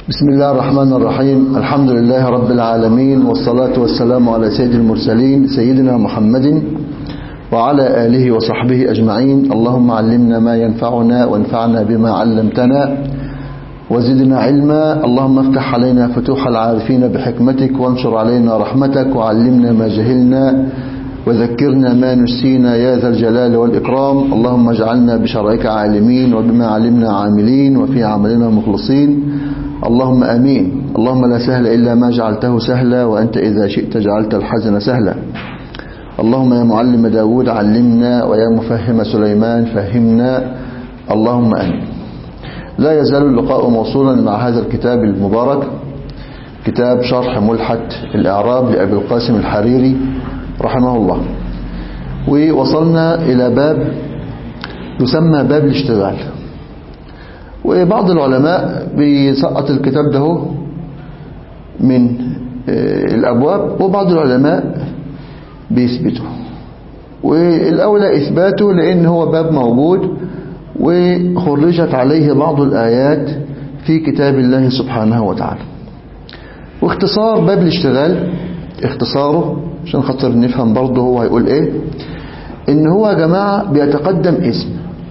بسم الله الرحمن الرحيم الحمد لله رب العالمين والصلاة والسلام على سيد المرسلين سيدنا محمد وعلى آله وصحبه أجمعين اللهم علمنا ما ينفعنا وانفعنا بما علمتنا وزدنا علما اللهم افتح علينا فتوح العارفين بحكمتك وانشر علينا رحمتك وعلمنا ما جهلنا وذكرنا ما نسينا يا ذا الجلال والإكرام اللهم اجعلنا بشرعك عالمين وبما علمنا عاملين وفي عملنا مخلصين اللهم أمين اللهم لا سهل إلا ما جعلته سهلا وأنت إذا شئت جعلت الحزن سهلا اللهم يا معلم داود علمنا ويا مفهم سليمان فهمنا اللهم أمين لا يزال اللقاء موصولا مع هذا الكتاب المبارك كتاب شرح ملحة الإعراب لأبي القاسم الحريري رحمه الله ووصلنا إلى باب يسمى باب الاشتغال وبعض العلماء بيسقط الكتاب ده من الأبواب وبعض العلماء بيثبته والأولى إثباته لأن هو باب موجود وخرجت عليه بعض الآيات في كتاب الله سبحانه وتعالى واختصار باب الاشتغال اختصاره عشان خاطر نفهم برضه هو هيقول ايه ان هو يا جماعة بيتقدم اسم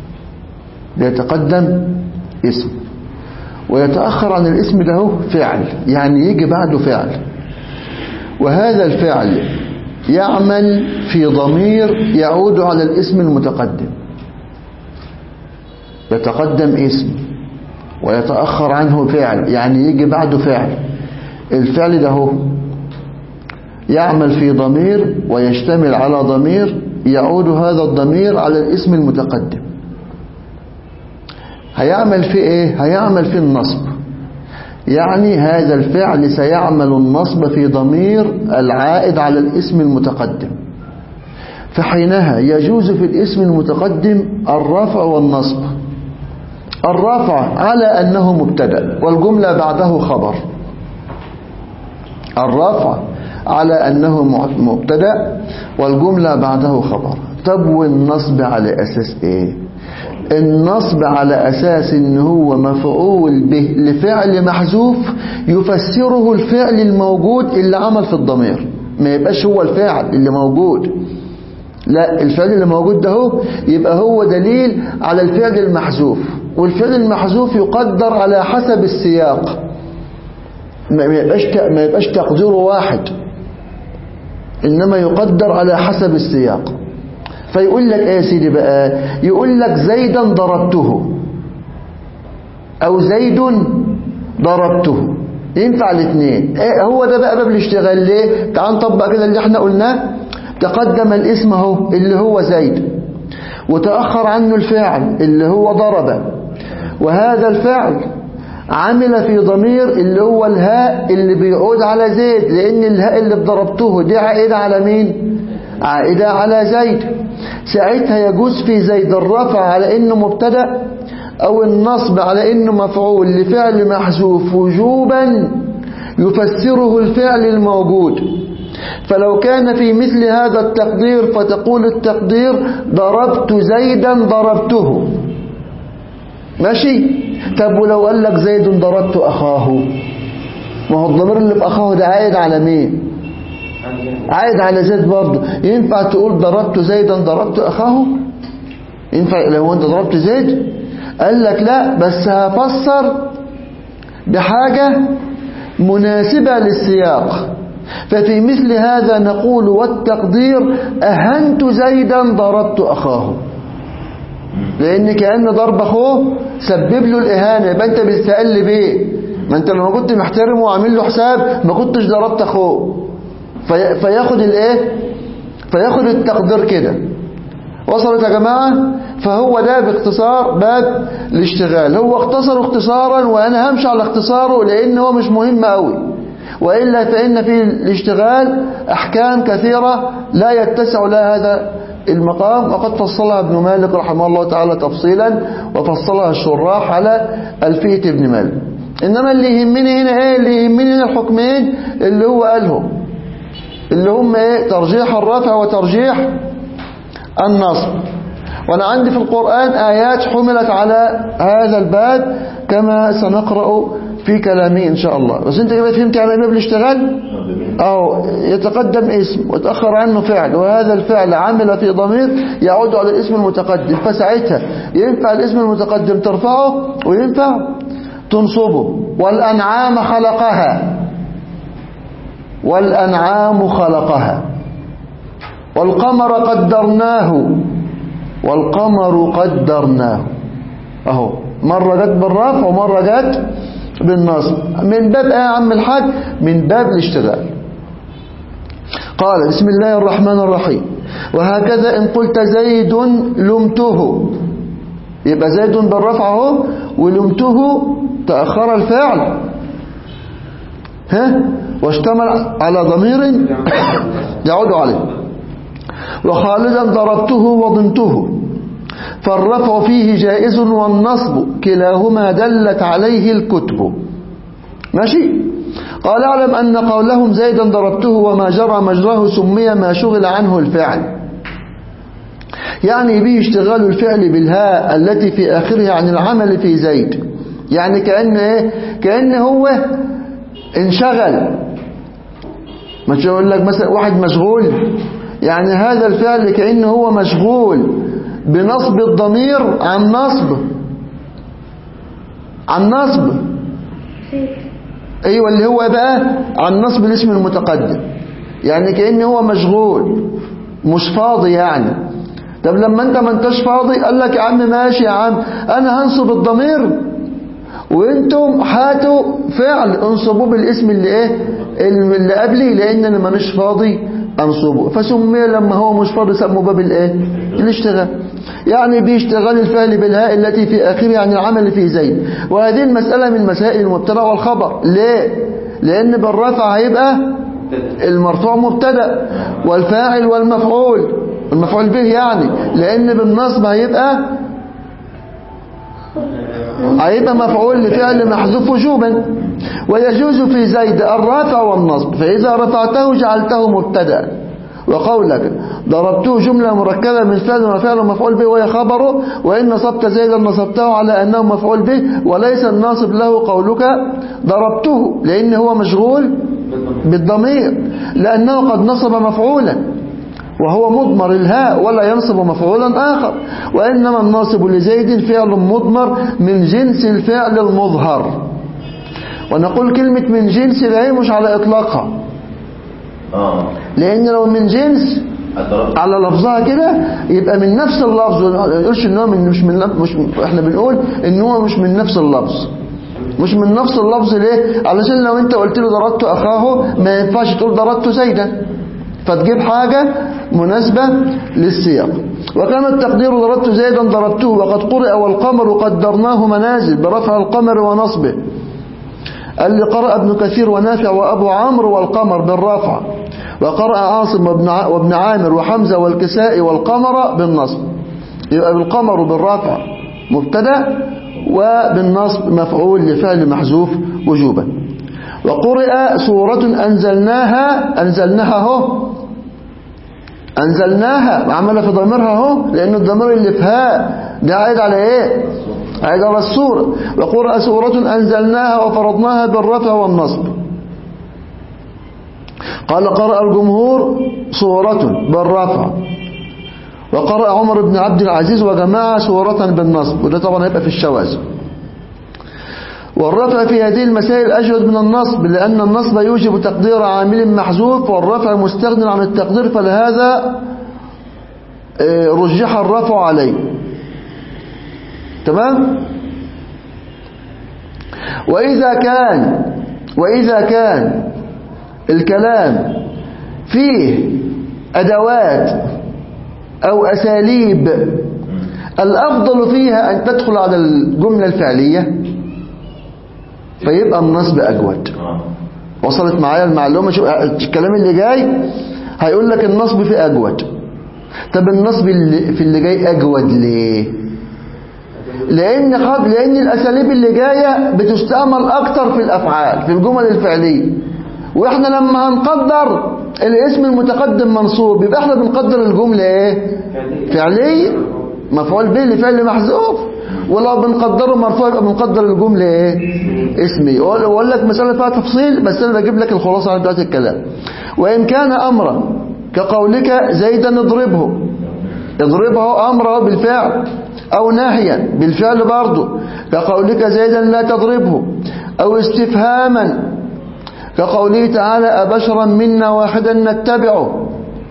بيتقدم اسم ويتأخر عن الاسم ده فعل يعني يجي بعده فعل وهذا الفعل يعمل في ضمير يعود على الاسم المتقدم يتقدم اسم ويتأخر عنه فعل يعني يجي بعده فعل الفعل ده هو يعمل في ضمير ويشتمل على ضمير يعود هذا الضمير على الاسم المتقدم هيعمل في ايه هيعمل في النصب يعني هذا الفعل سيعمل النصب في ضمير العائد على الاسم المتقدم فحينها يجوز في الاسم المتقدم الرفع والنصب الرفع على أنه مبتدا والجملة بعده خبر الرفع على أنه مبتدا والجملة بعده خبر طب والنصب على أساس إيه النصب على أساس إن هو مفعول به لفعل محذوف يفسره الفعل الموجود اللي عمل في الضمير ما يبقاش هو الفعل اللي موجود لا الفعل اللي موجود ده هو يبقى هو دليل على الفعل المحذوف والفعل المحذوف يقدر على حسب السياق ما يبقاش ما يبقاش تقديره واحد إنما يقدر على حسب السياق فيقول لك ايه يا سيدي بقى يقول لك زيدا ضربته او زيد ضربته ينفع الاثنين ايه هو ده بقى باب الاشتغال ليه تعال نطبق كده اللي احنا قلناه تقدم الاسم اهو اللي هو زيد وتأخر عنه الفعل اللي هو ضرب وهذا الفعل عمل في ضمير اللي هو الهاء اللي بيعود على زيد لان الهاء اللي ضربته دي عائدة على مين عائدة على زيد ساعتها يجوز في زيد الرفع على انه مبتدا او النصب على انه مفعول لفعل محذوف وجوبا يفسره الفعل الموجود فلو كان في مثل هذا التقدير فتقول التقدير ضربت زيدا ضربته ماشي طب ولو قال لك زيد ضربت اخاه ما هو الضمير اللي في اخاه ده عائد على مين عائد على زيد برضه ينفع تقول ضربت زيدا ضربت أخاه ينفع لو أنت ضربت زيد قال لك لا بس هفسر بحاجة مناسبة للسياق ففي مثل هذا نقول والتقدير أهنت زيدا ضربت أخاه لأن كأن ضرب أخوه سبب له الإهانة يبقى أنت بتستقل بيه ما أنت لما كنت محترمه وعامل له حساب ما كنتش ضربت أخوه في فياخد الايه فياخد التقدير كده وصلت يا جماعة فهو ده باختصار باب الاشتغال هو اختصر اختصارا وانا همشي على اختصاره لان هو مش مهم قوي وإلا فإن في الاشتغال أحكام كثيرة لا يتسع لها هذا المقام وقد فصلها ابن مالك رحمه الله تعالى تفصيلا وفصلها الشراح على ألفية ابن مالك إنما اللي يهمني هنا إيه اللي يهمني هنا الحكمين اللي هو قالهم اللي هم ايه ترجيح الرفع وترجيح النصب وانا عندي في القرآن آيات حملت على هذا الباب كما سنقرأ في كلامي إن شاء الله بس أنت كده فهمت يعني باب الاشتغال أو يتقدم اسم وتأخر عنه فعل وهذا الفعل عمل في ضمير يعود على الاسم المتقدم فساعتها ينفع الاسم المتقدم ترفعه وينفع تنصبه والأنعام خلقها والأنعام خلقها والقمر قدرناه والقمر قدرناه اهو مرة جت بالرفع ومرة جت بالنصب من باب ايه يا عم الحاج من باب الاشتغال قال بسم الله الرحمن الرحيم وهكذا ان قلت زيد لمته يبقى زيد بالرفع اهو ولمته تأخر الفعل ها واشتمل على ضمير يعود عليه وخالدا ضربته وضمته فالرفع فيه جائز والنصب كلاهما دلت عليه الكتب ماشي قال اعلم أن قولهم زيدا ضربته وما جرى مجراه سمي ما شغل عنه الفعل يعني به اشتغال الفعل بالهاء التي في آخرها عن العمل في زيد يعني كأن ايه كأن هو انشغل ما يقول لك مثلا واحد مشغول يعني هذا الفعل كأنه هو مشغول بنصب الضمير عن نصب عن نصب ايوه اللي هو بقى عن نصب الاسم المتقدم يعني كأن هو مشغول مش فاضي يعني طب لما انت ما انتش فاضي قال لك يا عم ماشي يا عم انا هنصب الضمير وانتم هاتوا فعل انصبوه بالاسم اللي ايه اللي قبلي لان انا مانيش فاضي انصبه فسمي لما هو مش فاضي سموا باب الايه الاشتغال يعني بيشتغل الفعل بالهاء التي في اخرها عن العمل في زيد وهذه المسألة من مسائل المبتدا والخبر ليه لان بالرفع هيبقى المرفوع مبتدا والفاعل والمفعول المفعول به يعني لان بالنصب هيبقى هيبقى مفعول لفعل محذوف وجوبا ويجوز في زيد الرافع والنصب فإذا رفعته جعلته مبتدا وقولك ضربته جملة مركبة من فعل وفعل مفعول به وهي خبره وإن نصبت زيدا نصبته على أنه مفعول به وليس الناصب له قولك ضربته لأن هو مشغول بالضمير لأنه قد نصب مفعولا وهو مضمر الهاء ولا ينصب مفعولا آخر وإنما الناصب لزيد فعل مضمر من جنس الفعل المظهر ونقول كلمة من جنس لا مش على إطلاقها اه لأن لو من جنس الضرب على لفظها كده يبقى من نفس اللفظ ما نقولش ان هو من مش من لف- مش احنا بنقول ان هو مش من نفس اللفظ مش من نفس اللفظ ليه علشان لو انت قلت له ضربت اخاه ما ينفعش تقول ضربت زيدا فتجيب حاجة مناسبة للسياق وكان التقدير ضربت زيدا ضربته وقد قرئ والقمر قدرناه منازل برفع القمر ونصبه قال لي قرأ ابن كثير ونافع وأبو عمرو والقمر بالرفع وقرأ عاصم وابن ع- وابن عامر وحمزة والكسائي والقمر بالنصب يبقى بالقمر بالرفع مبتدا وبالنصب مفعول لفعل محذوف وجوبا وقرئ سورة أنزلناها أنزلناها هو أنزلناها عمل في ضميرها هو لأن الضمير اللي في هاء ده عايد على إيه عايد على السورة وقرأ سورة أنزلناها وفرضناها بالرفع والنصب قال قرأ الجمهور سورة بالرفع وقرأ عمر بن عبد العزيز وجماعة سورة بالنصب وده طبعا هيبقى في الشواذ والرفع في هذه المسائل أجود من النصب لأن النصب يوجب تقدير عامل محذوف والرفع مستغن عن التقدير فلهذا آه، رجح الرفع عليه تمام وإذا كان وإذا كان الكلام فيه أدوات أو أساليب الأفضل فيها أن تدخل على الجملة الفعلية فيبقى النصب أجود اه وصلت معايا المعلومة شو الكلام اللي جاي هيقول لك النصب في أجود طب النصب اللي في اللي جاي أجود ليه لأن قد لأن الأساليب اللي جاية بتستعمل أكتر في الأفعال في الجمل الفعلية وإحنا لما هنقدر الاسم المتقدم منصوب يبقى إحنا بنقدر الجملة إيه فعلية مفعول به لفعل محذوف ولو بنقدره مرفوع يبقى بنقدر الجملة ايه اسمي واقول لك مسألة فيها تفصيل بس انا بجيب لك الخلاصة على بتاعت الكلام وان كان امرا كقولك زيدا اضربه اضربه امره بالفعل او نهيا بالفعل برضه كقولك زيدا لا تضربه او استفهاما كقوله تعالى أبشرا منا واحدا نتبعه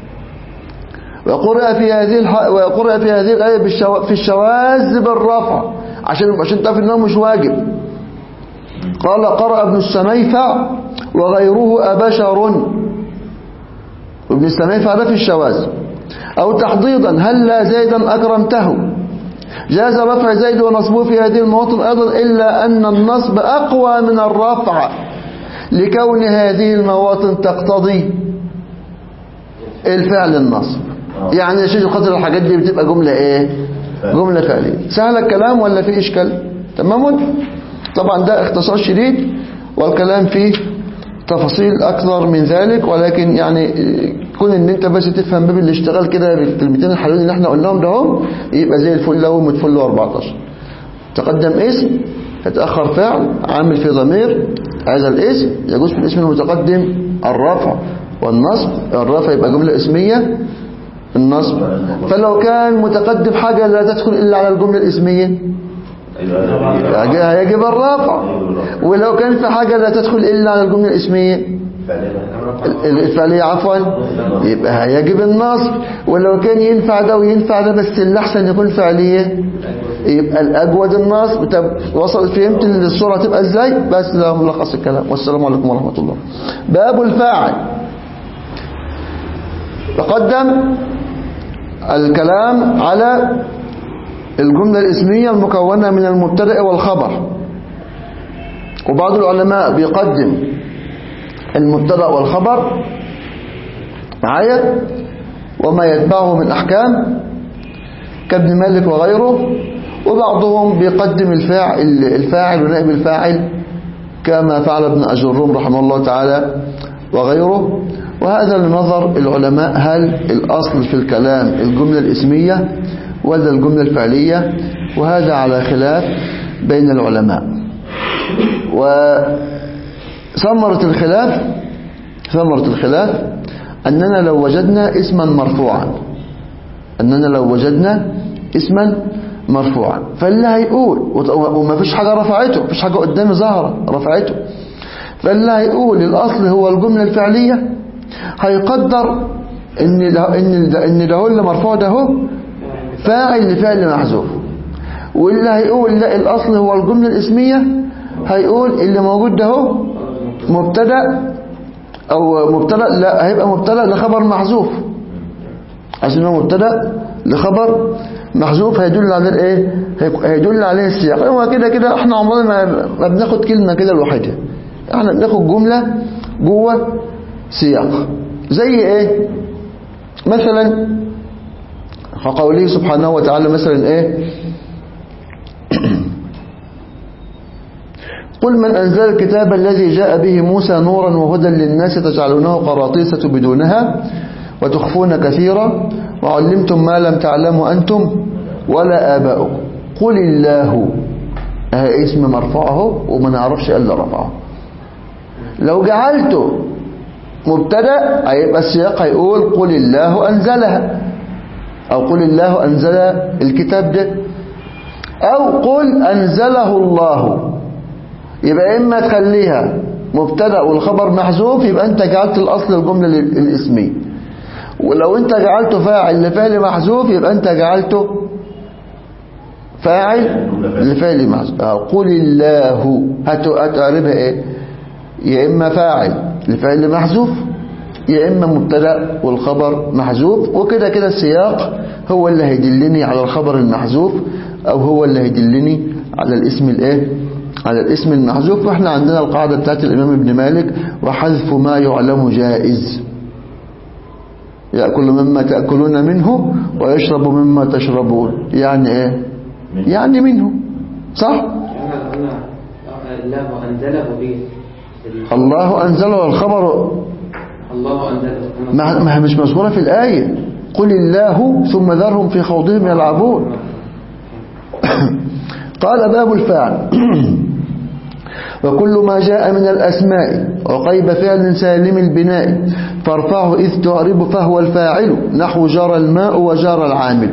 وقرأ في هذه الح... وقرأ في هذه الآية بالشو... في الشواذ بالرفع عشان عشان تعرف انه مش واجب قال قرأ ابن السميفع وغيره أبشر وابن السميفع ده في الشواذ أو تحضيضا هل لا زيدا أكرمته جاز رفع زيد ونصبه في هذه المواطن أيضا إلا أن النصب أقوى من الرفع لكون هذه المواطن تقتضي الفعل النصب يعني يا شيخ خاطر الحاجات دي بتبقى جملة ايه جملة فعلية سهل الكلام ولا في اشكال تمام طبعا ده اختصار شديد والكلام فيه تفاصيل اكثر من ذلك ولكن يعني كون ان انت بس تفهم باب الاشتغال كده بالكلمتين الحلوين اللي احنا قلناهم ده هم يبقى زي الفل له متفل له 14 تقدم اسم يتأخر فعل عامل في ضمير هذا الاسم يجوز في الاسم المتقدم الرفع والنصب الرفع يبقى جملة اسمية النصب فلو كان متقدم حاجة لا تدخل إلا على الجملة الاسمية يجب الرفع ولو كان في حاجة لا تدخل إلا على الجملة الاسمية الفعلية عفوا يبقى هيجب النصب ولو كان ينفع ده وينفع ده بس الأحسن يكون فعلية يبقى الأجود النصب طب وصل فهمت ان الصورة تبقى ازاي بس ده ملخص الكلام والسلام عليكم ورحمة الله باب الفاعل تقدم الكلام على الجملة الاسمية المكونة من المبتدأ والخبر وبعض العلماء بيقدم المبتدا والخبر معايا وما يتبعه من أحكام كابن مالك وغيره وبعضهم بيقدم الفاعل الفاعل ونائب الفاعل كما فعل ابن أجرهم رحمه الله تعالى وغيره وهذا لنظر العلماء هل الأصل في الكلام الجملة الاسمية ولا الجملة الفعلية وهذا على خلاف بين العلماء وثمرة الخلاف ثمرة الخلاف أننا لو وجدنا اسما مرفوعا أننا لو وجدنا اسما مرفوعا فاللي هيقول وما فيش حاجة رفعته فيش حاجة قدامي ظاهرة رفعته فاللي هيقول الأصل هو الجملة الفعلية هيقدر ان ده ان ده ان ده هو اللي مرفوع ده هو فاعل لفعل محذوف واللي هيقول لا الاصل هو الجمله الاسميه هيقول اللي موجود ده هو مبتدا او مبتدا لا هيبقى مبتدا لخبر محذوف عشان هو مبتدا لخبر محذوف هيدل على الايه هيدل عليه السياق هو كده كده احنا عمرنا ما بناخد كلمه كده لوحدها احنا بناخد جمله جوه سياق زي ايه مثلا كقوله سبحانه وتعالى مثلا ايه قل من أنزل الكتاب الذي جاء به موسى نورا وهدى للناس تجعلونه قراطيس تبدونها وتخفون كثيرا وعلمتم ما لم تعلموا أنتم ولا آباؤكم قل الله اه اسم مرفوعه وما نعرفش إلا رفعه لو جعلته مبتدا هيبقى السياق هيقول قل الله أنزلها أو قل الله أنزل الكتاب ده أو قل أنزله الله يبقى إما تخليها مبتدا والخبر محذوف يبقى أنت جعلت الأصل الجملة الاسمية ولو أنت جعلته فاعل لفعل محذوف يبقى أنت جعلته فاعل لفعل محذوف قل الله هتعربها إيه يا إما فاعل لفعل محذوف يا إما مبتدا والخبر محذوف وكده كده السياق هو اللي هيدلني على الخبر المحذوف أو هو اللي هيدلني على الاسم الايه على الاسم المحذوف واحنا عندنا القاعدة بتاعت الإمام ابن مالك وحذف ما يعلم جائز يأكل مما تأكلون منه ويشرب مما تشربون يعني ايه يعني منه صح الله أنزله به الله أنزله الخبر الله أنزله ما ما هي مش مذكورة في الآية قل الله ثم ذرهم في خوضهم يلعبون قال باب الفاعل وكل ما جاء من الأسماء وقيب فعل سالم البناء فارفعه إذ تعرب فهو الفاعل نحو جرى الماء وجرى العامل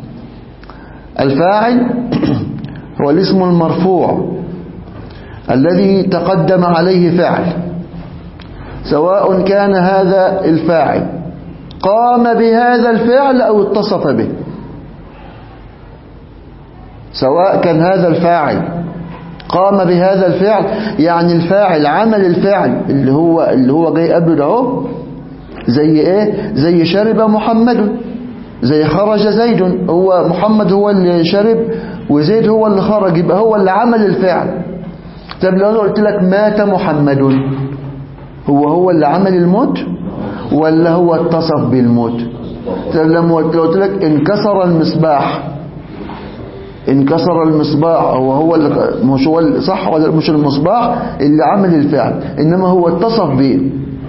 الفاعل هو الاسم المرفوع الذي تقدم عليه فعل سواء كان هذا الفاعل قام بهذا الفعل أو اتصف به سواء كان هذا الفاعل قام بهذا الفعل يعني الفاعل عمل الفعل اللي هو اللي هو جاي قبله ده اهو زي ايه زي شرب محمد زي خرج زيد هو محمد هو اللي شرب وزيد هو اللي خرج يبقى هو اللي عمل الفعل طب لو انا قلت لك مات محمد هو هو اللي عمل الموت ولا هو اتصف بالموت طب لما قلت لك انكسر المصباح انكسر المصباح هو هو اللي مش هو اللي صح ولا مش المصباح اللي عمل الفعل انما هو اتصف به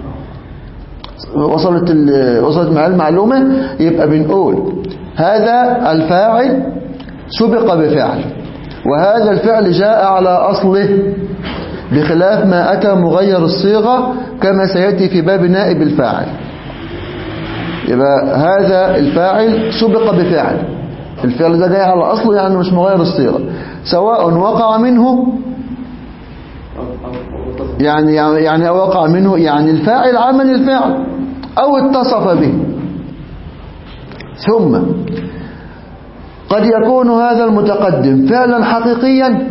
وصلت ال- وصلت معاه المعلومه يبقى بنقول هذا الفاعل سبق بفعل وهذا الفعل جاء على اصله بخلاف ما اتى مغير الصيغه كما سياتي في باب نائب الفاعل يبقى هذا الفاعل سبق بفعل الفعل ده جاي على أصله يعني مش مغير الصيغة سواء وقع منه يعني يعني أو وقع منه يعني الفاعل عمل الفعل أو اتصف به ثم قد يكون هذا المتقدم فعلا حقيقيا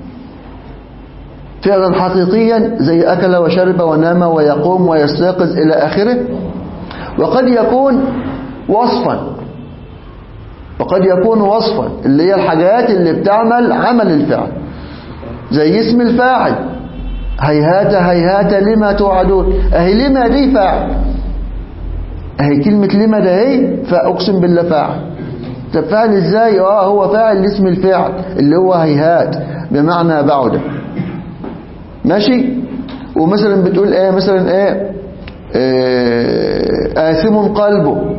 فعلا حقيقيا زي أكل وشرب ونام ويقوم ويستيقظ إلى آخره وقد يكون وصفا وقد يكون وصفا اللي هي الحاجات اللي بتعمل عمل الفعل زي اسم الفاعل هيهات هيهات لما توعدون اهي لما دي فاعل اهي كلمة لما ده هي فاقسم بالله فاعل طب فاعل ازاي اه هو فاعل اسم الفعل اللي هو هيهات بمعنى بعد ماشي ومثلا بتقول ايه مثلا ايه آه، آثم قلبه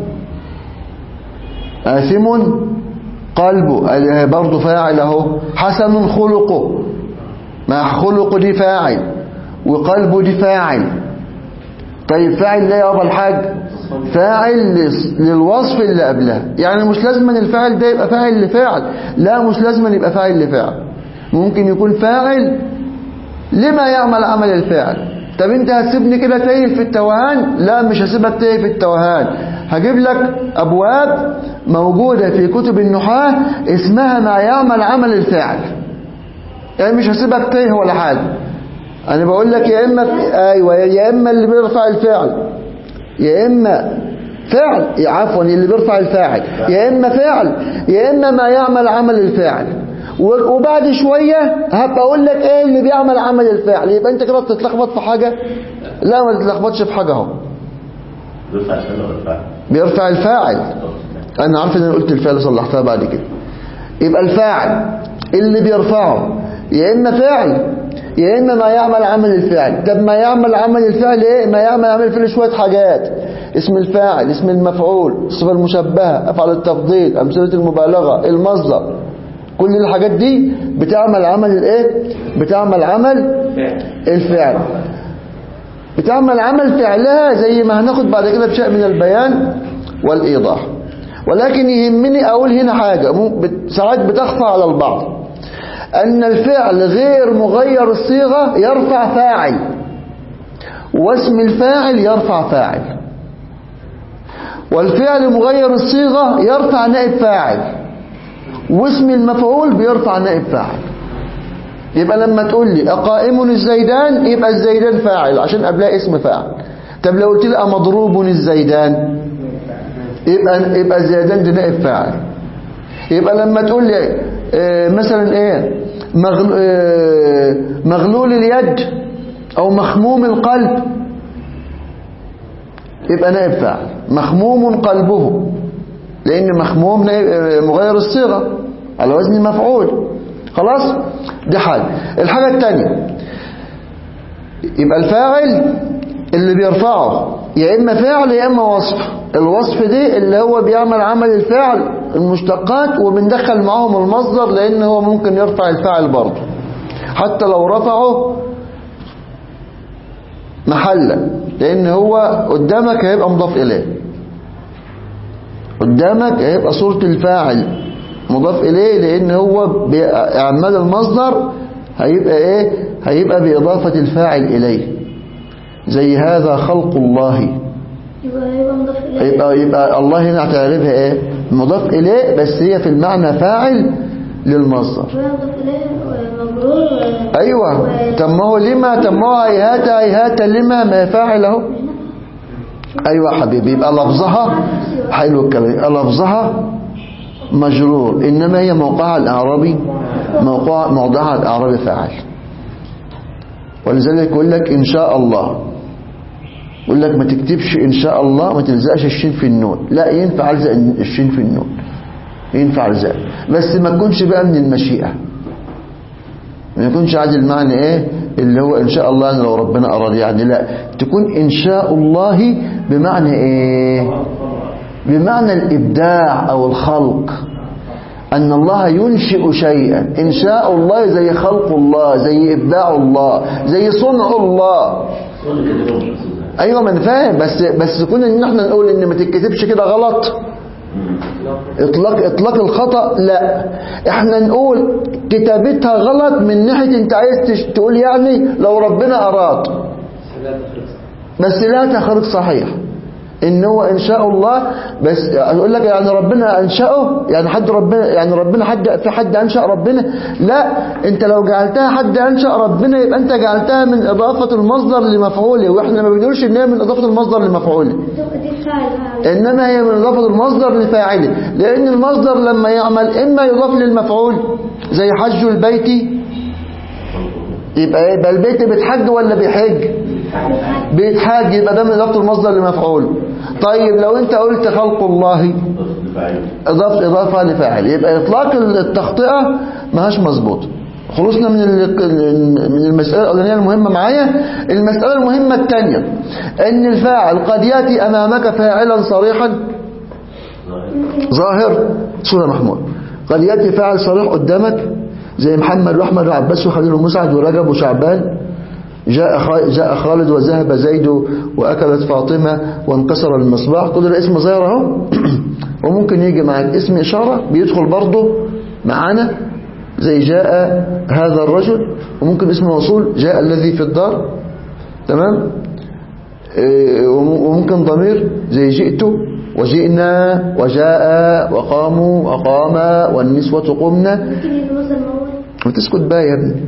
آثم قلبه برضه فاعل اهو حسن خلقه ما خلقه دي فاعل وقلبه دي فاعل طيب فاعل ليه يا ابو الحاج فاعل لس- للوصف اللي قبلها يعني مش لازم أن الفاعل ده يبقى فاعل لفاعل لا مش لازم أن يبقى فاعل لفاعل ممكن يكون فاعل لما يعمل عمل الفاعل طب انت هتسيبني كده تايه في التوهان لا مش هسيبك تايه في التوهان هجيب لك ابواب موجودة في كتب النحاة اسمها ما يعمل عمل الفاعل يعني مش هسيبك تايه ولا حاجة انا بقول لك يا اما ايوه يا اما اللي بيرفع الفعل يا اما فعل عفوا اللي بيرفع الفاعل يا اما فعل يا اما ما يعمل عمل الفاعل و- وبعد شوية هبقى اقول لك ايه اللي بيعمل عمل الفعل يبقى انت كده بتتلخبط في حاجة لا ما تتلخبطش في حاجة اهو بيرفع الفعل ولا الفعل؟ بيرفع الفاعل انا عارف ان انا قلت الفعل صلحتها بعد كده يبقى الفاعل اللي بيرفعه يا اما فعل يا اما ما يعمل عمل الفعل طب ما يعمل عمل الفعل ايه ما يعمل عمل الفعل شويه حاجات اسم الفاعل اسم المفعول الصفه المشبهه افعل التفضيل امثله المبالغه المصدر كل الحاجات دي بتعمل عمل الايه بتعمل عمل الفعل بتعمل عمل فعلها زي ما هناخد بعد كده بشيء من البيان والإيضاح ولكن يهمني أقول هنا حاجة مو- بت- ساعات بتخفى على البعض أن الفعل غير مغير الصيغة يرفع فاعل واسم الفاعل يرفع فاعل والفعل مغير الصيغة يرفع نائب فاعل واسم المفعول بيرفع نائب فاعل يبقى لما تقول لي أقائم الزيدان يبقى الزيدان فاعل عشان قبلها اسم فاعل طب لو قلت لي أمضروب الزيدان يبقى يبقى الزيدان دي نائب فاعل يبقى لما تقول لي آه، مثلا ايه مغل- آه، مغلول اليد او مخموم القلب يبقى نائب فاعل مخموم قلبه لان مخموم نائب- آه، مغير الصيغه على وزن المفعول خلاص دي حاجه الحاجه الثانيه يبقى الفاعل اللي بيرفعه يا اما فعل يا اما وصف الوصف دي اللي هو بيعمل عمل الفعل المشتقات وبندخل معاهم المصدر لان هو ممكن يرفع الفاعل برضه حتى لو رفعه محلا لان هو قدامك هيبقى مضاف اليه قدامك هيبقى صورة الفاعل مضاف اليه لان هو باعمال المصدر هيبقى ايه هيبقى باضافة الفاعل اليه زي هذا خلق الله يبقى يبقى مضاف إليه يبقى يبقى الله هنا هتعرفها ايه مضاف اليه بس هي في المعنى فاعل للمصدر يبقى مضاف إليه مجرور و- ايوه و- طب ما هو لما طب ما هو هيهات هيهات لما ما فاعل اهو ايوه يا حبيبي يبقى لفظها حلو الكلام يبقى لفظها مجرور انما هي موقعها الاعرابي موقع موضعها الاعرابي فاعل ولذلك يقول لك ان شاء الله يقول لك ما تكتبش ان شاء الله ما تلزقش الشين في النون لا ينفع الزق الشين في النون ينفع الزق بس ما تكونش بقى من المشيئه ما يكونش عايز المعنى ايه اللي هو ان شاء الله يعني لو ربنا اراد يعني لا تكون ان شاء الله بمعنى ايه بمعنى الابداع او الخلق ان الله ينشئ شيئا ان شاء الله زي خلق الله زي ابداع الله زي صنع الله صوت كده بقى محسوسة. ايوه ما انا فاهم بس بس كون ان احنا نقول ان ما تتكتبش كده غلط اطلاق اطلاق الخطا لا احنا نقول كتابتها غلط من ناحيه انت عايز تش- تقول يعني لو ربنا اراد لا تخرج بس لا تخرج صحيح ان هو ان شاء الله بس اقول لك يعني ربنا انشاه يعني حد ربنا يعني ربنا حد في حد انشا ربنا لا انت لو جعلتها حد انشا ربنا يبقى انت جعلتها من اضافه المصدر لمفعوله واحنا ما بنقولش ان هي من اضافه المصدر لمفعوله تبقى دي فاعل فاعل. إنما هي من إضافة المصدر لفاعله لأن المصدر لما يعمل إما يضاف للمفعول زي حج البيت يبقى إيه؟ يبقى البيت بيتحج ولا بيحج بيتحج يبقى ده من إضافة المصدر لمفعول طيب لو أنت قلت خلق الله بس دفاعي. إضافة إضافة لفاعل يبقى إطلاق التخطئة ماهاش مظبوط خلصنا من ال- من المسألة الأولانية المهمة معايا المسألة المهمة الثانية أن الفاعل قد يأتي أمامك فاعلا صريحا ظاهر صورة محمود قد يأتي فاعل صريح قدامك زي محمد وأحمد وعباس وخليل ومسعد ورجب وشعبان جاء خا- جاء خالد وذهب زيد وأكلت فاطمة وانكسر المصباح كل ده اسم ظاهر اهو وممكن يجي معك اسم إشارة بيدخل برضه معانا زي جاء هذا الرجل وممكن اسم موصول جاء الذي في الدار تمام إيه، وم- وممكن ضمير زي جئت وجئنا وجاء وقاموا وقام والنسوة قمنا ممكن يجي مصدر مول وتسكت بقى يا ابني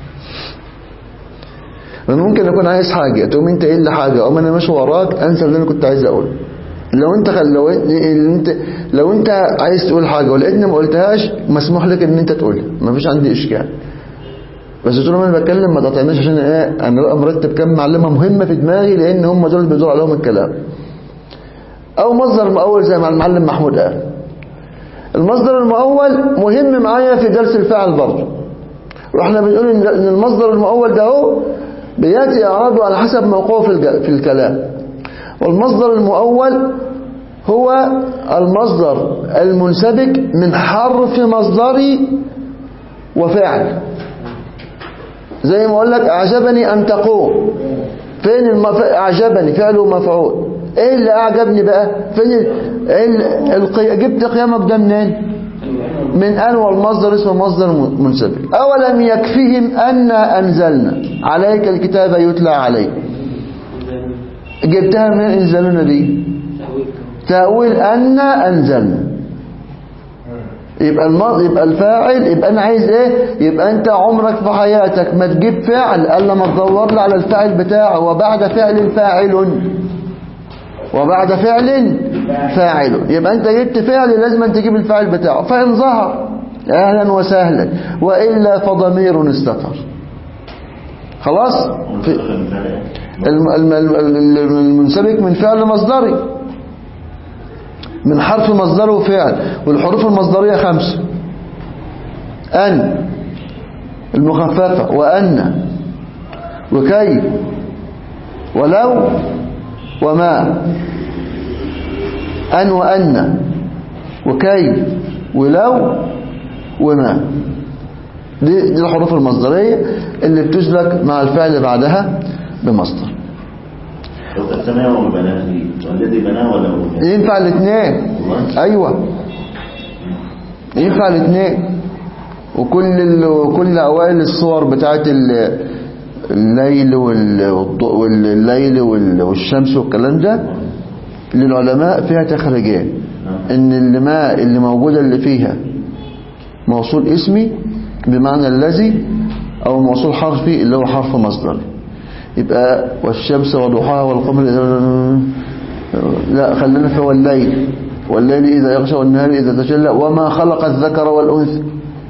انا ممكن اكون عايز حاجه تقوم انت قايل لي حاجه او انا ماشي وراك انسى اللي انا كنت عايز اقوله لو انت خل... لو انت لو انت عايز تقول حاجه ولقيتني ما قلتهاش مسموح لك ان انت تقولها مفيش عندي اشكال بس طول ما انا بتكلم ما تقطعنيش عشان ايه انا بقى مرتب كام معلومه مهمه في دماغي لان هم دول اللي بيدور عليهم الكلام او مصدر المؤول زي ما المعلم محمود قال المصدر المؤول مهم معايا في درس الفعل برضه واحنا بنقول ان إن المصدر المؤول ده هو بياتي اعرابه على حسب موقعه في الج- في الكلام والمصدر المؤول هو المصدر المنسبك من حرف مصدري وفعل زي ما اقول لك اعجبني ان تقوم فين المف... اعجبني فعل ومفعول ايه اللي اعجبني بقى فين ال... إيه ال... القي... جبت قيامك ده منين من أن والمصدر اسمه مصدر منسبك أولم يكفهم أن أنزلنا عليك الكتاب يتلى عليك جبتها من أنزلنا دي تأويل أن أنزلنا يبقى الماضي يبقى الفاعل يبقى أنا عايز إيه يبقى أنت عمرك في حياتك ما تجيب فعل ألا ما تدور لي على الفاعل بتاعه وبعد فعل فاعل وبعد فعل فاعل يبقى انت جبت فعل لازم أن تجيب الفاعل بتاعه فإن ظهر أهلا وسهلا وإلا فضمير استتر خلاص في الم- الم- الم- المنسبك من فعل مصدري من حرف مصدره فعل والحروف المصدرية خمسة أن المخففة وأن وكي ولو وما أن وأن وكي ولو وما دي, دي الحروف المصدرية اللي بتسلك مع الفعل بعدها بمصدر السماء وما بناه لي والذي بناه ولا هو ينفع الاثنين ايوه ينفع الاثنين وكل ال... كل اوائل الصور بتاعت ال... الليل وال... والضوء والليل وال... والشمس والكلام ده للعلماء فيها تخريجين ان الماء اللي موجودة اللي فيها موصول اسمي بمعنى الذي او موصول حرفي اللي هو حرف مصدر يبقى والشمس وضحاها والقمر إذا لا خلينا في والليل والليل إذا يغشى والنهار إذا تجلى وما خلق الذكر والأنثى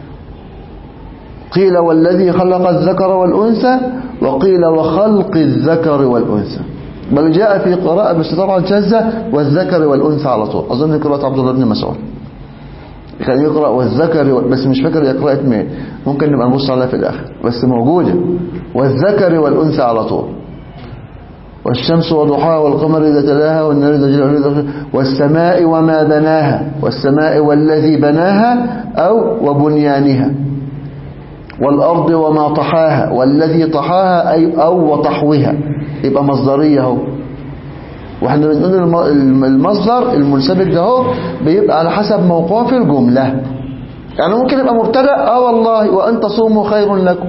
قيل والذي خلق الذكر والأنثى وقيل وخلق الذكر والأنثى بل جاء في قراءة بس طبعا شاذة والذكر والأنثى على طول أظن قراءة عبد الله بن مسعود كان يقرأ والذكر وال- بس مش فاكر هي قراءة مين ممكن نبقى نبص عليها في الآخر بس موجودة والذكر والأنثى على طول والشمس وضحاها والقمر إذا تلاها والنهار إذا جلاها والسماء وما بناها والسماء والذي بناها أو وبنيانها والأرض وما طحاها والذي طحاها أي أو وطحوها يبقى مصدرية اهو واحنا بنقول الم- الم- المصدر المنسبك ده اهو بيبقى على حسب موقوف الجملة يعني ممكن يبقى مبتدا اه والله وان تصوموا خير لكم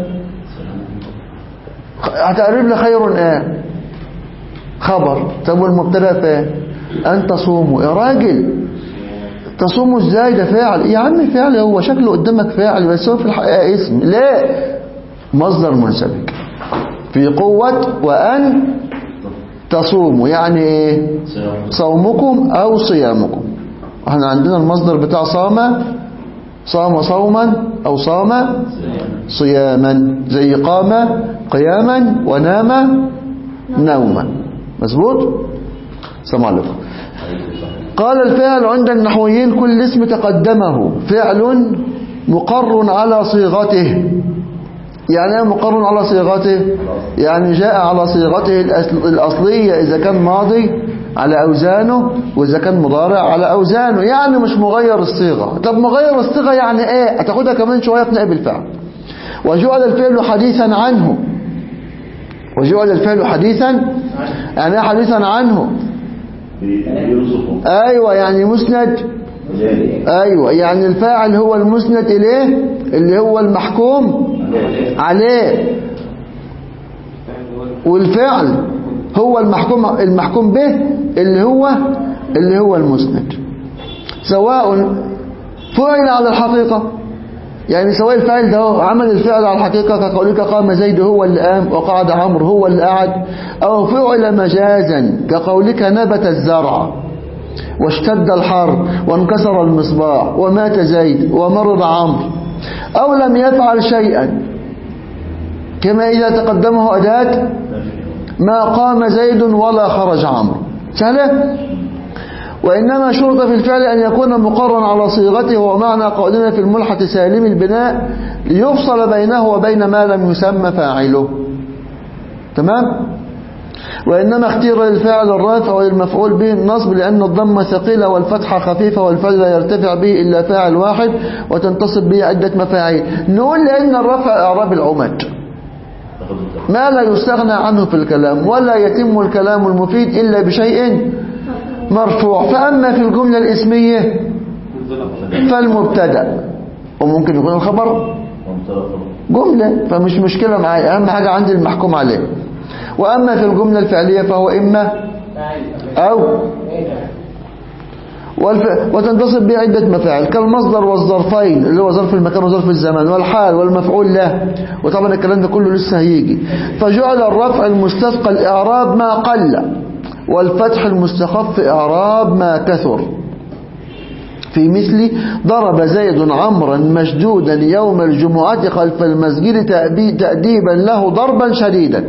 هتقرب لي خير ايه خبر طب والمبتدا فين ان تصوموا يا راجل تصوموا ازاي ده فاعل يا عم فاعل هو شكله قدامك فاعل بس هو في الحقيقه اسم لا مصدر منسبك في قوة وأن تصوموا يعني ايه صومكم أو صيامكم احنا عندنا المصدر بتاع صام صام صوما أو صام صياما زي قام قياما ونام نوما مظبوط السلام عليكم قال الفعل عند النحويين كل اسم تقدمه فعل مقر على صيغته يعني ايه مقر على صيغته يعني جاء على صيغته الأصل- الأصلية إذا كان ماضي على أوزانه وإذا كان مضارع على أوزانه يعني مش مغير الصيغة طب مغير الصيغة يعني إيه هتاخدها كمان شوية في نائب الفعل وجعل الفعل حديثا عنه وجعل الفعل حديثا يعني إيه حديثا عنه بيوصفه أيوة يعني مسند أيوة يعني الفاعل هو المسند إليه اللي هو المحكوم عليه والفعل هو المحكوم المحكوم به اللي هو اللي هو المسند سواء فعل على الحقيقة يعني سواء الفاعل ده هو عمل الفعل على الحقيقة كقولك قام زيد هو اللي قام وقعد عمرو هو اللي قعد أو فعل مجازا كقولك نبت الزرع واشتد الحر وانكسر المصباح ومات زيد ومرض عمرو أو لم يفعل شيئا كما إذا تقدمه أداة ما قام زيد ولا خرج عمرو سهلة وإنما شرط في الفعل أن يكون مقرا على صيغته ومعنى قولنا في الملحة سالم البناء ليفصل بينه وبين ما لم يسمى فاعله تمام وإنما اختير للفاعل الرافع والمفعول به النصب لأن الضمة ثقيلة والفتحة خفيفة والفعل لا يرتفع به إلا فاعل واحد وتنتصب به عدة مفاعيل نقول لأن الرفع إعراب العمد ما لا يستغنى عنه في الكلام ولا يتم الكلام المفيد إلا بشيء مرفوع فأما في الجملة الإسمية فالمبتدا وممكن يكون الخبر جملة فمش مشكلة معايا أهم حاجة عندي المحكوم عليه وأما في الجملة الفعلية فهو إما أو والف... وتنتصب به عدة مفاعل كالمصدر والظرفين اللي هو ظرف المكان وظرف الزمان والحال والمفعول له وطبعا الكلام ده كله لسه هيجي فجعل الرفع المستثقل إعراب ما قل والفتح المستخف إعراب ما كثر في مثل ضرب زيد عمرا مشدودا يوم الجمعة خلف المسجد تأبي- تأديبا له ضربا شديدا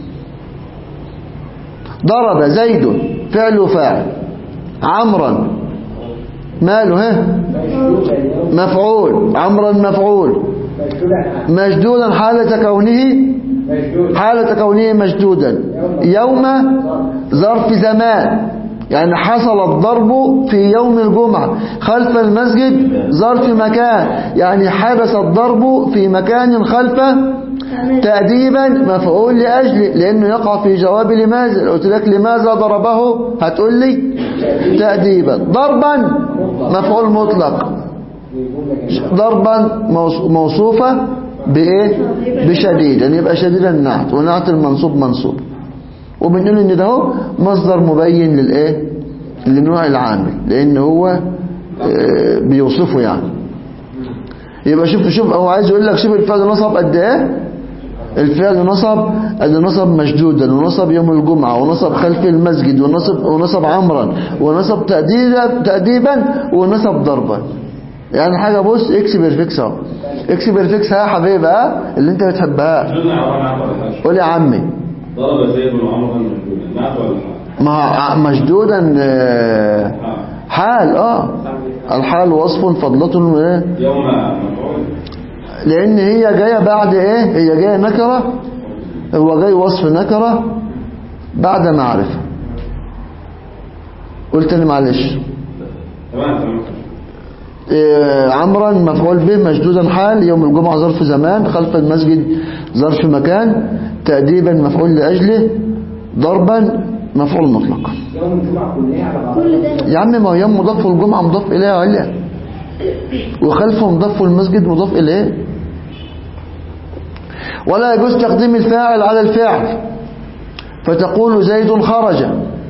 ضرب زيد فعل وفاعل عمرا ماله ها مفعول عمرا مفعول مشدودا حالة كونه حالة كونه مشدودا يوم ظرف زمان يعني حصل الضرب في يوم الجمعة خلف المسجد ظرف مكان يعني حدث الضرب في مكان خلف تأديبا مفعول لأجله لأنه يقع في جواب لماذا لو قلت لك لماذا ضربه هتقول لي تأديبا ضربا مفعول مطلق ضربا موص- موصوفة بإيه بشديد يعني يبقى شديدا النعت ونعت المنصوب منصوب وبنقول ان ده هو مصدر مبين للايه لنوع العامل لان هو آه، بيوصفه يعني يبقى شوف شوف هو عايز يقول لك شوف الفعل نصب قد ايه الفعل نصب قد نصب مشدودا ونصب يوم الجمعة ونصب خلف المسجد ونصب ونصب عمرا ونصب تأديبا تأديبا ونصب ضربا يعني حاجة بص اكس بيرفكس اهو اكس بيرفكس ها يا حبيبي ها اللي انت بتحبها شفنا عبارة عن ولا حاجة قول يا عمي ضرب زيد وعمر بن مجدود نعت ولا حاجة ما ع- مشدودا آه، حال اه الحال وصف فضلة آه، يوم مفعول لان هي جايه بعد ايه هي جايه نكره هو جاي وصف نكره بعد معرفه قلت لي معلش تمام تمام إيه، عمرا مفعول به مشدودا حال يوم الجمعة ظرف زمان خلف المسجد ظرف مكان تأديبا مفعول لأجله ضربا مفعول مطلق يوم الجمعة كلها على بعض كل ده يا عم ما هو يوم مضاف والجمعة مضاف إليه عليا وخلفه مضاف والمسجد مضاف إليه ولا يجوز تقديم الفاعل على الفعل فتقول زيد خرج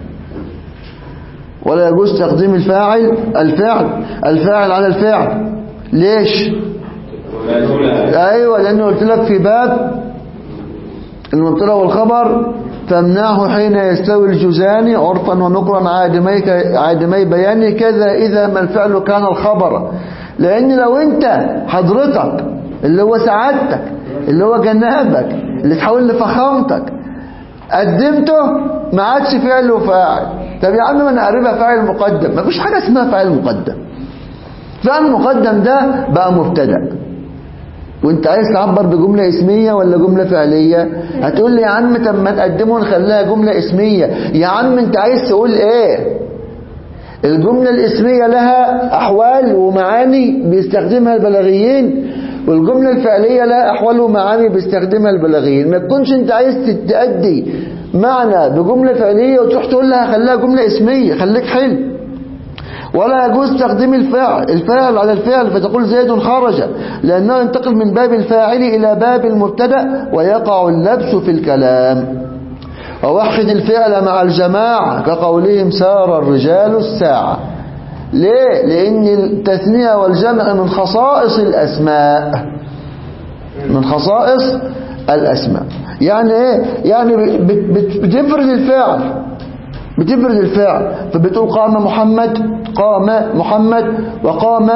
ولا يجوز تقديم الفاعل الفعل الفاعل على الفعل ليش لا جملة ايوه لانه قلت لك في باب المبتدا والخبر تمنعه حين يستوي الجزان عرفا ونقرا عادمي عادمي بيان كذا اذا ما الفعل كان الخبر لان لو انت حضرتك اللي هو سعادتك اللي هو جنابك اللي تحول لفخامتك قدمته ما عادش فعل وفاعل طب يا عم ما انا قريبها فاعل مقدم ما فيش حاجه اسمها فاعل مقدم فاعل مقدم ده بقى مبتدأ وانت عايز تعبر بجملة اسمية ولا جملة فعلية هتقول لي يا عم طب ما نقدمه ونخليها جملة اسمية يا عم انت عايز تقول ايه الجملة الاسمية لها احوال ومعاني بيستخدمها البلاغيين والجملة الفعلية لها احوال ومعاني بيستخدمها البلاغيين ما تكونش انت عايز تأدي معنى بجملة فعلية وتروح تقول لها خليها جملة اسمية خليك حلو ولا يجوز تقديم الفاعل الفاعل على الفعل فتقول زيد خرج لأنه ينتقل من باب الفاعل إلى باب المبتدا ويقع اللبس في الكلام ووحد الفعل مع الجماعة كقولهم سار الرجال الساعة ليه؟ لأن التثنية والجمع من خصائص الأسماء من خصائص الأسماء يعني إيه؟ يعني بت- بت- بتفرد الفعل بتبرز الفعل فبتقول قام محمد قام محمد وقام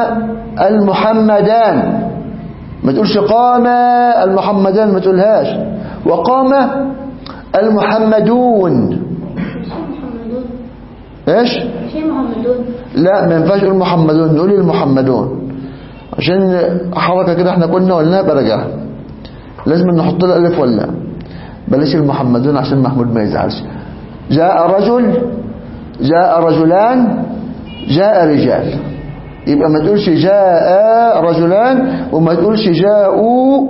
المحمدان ما تقولش قام المحمدان ما تقولهاش وقام المحمدون محمدون ايش شيء محمدون لا ما ينفعش نقول محمدون نقول المحمدون عشان حركة كده احنا قلنا ولا برجع لازم نحط له الف ولا بلاش المحمدون عشان محمود ما يزعلش جاء رجل جاء رجلان جاء رجال يبقى ما تقولش جاء رجلان وما تقولش جاءوا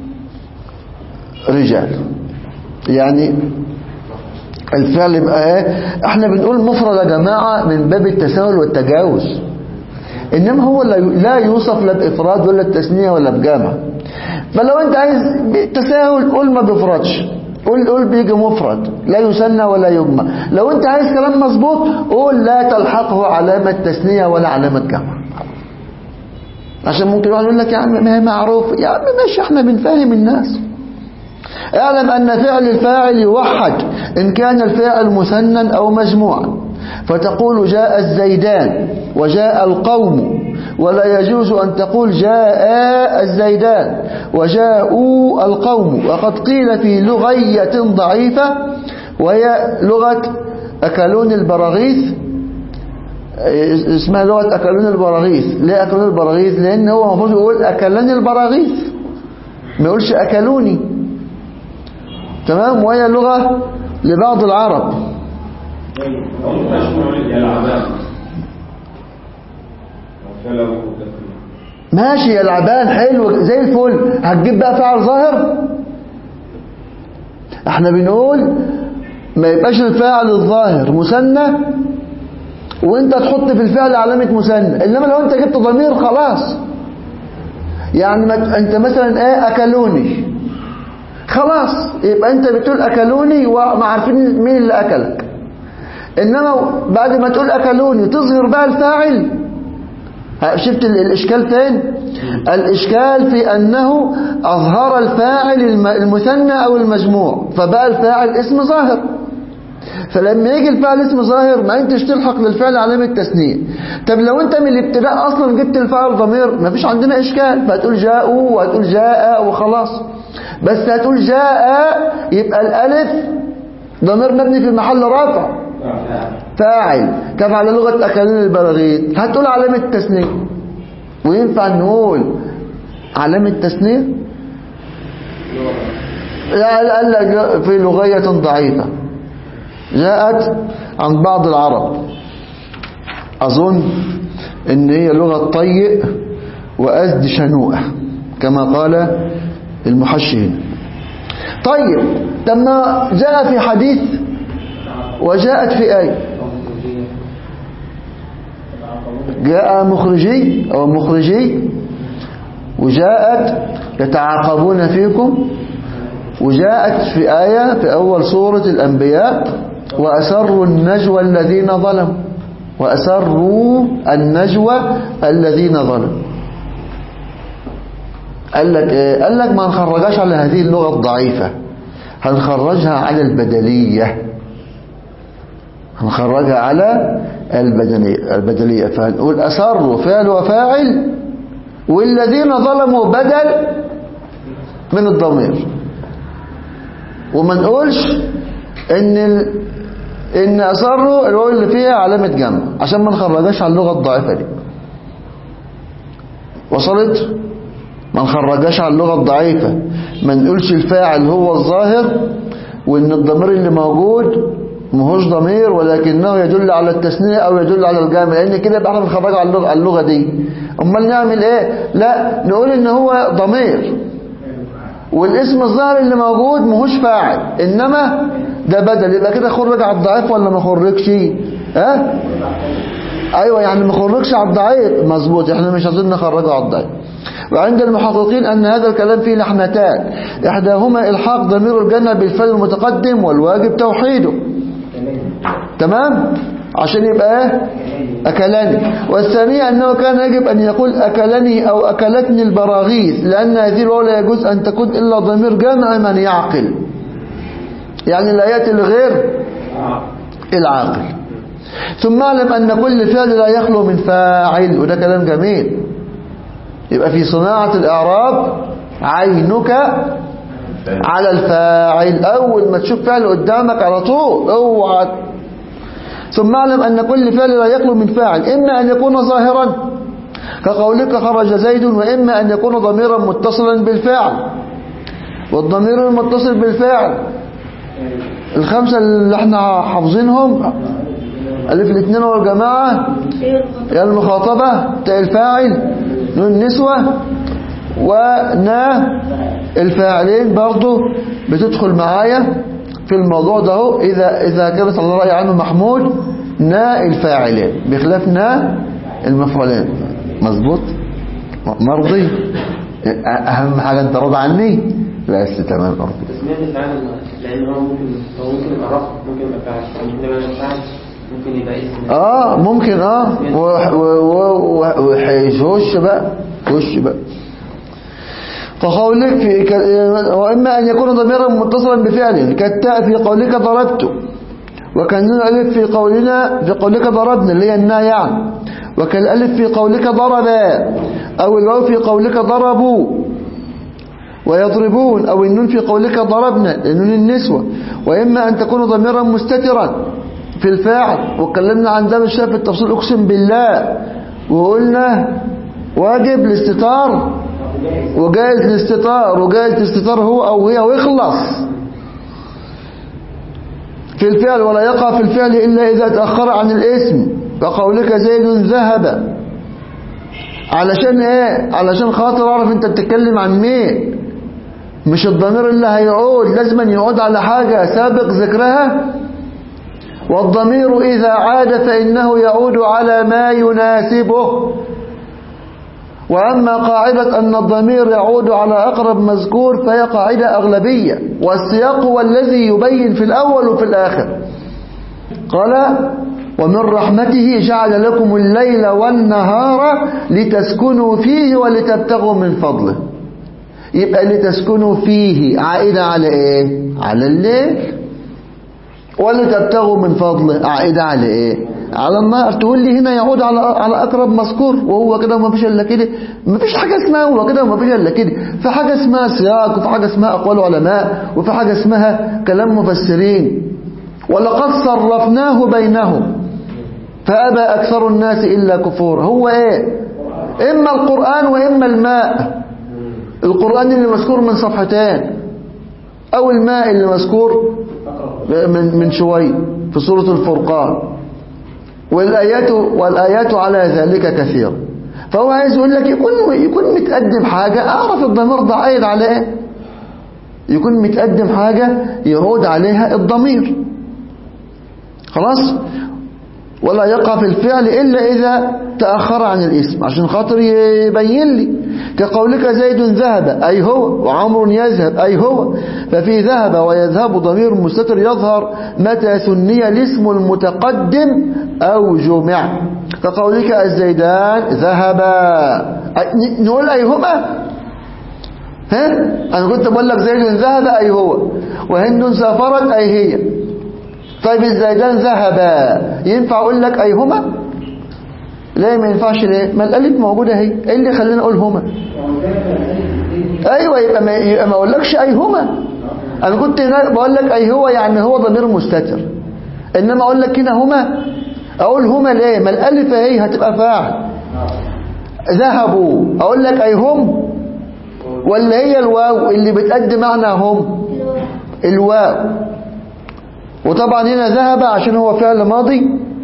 رجال يعني الفعل يبقى ايه احنا بنقول مفرد يا جماعة من باب التساهل والتجاوز انما هو لا لا يوصف لا بافراد ولا التثنيه ولا بجمع فلو انت عايز تساهل قول ما بيفردش قول قول بيجي مفرد لا يثنى ولا يجمع لو انت عايز كلام مظبوط قول لا تلحقه علامه تثنيه ولا علامه جمع عشان ممكن واحد يقول لك يا عم ما هي معروف يا عم ماشي احنا بنفهم الناس اعلم أن فعل الفاعل يوحد إن كان الفاعل مثنى أو مجموعا فتقول جاء الزيدان وجاء القوم ولا يجوز أن تقول جاء الزيدان وجاءوا القوم وقد قيل في لغية ضعيفة وهي لغة أكلون البراغيث اسمها لغة أكلون البراغيث ليه أكلون البراغيث لأن هو المفروض يقول أكلني البراغيث ما يقولش أكلوني تمام وهي لغة لبعض العرب أو ممكن أشمل يلعبان فلا مقدس ماشي يا لعبان حلو زي الفل هتجيب بقى فعل ظاهر احنا بنقول ما يبقاش الفاعل الظاهر مثنى وانت تحط في الفعل علامة مثنى انما لو انت جبت ضمير خلاص يعني ما انت مثلا ايه اكلوني خلاص يبقى انت بتقول اكلوني وما عارفين مين اللي اكلك انما بعد ما تقول اكلوني تظهر بقى الفاعل ها، شفت ال- الإشكال تاني الإشكال في أنه أظهر الفاعل الم- المثنى أو المجموع فبقى الفاعل اسم ظاهر فلما يجي الفعل اسم ظاهر ما انتش تلحق للفعل علامة تثنية طب لو انت من الابتداء اصلا جبت الفعل ضمير ما فيش عندنا اشكال فهتقول جاءوا وهتقول جاء وخلاص بس هتقول جاء يبقى الالف ضمير مبني في محل رفع فاعل كيف على لغة أكالين البراغيث هتقول علامة تثنية وينفع نقول علامة تثنية لا لا قال لك في لغية ضعيفة جاءت عن بعض العرب أظن إن هي لغة طيء وأزد شنوءة كما قال المحشي هنا طيب لما جاء في حديث وجاءت في آية جاء مخرجي أو مخرجي وجاءت يتعاقبون فيكم وجاءت في آية في أول سورة الأنبياء وأسروا النجوى الذين ظلموا وأسروا النجوى الذين ظلموا قال لك إيه؟ قال لك ما نخرجهاش على هذه اللغة الضعيفة هنخرجها على البدلية هنخرجها على البدنية البدلية فهنقول أسروا فعل وفاعل والذين ظلموا بدل من الضمير وما نقولش ان ال... ان أسروا الواو اللي فيها علامة جمع عشان ما نخرجهاش على اللغة الضعيفة دي وصلت ما نخرجهاش على اللغة الضعيفة ما نقولش الفاعل هو الظاهر وان الضمير اللي موجود مهوش ضمير ولكنه يدل على التثنية او يدل على الجامع لان كده يبقى احنا بنخرجه على اللغة, على اللغة دي امال نعمل ايه لا نقول ان هو ضمير والاسم الظاهر اللي موجود مهوش فاعل انما ده بدل يبقى كده خرج على الضعيف ولا ما خرجش ها ايوه يعني ما خرجش على الضعيف مظبوط احنا مش عايزين نخرجه على الضعيف وعند المحققين أن هذا الكلام فيه لحنتان إحداهما إلحاق ضمير الجنة بالفعل المتقدم والواجب توحيده تمام عشان يبقى ايه أكلني والثانية أنه كان يجب أن يقول أكلني أو أكلتني البراغيث لأن هذه الواو لا يجوز أن تكون إلا ضمير جمع من يعقل يعني لا يأتي لغير العاقل ثم اعلم أن كل فعل لا يخلو من فاعل وده كلام جميل يبقى في صناعة الإعراب عينك على الفاعل أول ما تشوف فعل قدامك على طول اوعى ثم اعلم أن كل فعل لا يخلو من فاعل إما أن يكون ظاهرا كقولك خرج زيد وإما أن يكون ضميرا متصلا بالفعل والضمير المتصل بالفعل الخمسة اللي احنا حافظينهم ألف الاثنين والجماعة يا المخاطبة تاء الفاعل نون النسوة ونا الفاعلين برضو بتدخل معايا في الموضوع ده هو إذا, إذا كانت على رأي عنه محمود نا الفاعلين بخلاف نا المفعولين مظبوط مرضي أهم حاجة أنت راضي عني بس تمام مرضي تسمية الفعل لأن هو ممكن هو ممكن يبقى رفع ممكن يبقى فاعل ممكن يبقى فاعل ممكن يبقى اسم اه ممكن اه وهيخش بقى خش بقى فقولك في ك... واما ان يكون ضميرا متصلا بفعل كالتاء في قولك ضربت وكان الالف في قولنا في قولك ضربنا اللي هي النا يعني وكالالف في قولك ضربا او الواو في قولك ضربوا ويضربون او النون في قولك ضربنا النون النسوة واما ان تكون ضميرا مستترا في الفاعل واتكلمنا عن ده بالشيء في التفصيل اقسم بالله وقلنا واجب الاستتار وجائز الاستتار وجائز الاستتار هو او هي ويخلص في الفعل ولا يقع في الفعل إلا إذا تأخر عن الاسم وقولك زيد ذهب علشان ايه علشان خاطر اعرف انت بتتكلم عن مين مش الضمير اللي هيعود لازم يعود على حاجة سابق ذكرها والضمير إذا عاد فإنه يعود على ما يناسبه وأما قاعدة أن الضمير يعود على أقرب مذكور فهي قاعدة أغلبية والسياق هو الذي يبين في الأول وفي الآخر قال ومن رحمته جعل لكم الليل والنهار لتسكنوا فيه ولتبتغوا من فضله يبقى لتسكنوا فيه عائدة على ايه على الليل ولتبتغوا من فضله عائدة على ايه على النهار تقول لي هنا يعود على على اقرب مذكور وهو كده وما فيش الا كده ما فيش حاجه اسمها هو كده وما فيش الا كده في حاجه اسمها سياق وفي حاجه اسمها اقوال علماء وفي حاجه اسمها كلام مفسرين ولقد صرفناه بينهم فأبى أكثر الناس إلا كفورا هو إيه إما القرآن وإما الماء القرآن اللي مذكور من صفحتين أو الماء اللي مذكور من من شوي في سورة الفرقان والآيات والآيات على ذلك كثير فهو عايز يقول لك يكون يكون متقدم حاجة أعرف الضمير ده عايد على إيه يكون متقدم حاجة يعود عليها الضمير خلاص ولا يقع في الفعل إلا إذا تأخر عن الاسم عشان خاطر يبين لي كقولك زيد ذهب أي هو وعمر يذهب أي هو ففي ذهب ويذهب ضمير مستتر يظهر متى ثني الاسم المتقدم أو جمع كقولك الزيدان ذهبا نقول أي هما ها أنا كنت بقول لك زيد ذهب أي هو وهند سافرت أي هي طيب الزيدان ذهبا ينفع اقول لك اي هما لا ما ينفعش ليه ما الالف موجوده اهي ايه اللي خلينا اقول هما ايوه يبقى ما يبقى ما اقولكش اي هما انا كنت بقول لك اي هو يعني هو ضمير مستتر انما اقول لك هنا هما اقول هما ليه ما الالف اهي هتبقى فاعل ذهبوا اقول لك اي هم ولا هي الواو اللي بتأدي معنى هم الواو وطبعا هنا ذهب عشان هو فعل ماضي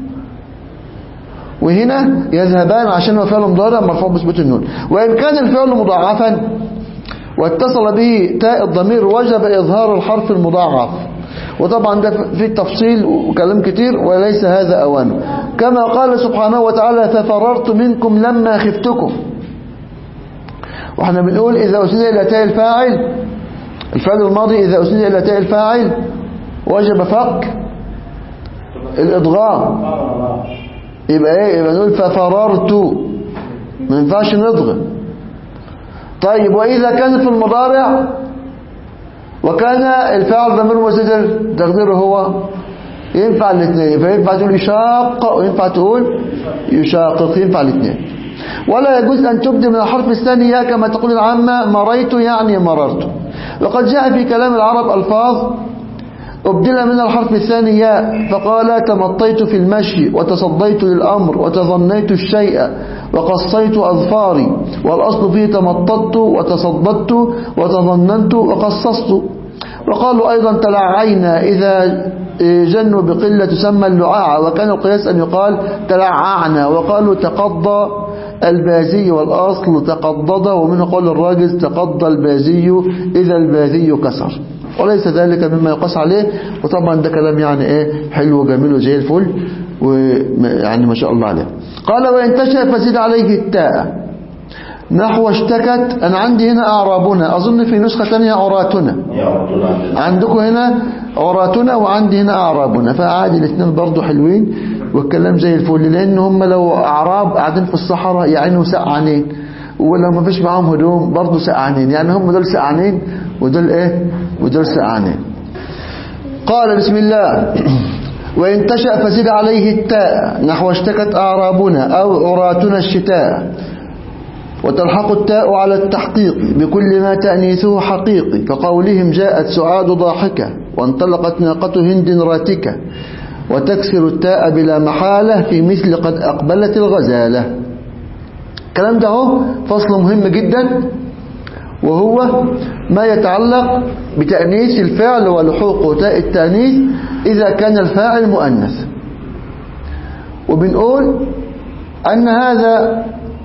وهنا يذهبان عشان هو فعل مضارع مرفوع بثبوت النون وإن كان الفعل مضاعفا واتصل به تاء الضمير وجب إظهار الحرف المضاعف وطبعا ده في تفصيل وكلام كتير وليس هذا أوانه كما قال سبحانه وتعالى ففررت منكم لما خفتكم واحنا بنقول إذا أسند إلى تاء الفاعل الفعل الماضي إذا أسند إلى تاء الفاعل وجب فك الإضغام يبقى ايه يبقى نقول ففررت ما ينفعش نضغم طيب وإذا كان في المضارع وكان الفعل ضمير مستتر تقديره هو ينفع الاثنين فينفع تقول يشاق وينفع تقول يشاقق ينفع الاثنين ولا يجوز أن تبدي من الحرف الثاني يا كما تقول العامة مريت يعني مررت وقد جاء في كلام العرب ألفاظ أبدل من الحرف الثاني ياء فقال تمطيت في المشي وتصديت للأمر وتظنيت الشيء وقصيت أظفاري والأصل فيه تمططت وتصددت وتظننت وقصصت وقالوا أيضا تلعينا إذا جنوا بقلة تسمى اللعاعة وكان القياس أن يقال تلععنا وقالوا تقضى البازي والأصل تقضض ومنه قول الراجز تقضى البازي إذا البازي كسر وليس ذلك مما يقاس عليه وطبعا ده كلام يعني ايه حلو وجميل وزي الفل ويعني ما شاء الله عليه قال وإن تشاء فزد عليه التاء نحو اشتكت أنا عندي هنا أعرابنا أظن في نسخة ثانية عراتنا عندكم هنا عراتنا وعندي هنا أعرابنا فعادي الاثنين برضو حلوين والكلام زي الفل لأن هم لو أعراب قاعدين في الصحراء يعينوا سقعانين ولو ما فيش معاهم هدوم برضو سقعانين يعني هم دول سقعانين ودول ايه ودول سقعانين قال بسم الله وإن تشأ فزد عليه التاء نحو اشتكت أعرابنا أو عراتنا الشتاء وتلحق التاء على التحقيق بكل ما تأنيثه حقيقي كقولهم جاءت سعاد ضاحكة وانطلقت ناقة هند راتكة وتكسر التاء بلا محالة في مثل قد أقبلت الغزالة الكلام ده هو فصل مهم جدا وهو ما يتعلق بتأنيث الفعل ولحوق تاء التأنيث إذا كان الفاعل مؤنث وبنقول أن هذا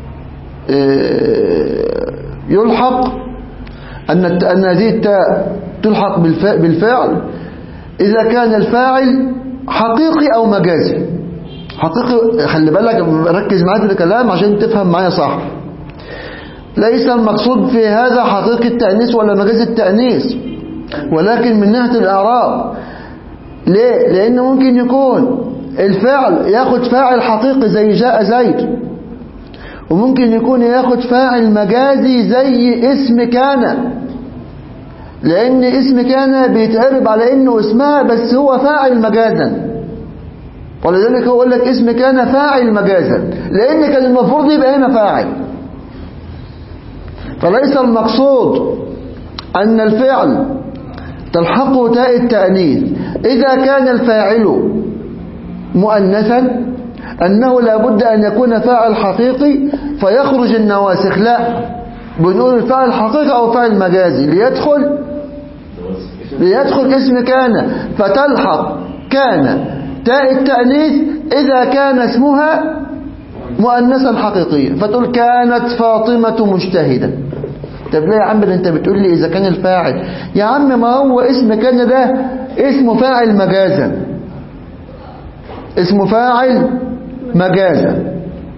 آه، يلحق أن الت- أن هذه التاء تلحق بالفا- بالفعل إذا كان الفاعل حقيقي أو مجازي حقيقي خلي بالك ركز معايا في الكلام عشان تفهم معايا صح ليس المقصود في هذا حقيقي التأنيث ولا مجاز التأنيث ولكن من ناحية الإعراب ليه؟ لأن ممكن يكون الفعل ياخد فاعل حقيقي زي جاء زيد وممكن يكون ياخد فاعل مجازي زي اسم كان لأن اسم كان بيتعرب على إنه اسمها بس هو فاعل مجازا ولذلك هو يقول لك اسم كان فاعل مجازا لأن كان المفروض يبقى هنا فاعل فليس المقصود أن الفعل تلحقه تاء التأنيث إذا كان الفاعل مؤنثا أنه لابد أن يكون فاعل حقيقي فيخرج النواسخ لا بنقول الفاعل حقيقي أو فاعل مجازي ليدخل ليدخل اسم كان فتلحق كان تاء التأنيث إذا كان اسمها مؤنثا حقيقيا فتقول كانت فاطمة مجتهدة طب ليه يا عم ده انت بتقول لي اذا كان الفاعل يا عم ما هو اسم كان ده اسمه فاعل مجازا اسمه فاعل مجازا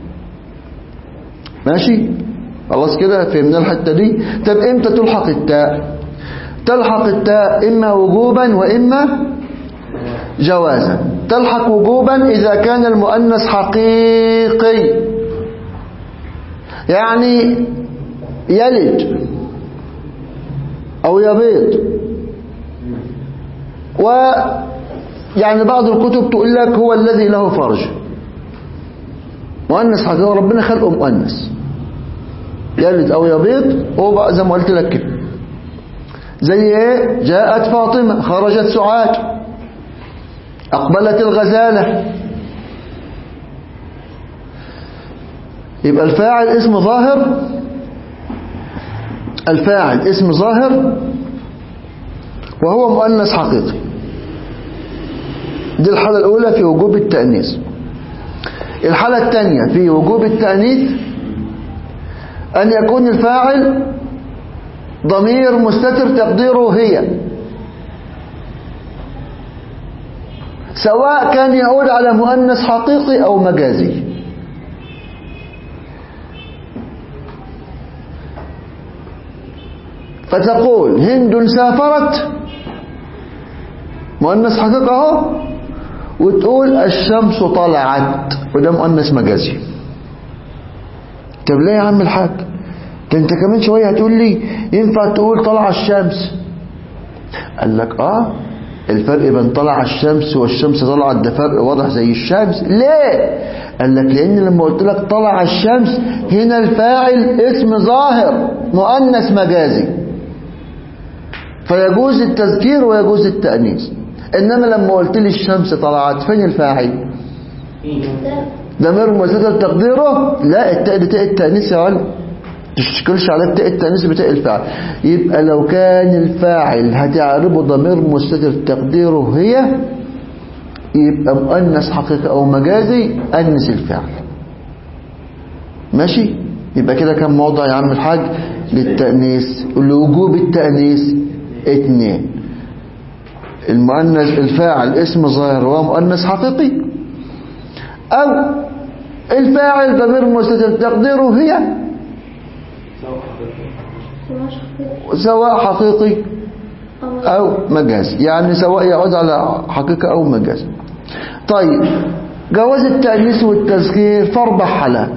ماشي خلاص كده فهمنا الحته دي طب امتى تلحق التاء تلحق التاء اما وجوبا واما جوازا تلحق وجوبا اذا كان المؤنث حقيقي يعني يلد أو يبيض و يعني بعض الكتب تقول لك هو الذي له فرج مؤنث حقيقي ربنا خلقه مؤنث يلد أو يبيض هو بقى زي ما قلت لك كده زي ايه جاءت فاطمة خرجت سعاد أقبلت الغزالة يبقى الفاعل اسم ظاهر الفاعل اسم ظاهر وهو مؤنث حقيقي دي الحالة الأولى في وجوب التأنيث الحالة الثانية في وجوب التأنيث أن يكون الفاعل ضمير مستتر تقديره هي سواء كان يعود على مؤنث حقيقي أو مجازي فتقول هند سافرت مؤنث حقيقة اهو وتقول الشمس طلعت وده مؤنث مجازي طب ليه يا عم الحاج ده انت كمان شوية هتقول لي ينفع تقول طلع الشمس قال لك اه الفرق بين طلع الشمس والشمس طلعت ده فرق واضح زي الشمس ليه قال لك لان لما قلت لك طلع الشمس هنا الفاعل اسم ظاهر مؤنث مجازي فيجوز التذكير ويجوز التأنيث إنما لما قلت لي الشمس طلعت فين الفاعل ضمير مستتر تقديره لا التاء دي تاء التأنيث يا ولد تشتكلش على تاء التأنيث بتاء الفاعل يبقى لو كان الفاعل هتعربه ضمير مستتر تقديره هي يبقى مؤنث حقيقي أو مجازي أنس الفعل ماشي يبقى كده كم موضع يا عم الحاج للتأنيث لوجوب التأنيث اتنين المؤنث الفاعل اسم ظاهر ومؤنث حقيقي او الفاعل ضمير مستتر تقديره هي سواء حقيقي او مجاز يعني سواء يعود على حقيقة او مجاز طيب جواز التأنيث والتذكير في اربع حالات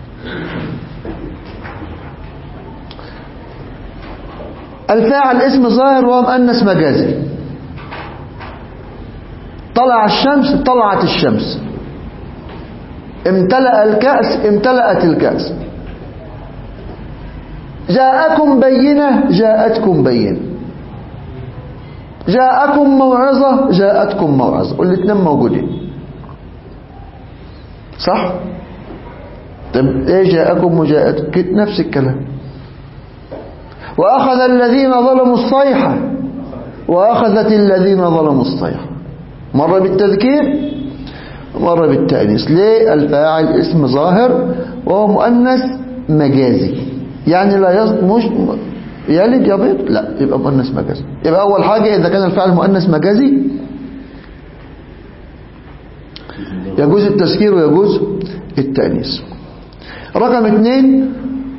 الفاعل اسم ظاهر وهو مؤنث مجازي طلع الشمس طلعت الشمس امتلأ الكأس امتلأت الكأس جاءكم بينة جاءتكم بينة جاءكم موعظة جاءتكم موعظة والاثنين موجودين صح طب ايه جاءكم وجاءتكم نفس الكلام وأخذ الذين ظلموا الصيحة وأخذت الذين ظلموا الصيحة مرة بالتذكير مرة بالتأنيث ليه الفاعل اسم ظاهر وهو مؤنث مجازي يعني لا يص... مش يلد يبيض لا يبقى مؤنث مجازي يبقى أول حاجة إذا كان الفعل مؤنث مجازي يجوز التذكير ويجوز التأنيث رقم اثنين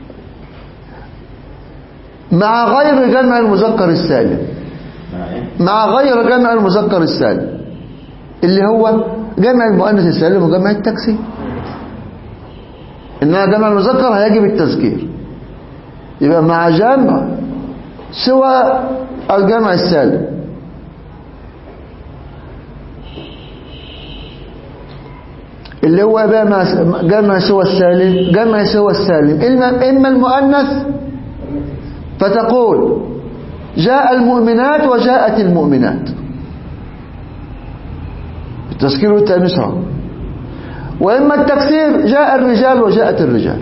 مع غير جمع المذكر السالم مع ايه؟ مع غير جمع المذكر السالم اللي هو جمع المؤنث السالم وجمع التكسير انما جمع المذكر هيجب التذكير يبقى مع جمع سوى الجمع السالم اللي هو بقى مع- جمع سوى السالم جمع سوى السالم إما إما المؤنث فتقول جاء المؤمنات وجاءت المؤمنات التذكير والتأنيث اهو. وإما التكسير جاء الرجال وجاءت الرجال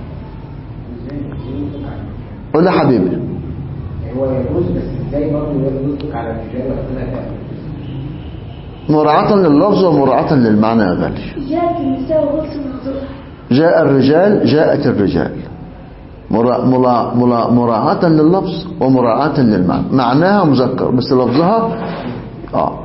قول يا حبيبي هو يجوز بس ازاي برضه يطلق على الرجال ولا لا مراعاة لللفظ ومراعاة للمعنى يا غالي جاءت النساء وغلس المنظور جاء الرجال جاءت الرجال مرا- مرا- مرا- مراعاة لللفظ ومراعاة للمعنى معناها مذكر بس لفظها اه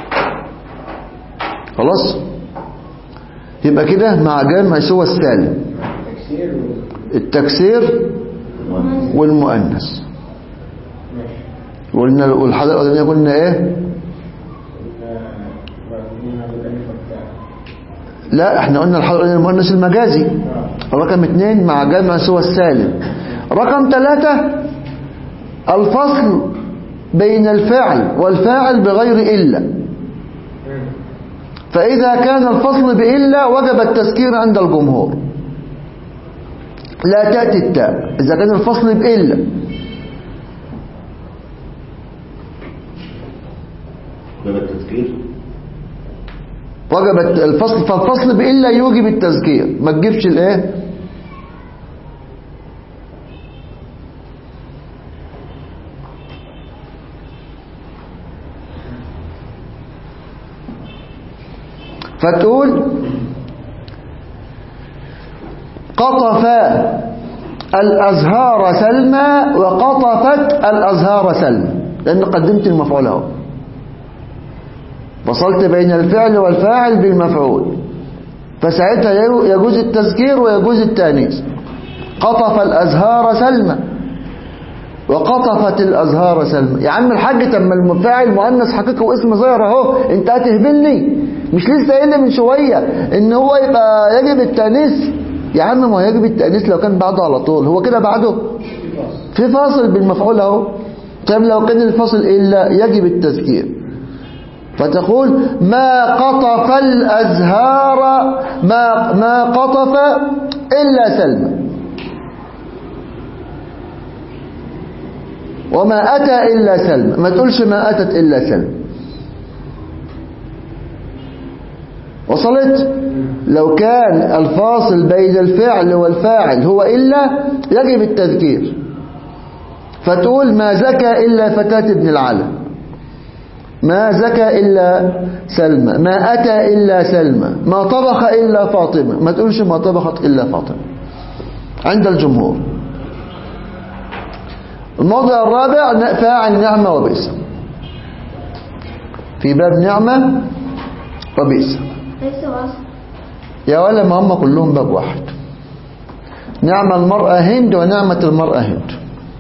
خلاص يبقى كده مع جمع سوى السالم تكسير التكسير المؤنث. والمؤنث ماشي قلنا والحلقة الأولانية قلنا ايه لا احنا قلنا الحلقة الأولانية المؤنث المجازي رقم اثنين مع جمع سوى السالم رقم ثلاثة الفصل بين الفعل والفاعل بغير إلا فإذا كان الفصل بإلا وجب التذكير عند الجمهور لا تأتي التاء إذا كان الفصل بإلا باب التذكير وجب الفصل فالفصل بإلا يوجب التذكير ما تجيبش الايه فتقول قطف الأزهار سلمى وقطفت الأزهار سلمى لأن قدمت المفعول اهو فصلت بين الفعل والفاعل بالمفعول فساعتها يجوز التذكير ويجوز التانيث قطف الأزهار سلمى وقطفت الأزهار سلمى يا عم الحاج طب ما الفاعل مؤنث حقيقي واسم ظاهر اهو انت هتهبلني مش لسه قايل لي من شويه ان هو يبقى يجب التانيث يا عم ما يجب التانيث لو كان بعده على طول هو كده بعده في فاصل بالمفعول اهو طيب لو كان الفاصل الا يجب التذكير فتقول ما قطف الأزهار ما, ما قطف إلا سلمى وما أتى إلا سلمى ما تقولش ما أتت إلا سلمى وصلت لو كان الفاصل بين الفعل والفاعل هو إلا يجب التذكير فتقول ما زكى إلا فتاة ابن العالم ما زكى إلا سلمى ما أتى إلا سلمى ما طبخ إلا فاطمة ما تقولش ما طبخت إلا فاطمة عند الجمهور الموضع الرابع فاعل نعمة وبئس في باب نعمة وبئس ليس وصف يا ولا ما هم كلهم باب واحد نعم المرأة هند ونعمة المرأة هند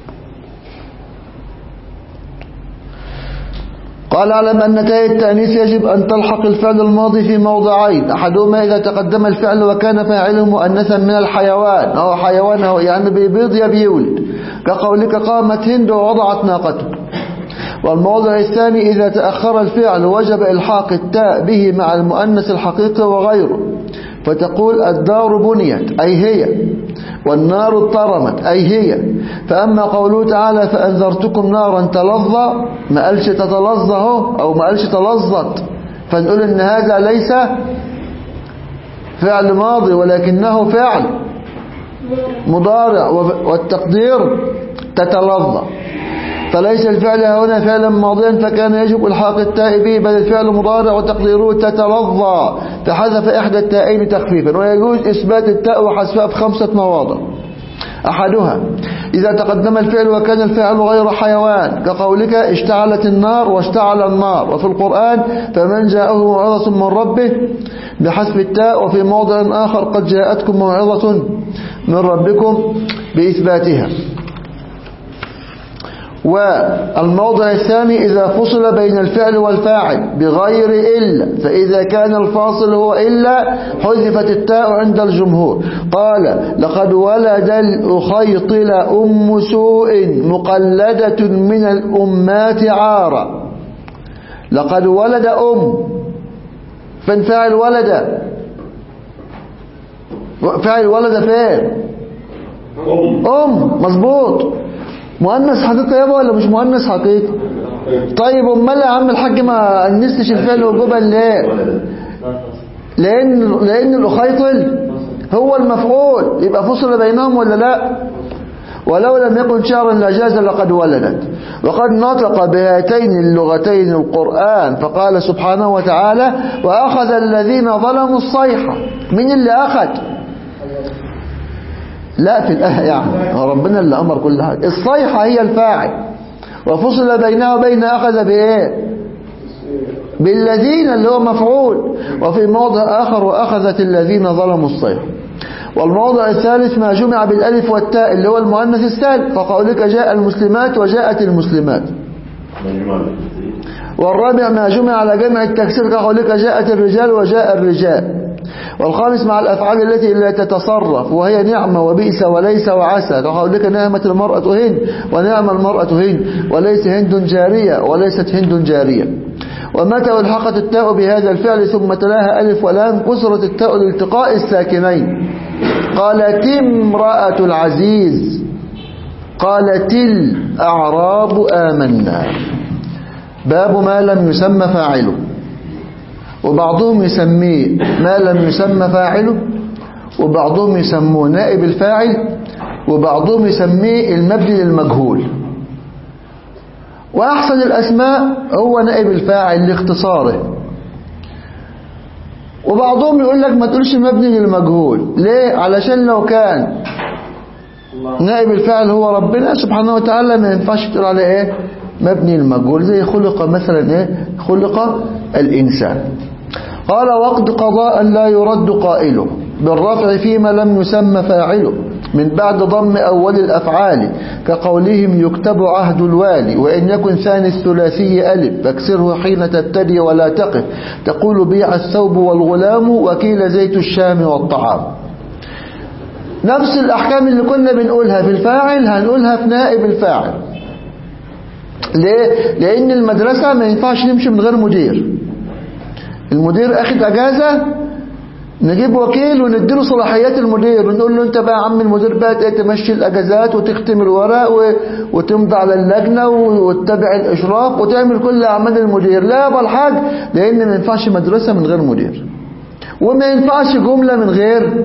قال اعلم أن تاء التأنيث يجب أن تلحق الفعل الماضي في موضعين أحدهما إذا تقدم الفعل وكان فاعله مؤنثا من الحيوان أو حيوان أو يعني بيبيض يا بيولد كقولك قامت هند ووضعت ناقته والموضع الثاني إذا تأخر الفعل وجب إلحاق التاء به مع المؤنث الحقيقي وغيره فتقول الدار بنيت أي هي والنار اضطرمت أي هي فأما قوله تعالى فأنذرتكم نارا تلظى ما قالش تتلظى اهو أو ما قالش تلظت فنقول إن هذا ليس فعل ماضي ولكنه فعل مضارع وف- والتقدير تتلظى فليس الفعل هنا فعلا ماضيا فكان يجب الحاق التاء به بل الفعل مضارع وتقديره تتلظى فحذف إحدى التائين تخفيفا ويجوز إثبات التاء وحذفها في خمسة مواضع أحدها إذا تقدم الفعل وكان الفعل غير حيوان كقولك اشتعلت النار واشتعل النار وفي القرآن فمن جاءه موعظة من ربه بحذف التاء وفي موضع آخر قد جاءتكم موعظة من ربكم بإثباتها والموضع الثاني إذا فصل بين الفعل والفاعل بغير إلا فإذا كان الفاصل هو إلا حذفت التاء عند الجمهور قال لقد ولد الأخيطل أم سوء مقلدة من الأمات عارة لقد ولد أم فين فاعل ولد فاعل ولد فين أم أم مظبوط مؤنث حقيقي يابا ولا مش مؤنث حقيقي طيب امال يا عم الحاج ما انستش الفعل وجوبا ليه لان لان الاخيطل هو المفعول يبقى فصل بينهم ولا لا ولو لم يكن شعرا لجاز لقد ولدت وقد نطق بهاتين اللغتين القرآن فقال سبحانه وتعالى وأخذ الذين ظلموا الصيحة من اللي أخذ لا في الآية يعني هو ربنا اللي أمر كل حاجة الصيحة هي الفاعل وفصل بينها وبين أخذ بإيه بالذين اللي هو مفعول وفي موضع آخر وأخذت الذين ظلموا الصيحة والموضع الثالث ما جمع بالألف والتاء اللي هو المؤنث السالم فقولك جاء المسلمات وجاءت المسلمات مجموعة بالتفسير. والرابع ما جمع على جمع التكسير كقولك جاءت الرجال وجاء الرجال والخامس مع الأفعال التي لا تتصرف وهي نعمة وبئس وليس وعسى كقولك نعمة المرأة هند ونعم المرأة هند وليس هند جارية وليست هند جارية ومتى الحقت التاء بهذا الفعل ثم تلاها ألف ولام كسرت التاء لالتقاء الساكنين قالت امرأة العزيز قالت الأعراب آمنا باب ما لم يسمى فاعله وبعضهم يسميه ما لم يسمى فاعله وبعضهم يسموه نائب الفاعل وبعضهم يسميه المبني للمجهول وأحسن الأسماء هو نائب الفاعل لاختصاره وبعضهم يقول لك ما تقولش مبني للمجهول ليه علشان لو كان نائب الفاعل هو ربنا سبحانه وتعالى ما ينفعش تقول عليه ايه مبني المجهول زي خلق مثلا ايه خلق الانسان قال وقد قضاء لا يرد قائله بالرفع فيما لم يسمى فاعله من بعد ضم أول الأفعال كقولهم يكتب عهد الوالي وإن يكن ثاني الثلاثي ألف فاكسره حين تبتدي ولا تقف تقول بيع الثوب والغلام وكيل زيت الشام والطعام نفس الأحكام اللي كنا بنقولها في الفاعل هنقولها في نائب الفاعل ليه؟ لأن المدرسة ما ينفعش نمشي من غير مدير المدير أخذ أجازة نجيب وكيل ونديله صلاحيات المدير ونقول له انت بقى يا عم المدير بقى ايه تمشي الاجازات وتختم الورق و... وتمضي على اللجنه و... وتتابع الاشراف وتعمل كل اعمال المدير لا يا الحاج لان ما ينفعش مدرسه من غير مدير وما ينفعش جمله من غير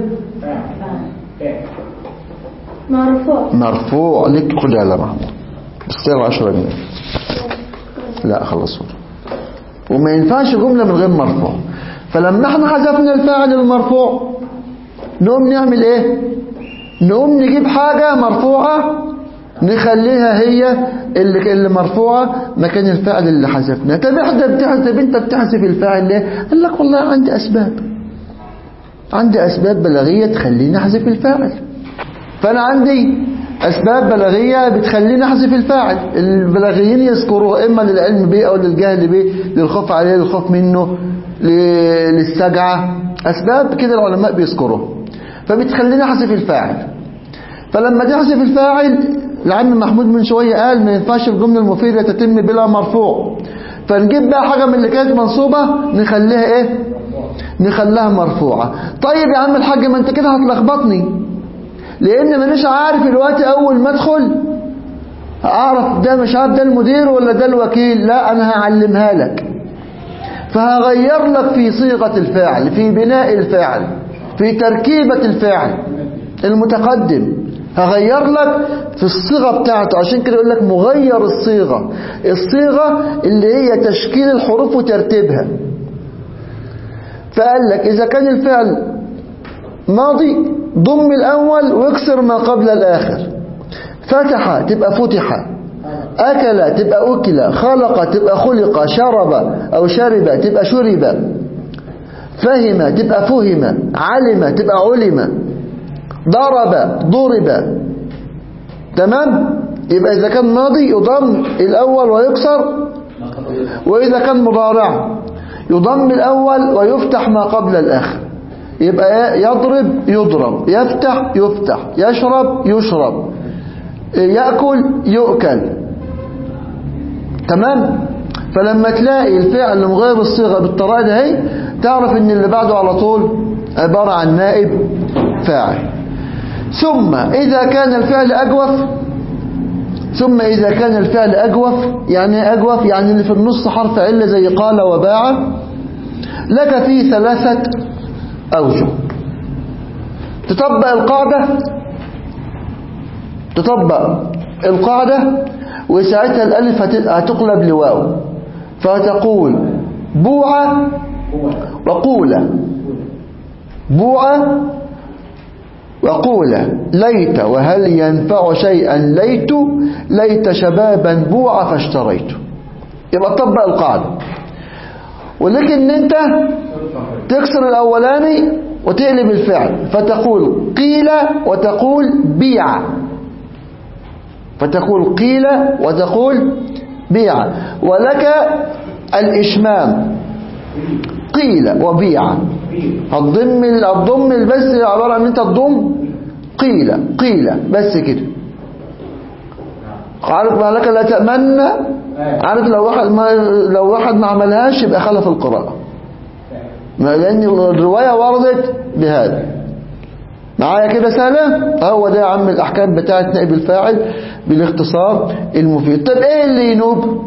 مرفوع مرفوع لك خد على محمود بالسعر 10 جنيه لا خلص وما ينفعش جمله من غير مرفوع فلما احنا حذفنا الفاعل المرفوع نقوم نعمل ايه نقوم نجيب حاجة مرفوعة نخليها هي اللي اللي مرفوعة مكان الفاعل اللي حذفناه طب احنا بتحذف انت بتحذف الفاعل ليه قال لك والله عندي اسباب عندي اسباب بلاغية تخليني احذف الفاعل فانا عندي اسباب بلاغية بتخليني احذف الفاعل البلاغيين يذكروه اما للعلم به او للجهل به للخوف عليه للخوف منه للسجعة أسباب كده العلماء بيذكروها فبتخليني أحذف الفاعل فلما تحذف الفاعل العم محمود من شوية قال ما ينفعش الجملة المفيدة تتم بلا مرفوع فنجيب بقى حاجة من اللي كانت منصوبة نخليها ايه نخليها مرفوعة طيب يا عم الحاج ما انت كده هتلخبطني لان مانيش عارف الوقت اول ما ادخل اعرف ده مش عارف ده المدير ولا ده الوكيل لا انا هعلمها لك فهغير لك في صيغة الفاعل في بناء الفاعل في تركيبة الفاعل المتقدم هغير لك في الصيغة بتاعته عشان كده يقول لك مغير الصيغة الصيغة اللي هي تشكيل الحروف وترتيبها فقال لك إذا كان الفعل ماضي ضم الأول واكسر ما قبل الآخر فتح تبقى فتح أكل تبقى أكل خلق تبقى خلق شرب أو شرب تبقى شرب فهم تبقى فهم علم تبقى علم ضرب ضرب تمام يبقى إذا كان ماضي يضم الأول ويكسر وإذا كان مضارع يضم الأول ويفتح ما قبل الآخر يبقى يضرب يضرب يفتح يفتح يشرب يشرب يأكل يؤكل تمام فلما تلاقي الفعل مغير الصيغة بالطريقة دي هي تعرف ان اللي بعده على طول عبارة عن نائب فاعل ثم إذا كان الفعل أجوف ثم إذا كان الفعل أجوف يعني إيه أجوف يعني اللي في النص حرف علة زي قال وباع لك فيه ثلاثة أوجه تطبق القاعدة تطبق القاعدة وساعتها الألف هت- هتقلب لواو فتقول بوعة وقولة بوعة وقولة ليت وهل ينفع شيئا ليت ليت شبابا بوع فاشتريت يبقى طبق القاعدة ولكن انت تكسر الاولاني وتقلب الفعل فتقول قيل وتقول بيع فتقول قيل وتقول بيع ولك الإشمام قيل وبيع هتضم الضم بس عبارة عن انت تضم قيل قيل بس كده عارف ما لك لا تأمن عارف لو واحد ما لو واحد ما عملهاش يبقى خلف القراءة ما لأن الرواية وردت بهذا معايا كده سهلة هو ده يا عم الأحكام بتاعت نائب الفاعل بالاختصار المفيد طب ايه اللي ينوب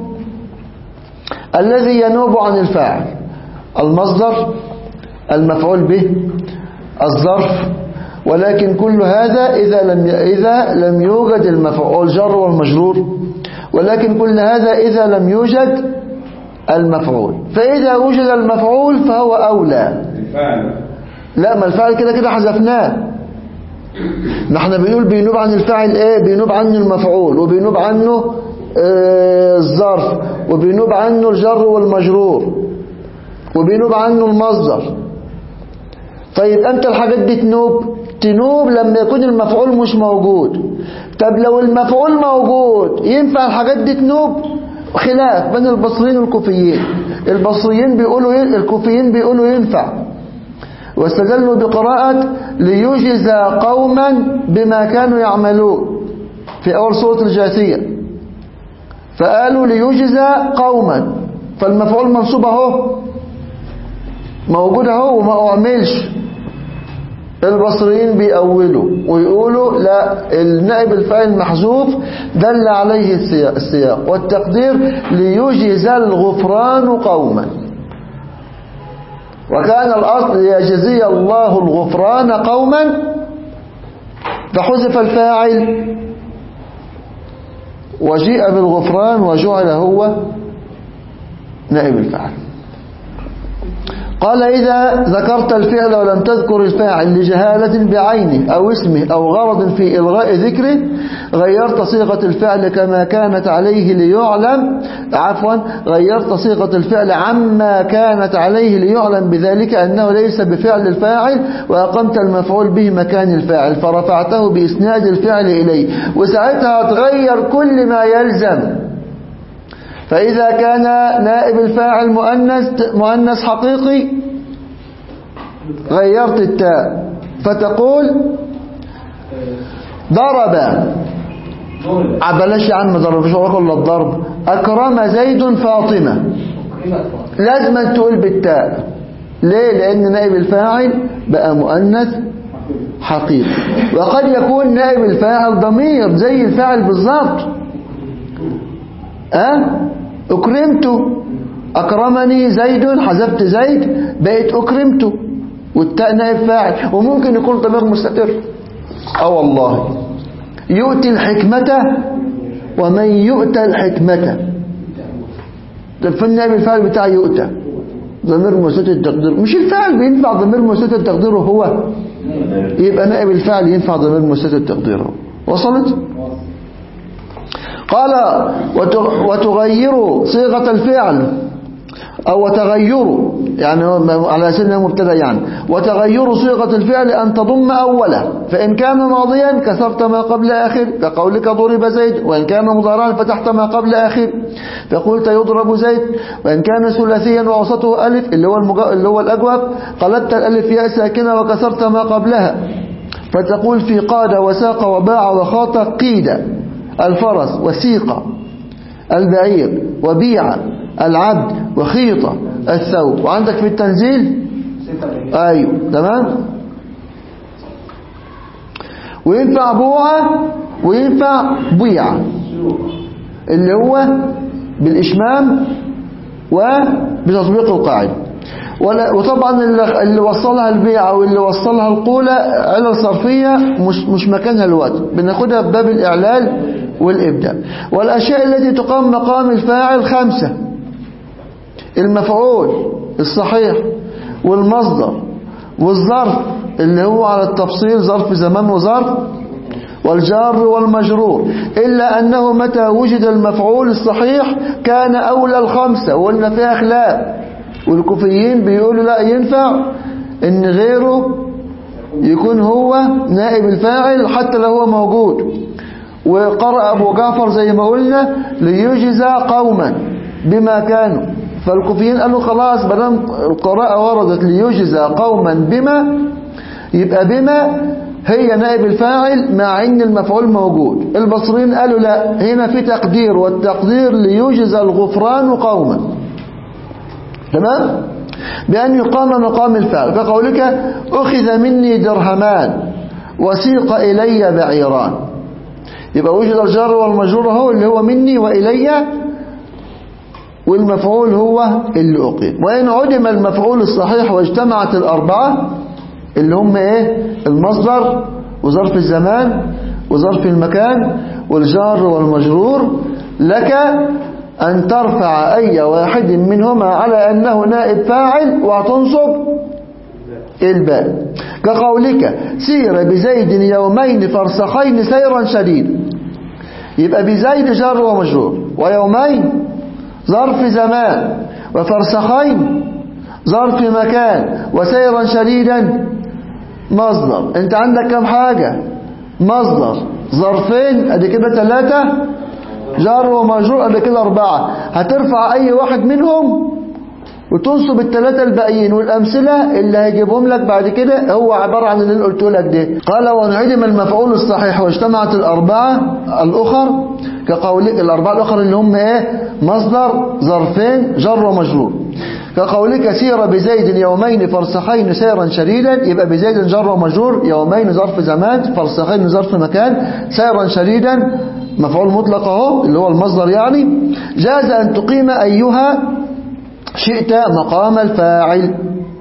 الذي ينوب عن الفاعل المصدر المفعول به الظرف ولكن كل هذا إذا لم إذا لم يوجد المفعول الجر والمجرور ولكن كل هذا إذا لم يوجد المفعول فإذا وجد المفعول فهو أولى الفعل لا ما الفاعل كده كده حذفناه ما احنا بنقول بينوب عن الفاعل ايه بينوب عنه المفعول وبينوب عنه آه، الظرف وبينوب عنه الجر والمجرور وبينوب عنه المصدر طيب انت الحاجات دي تنوب تنوب لما يكون المفعول مش موجود طب لو المفعول موجود ينفع الحاجات دي تنوب خلاف بين البصريين والكوفيين البصريين بيقولوا ي- الكوفيين بيقولوا ينفع واستدلوا بقراءة ليجز قوما بما كانوا يعملون في أول سورة الجاثية فقالوا ليجز قوما فالمفعول منصوب اهو موجود اهو وما أعملش البصريين بيأولوا ويقولوا لا النائب الفاعل محذوف دل عليه السياق, السياق والتقدير ليجز الغفران قوما وكان الأصل ليجزي الله الغفران قوما فحذف الفاعل وجيء بالغفران وجعل هو نائب الفاعل قال إذا ذكرت الفعل ولم تذكر الفاعل لجهالة بعينه أو اسمه أو غرض في إلغاء ذكره غيرت صيغة الفعل كما كانت عليه ليعلم عفوا غيرت صيغة الفعل عما كانت عليه ليعلم بذلك أنه ليس بفعل الفاعل وأقمت المفعول به مكان الفاعل فرفعته بإسناد الفعل إليه وساعتها تغير كل ما يلزم فإذا كان نائب الفاعل مؤنث مؤنث حقيقي غيرت التاء فتقول ضرب عبلاش يا عم ضرب مش هقول الا الضرب أكرم زيد فاطمة لازم أن تقول بالتاء ليه لأن نائب الفاعل بقى مؤنث حقيقي وقد يكون نائب الفاعل ضمير زي الفاعل بالظبط أه؟ أكرمت أكرمني زيد حذفت زيد بقيت أكرمت والتاء نائب فاعل وممكن يكون ضمير مستتر اه والله يؤتي الحكمة ومن يؤتى الحكمة طب فين نائب الفاعل بتاع يؤتى ضمير مسوت التقدير مش الفاعل بينفع ضمير مسوت التقدير هو يبقى نائب الفاعل ينفع ضمير مسوت التقدير وصلت قال وت- وتغير صيغة الفعل أو وتغير يعني هو على سنة مبتدا يعني وتغير صيغة الفعل أن تضم أوله فإن كان ماضيا كسرت ما قبل آخر كقولك ضرب زيد وإن كان مضارعا فتحت ما قبل آخر فقلت يضرب زيد وإن كان ثلاثيا ووسطه ألف اللي هو, المج... اللي هو الأجوب قلبت الألف ياء ساكنة وكسرت ما قبلها فتقول في قاد وساق وباع وخاط قيد الفرس وسيق البعير وبيع العبد وخيط الثوب وعندك في التنزيل ايوه تمام وينفع بوعة وينفع بيع اللي هو بالإشمام وبتطبيق القاعدة ولا- وطبعا اللي اللي وصلها البيع واللي وصلها القولة علل صرفية مش, مش مكانها الوقت بناخدها بباب الإعلال والإبداع والأشياء التي تقام مقام الفاعل خمسة المفعول الصحيح والمصدر والظرف اللي هو على التفصيل ظرف زمان وظرف والجار والمجرور إلا أنه متى وجد المفعول الصحيح كان أولى الخمسة وقلنا فيها خلاف والكوفيين بيقولوا لا ينفع إن غيره يكون هو نائب الفاعل حتى لو هو موجود وقرأ أبو جعفر زي ما قلنا ليجزى قوما بما كانوا فالكوفيين قالوا خلاص بدل القراءة وردت ليجزى قوما بما يبقى بما هي نائب الفاعل مع ان المفعول موجود البصريين قالوا لا هنا في تقدير والتقدير ليجزى الغفران قوما تمام بأن يقام مقام الفعل كقولك أخذ مني درهمان وسيق إلي بعيران يبقى وجد الجار والمجرور هو اللي هو مني وإلي والمفعول هو اللي أقيم وإن عدم المفعول الصحيح واجتمعت الأربعة اللي هم إيه المصدر وظرف الزمان وظرف المكان والجار والمجرور لك أن ترفع أي واحد منهما على أنه نائب فاعل وتنصب الباء كقولك سير بزيد يومين فرسخين سيرا شديدا يبقى بزيد جار ومجرور ويومين ظرف زمان وفرسخين ظرف مكان وسيرا شديدا مصدر انت عندك كم حاجة مصدر ظرفين ادي كده ثلاثة جار ومجرور ادي كده اربعة هترفع اي واحد منهم وتنصب الثلاثة الباقيين والأمثلة اللي هيجيبهم لك بعد كده هو عبارة عن اللي قلت لك ده قال وانعدم المفعول الصحيح واجتمعت الأربعة الأخر كقولك الأربعة الأخر اللي هم إيه مصدر ظرفين جر ومجرور كقولك سير بزيد يومين فرسخين سيرا شديدا يبقى بزيد جر ومجرور يومين ظرف زمان فرسخين ظرف مكان سيرا شديدا مفعول مطلق اهو اللي هو المصدر يعني جاز أن تقيم أيها شئت مقام الفاعل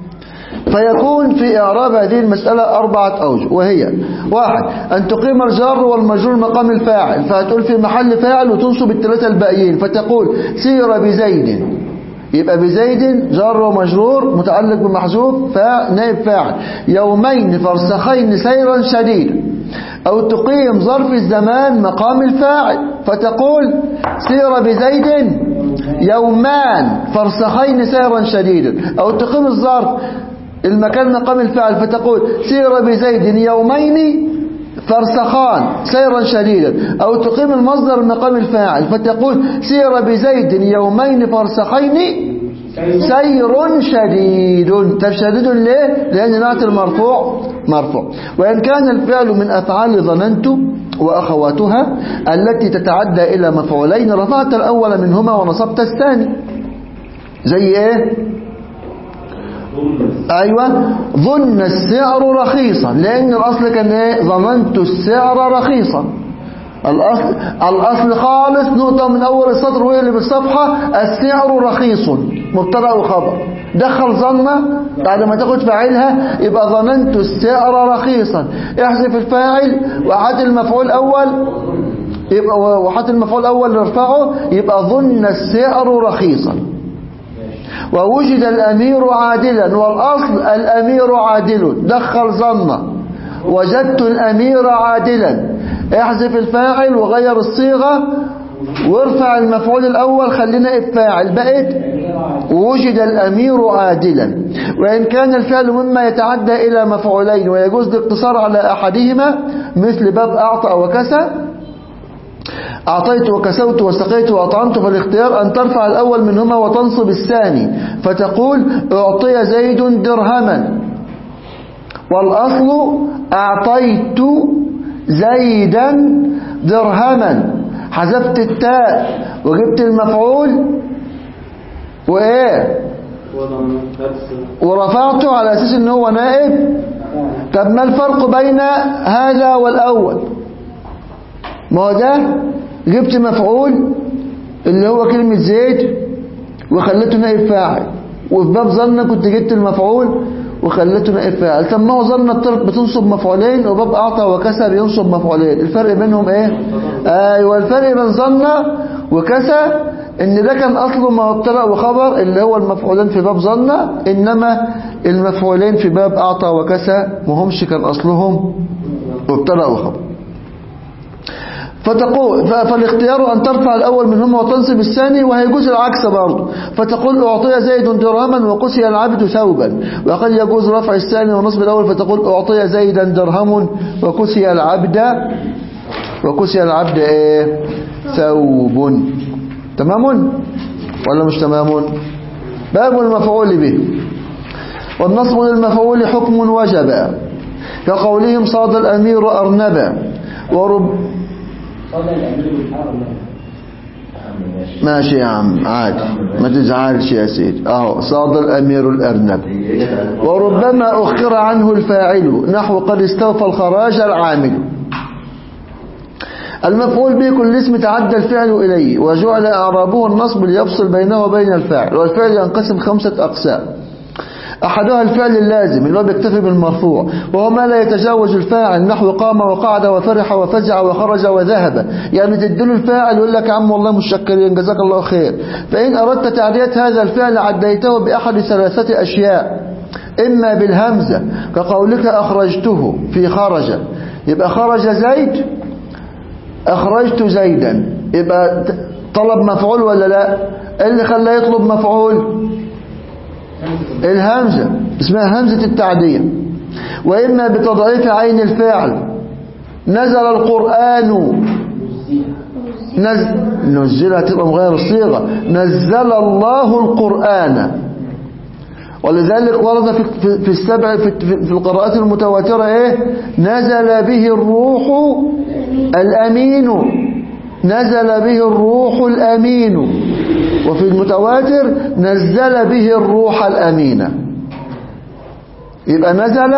فيكون في إعراب هذه المسألة أربعة أوجه وهي واحد أن تقيم الجار والمجرور مقام الفاعل فهتقول في محل فاعل وتنصب الثلاثة الباقيين فتقول سير بزيد يبقى بزيد جار ومجرور متعلق بمحذوف فا نائب فاعل يومين فرسخين سيرا شديدا أو تقيم ظرف الزمان مقام الفاعل فتقول سير بزيد يومان فرسخين سيرا شديدا أو تقيم الظرف المكان مقام الفاعل فتقول سير بزيد يومين فرسخان سيرا شديدا أو تقيم المصدر مقام الفاعل فتقول سير بزيد يومين فرسخين سير شديد طب شديد ليه لأن نعت المرفوع مرفوع وإن كان الفعل من أفعال ظننت وأخواتها التي تتعدى إلى مفعولين رفعت الأول منهما ونصبت الثاني زي إيه أيوة ظن السعر رخيصا لأن الأصل كان إيه ظننت السعر رخيصا الأصل, الأصل خالص نقطة من أول السطر ويقلب الصفحة السعر رخيص مبتدأ وخبر دخل ظنة بعد ما تاخد فاعلها يبقى ظننت السعر رخيصا احذف الفاعل وحط المفعول الأول يبقى وحط المفعول الأول نرفعه يبقى ظن السعر رخيصا ووجد الأمير عادلا والأصل الأمير عادل دخل ظنة وجدت الأمير عادلا احذف الفاعل وغير الصيغة وارفع المفعول الأول خلينا الفاعل بقت وجد الأمير عادلا وإن كان الفعل مما يتعدى إلى مفعولين ويجوز الاقتصار على أحدهما مثل باب أعطى وكسى أعطيت وكسوت وسقيت وأطعمت فالاختيار أن ترفع الأول منهما وتنصب الثاني فتقول أعطي زيد درهما والأصل أعطيت زيدا درهما حذفت التاء وجبت المفعول وإيه وضع نفس ورفعته على أساس إن هو نائب طب ما الفرق بين هذا والأول ما هو ده جبت مفعول اللي هو كلمة زيد وخليته نائب فاعل وفي باب ظن كنت جبت المفعول وخليته نائب فاعل طب ما هو ظن الطرف بتنصب مفعولين وباب أعطى وكسى بينصب مفعولين الفرق بينهم ايه ايوه الفرق بين ظن وكسى ان ده كان اصله ما مبتدا وخبر اللي هو المفعولين في باب ظن انما المفعولين في باب اعطى وكسى ما همش كان اصلهم مبتدا وخبر فتقول ف- فالاختيار أن ترفع الأول منهما وتنصب الثاني وهيجوز العكس برضه فتقول أعطي زيد درهما وقسي العبد ثوبا وقد يجوز رفع الثاني ونصب الأول فتقول أعطي زيدا درهم وكسي العبد وكسي العبد إيه ثوب تمام ولا مش تمام باب المفعول به والنصب للمفعول حكم وجب كقولهم صاد الأمير أرنبا ورب صدى الأمير بالحرم ماشي يا عم عادي ما تزعلش يا سيدي اهو صاد الامير الارنب وربما اخر عنه الفاعل نحو قد استوفى الخراج العامل المفعول به كل اسم تعدى الفعل إليه وجعل أعرابه النصب ليفصل بينه وبين الفاعل والفعل ينقسم خمسة أقسام أحدها الفعل اللازم اللي هو بيكتفي بالمرفوع وهو ما لا يتجاوز الفاعل نحو قام وقعد وفرح وفزع وخرج وذهب يعني تدل الفاعل يقول لك يا عم والله مشكرين جزاك الله خير فإن أردت تعدية هذا الفعل عديته بأحد ثلاثة أشياء إما بالهمزة كقولك أخرجته في خرج يبقى خرج زيد أخرجت زيدا يبقى طلب مفعول ولا لا إيه اللي خلاه يطلب مفعول الهمزة اسمها همزة التعدية وإما بتضعيف عين الفاعل نزل القرآن نزل نزل تبقى مغير الصيغة نزل الله القرآن ولذلك ورد في, في, في السبع في, في, في القراءات المتواترة ايه نزل به الروح الأمين نزل به الروح الأمين وفي المتواتر نزل به الروح الأمين يبقى نزل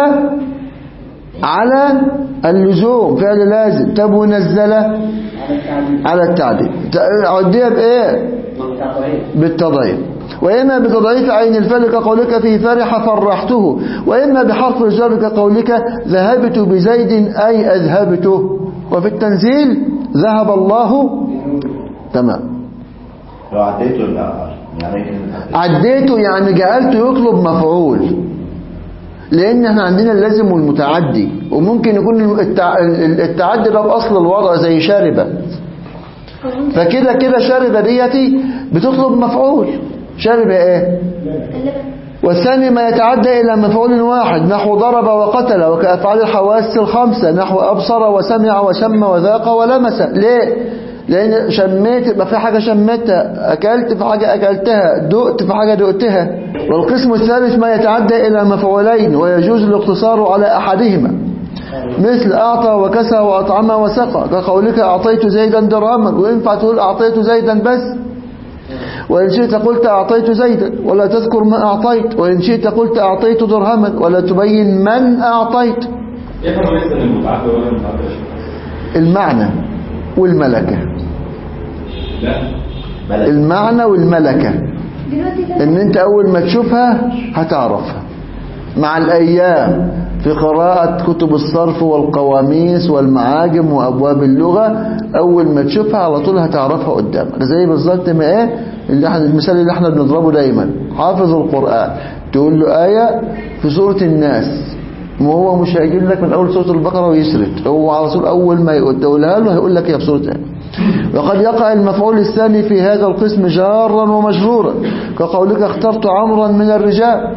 على اللزوم فعل لازم طب ونزل على التعديل عديها بإيه بالتضعيف وإما بتضعيف عين الفعل كقولك في فرح فرحته وإما بحرف الجر كقولك ذهبت بزيد أي أذهبته وفي التنزيل ذهب الله تمام لو عديته يبقى يعني كان عديته يعني جعلته يطلب مفعول لأن احنا عندنا اللازم والمتعدي وممكن يكون التع... التعدي ده بأصل الوضع زي شاربة فكده كده شاربة ديتي بتطلب مفعول شاربة ايه والثاني ما يتعدى إلى مفعول واحد نحو ضرب وقتل وكأفعال الحواس الخمسة نحو أبصر وسمع وشم وذاق ولمس ليه؟ لأن شميت يبقى في حاجة شميتها أكلت في حاجة أكلتها دقت في حاجة دقتها والقسم الثالث ما يتعدى إلى مفعولين ويجوز الاقتصار على أحدهما مثل أعطى وكسى وأطعم وسقى كقولك أعطيت زيدا درهما وينفع تقول أعطيت زيدا بس وإن شئت قلت أعطيت زيدا ولا تذكر ما أعطيت وإن شئت قلت أعطيت درهما ولا تبين من أعطيت ايه فرق بين المتعدي ولا المتعدي المعنى والملكة لا ملك المعنى والملكة دلوقتي ده ان انت اول ما تشوفها هتعرفها مع الايام في قراءة كتب الصرف والقواميس والمعاجم وابواب اللغة اول ما تشوفها على طول هتعرفها قدامك زي بالظبط ما ايه اللي احنا المثال اللي احنا بنضربه دايما حافظ القرآن تقول له آية في سورة الناس وهو مش هيجيب لك من اول سورة البقرة ويسرد هو على طول اول ما يقولها له هيقول لك هي في سورة ايه وقد يقع المفعول الثاني في هذا القسم جارا ومجرورا كقولك اخترت عمرا من الرجال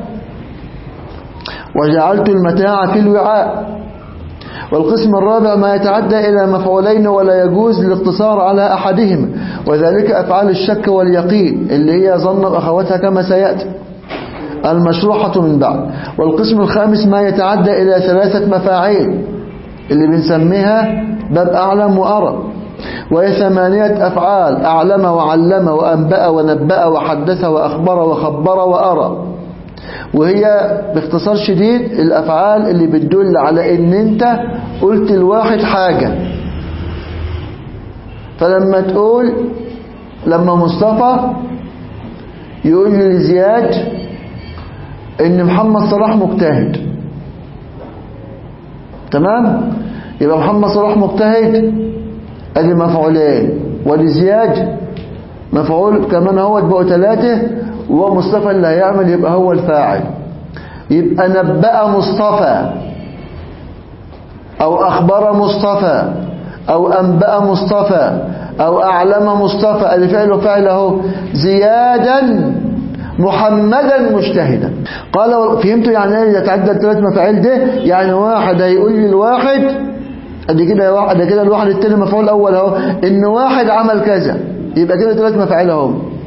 وجعلت المتاع في الوعاء والقسم الرابع ما يتعدى إلى مفعولين ولا يجوز الاقتصار على أحدهما وذلك أفعال الشك واليقين اللي هي ظن أخواتها كما سيأتي المشروحة من بعد والقسم الخامس ما يتعدى إلى ثلاثة مفاعيل اللي بنسميها باب أعلم وأرى وهي ثمانية أفعال أعلم وعلم وأنبأ ونبأ وحدث وأخبر وخبر وأرى وهي باختصار شديد الأفعال اللي بتدل على إن أنت قلت الواحد حاجة فلما تقول لما مصطفى يقول لي لزياد إن محمد صلاح مجتهد تمام يبقى محمد صلاح مجتهد ادي مفعولين ولزياد مفعول كمان هو بقوا ثلاثة وهو مصطفى اللي هيعمل يبقى هو الفاعل يبقى نبأ مصطفى أو أخبر مصطفى أو أنبأ مصطفى أو أعلم مصطفى الفعل وفعل اهو زيادا محمدا مجتهدا قال فهمتوا يعني ايه يتعدى الثلاث مفاعيل ده يعني واحد هيقول لي الواحد ادي كده واحد ادي كده الواحد التاني مفعول اول اهو ان واحد عمل كذا يبقى كده ثلاث مفاعيل اهو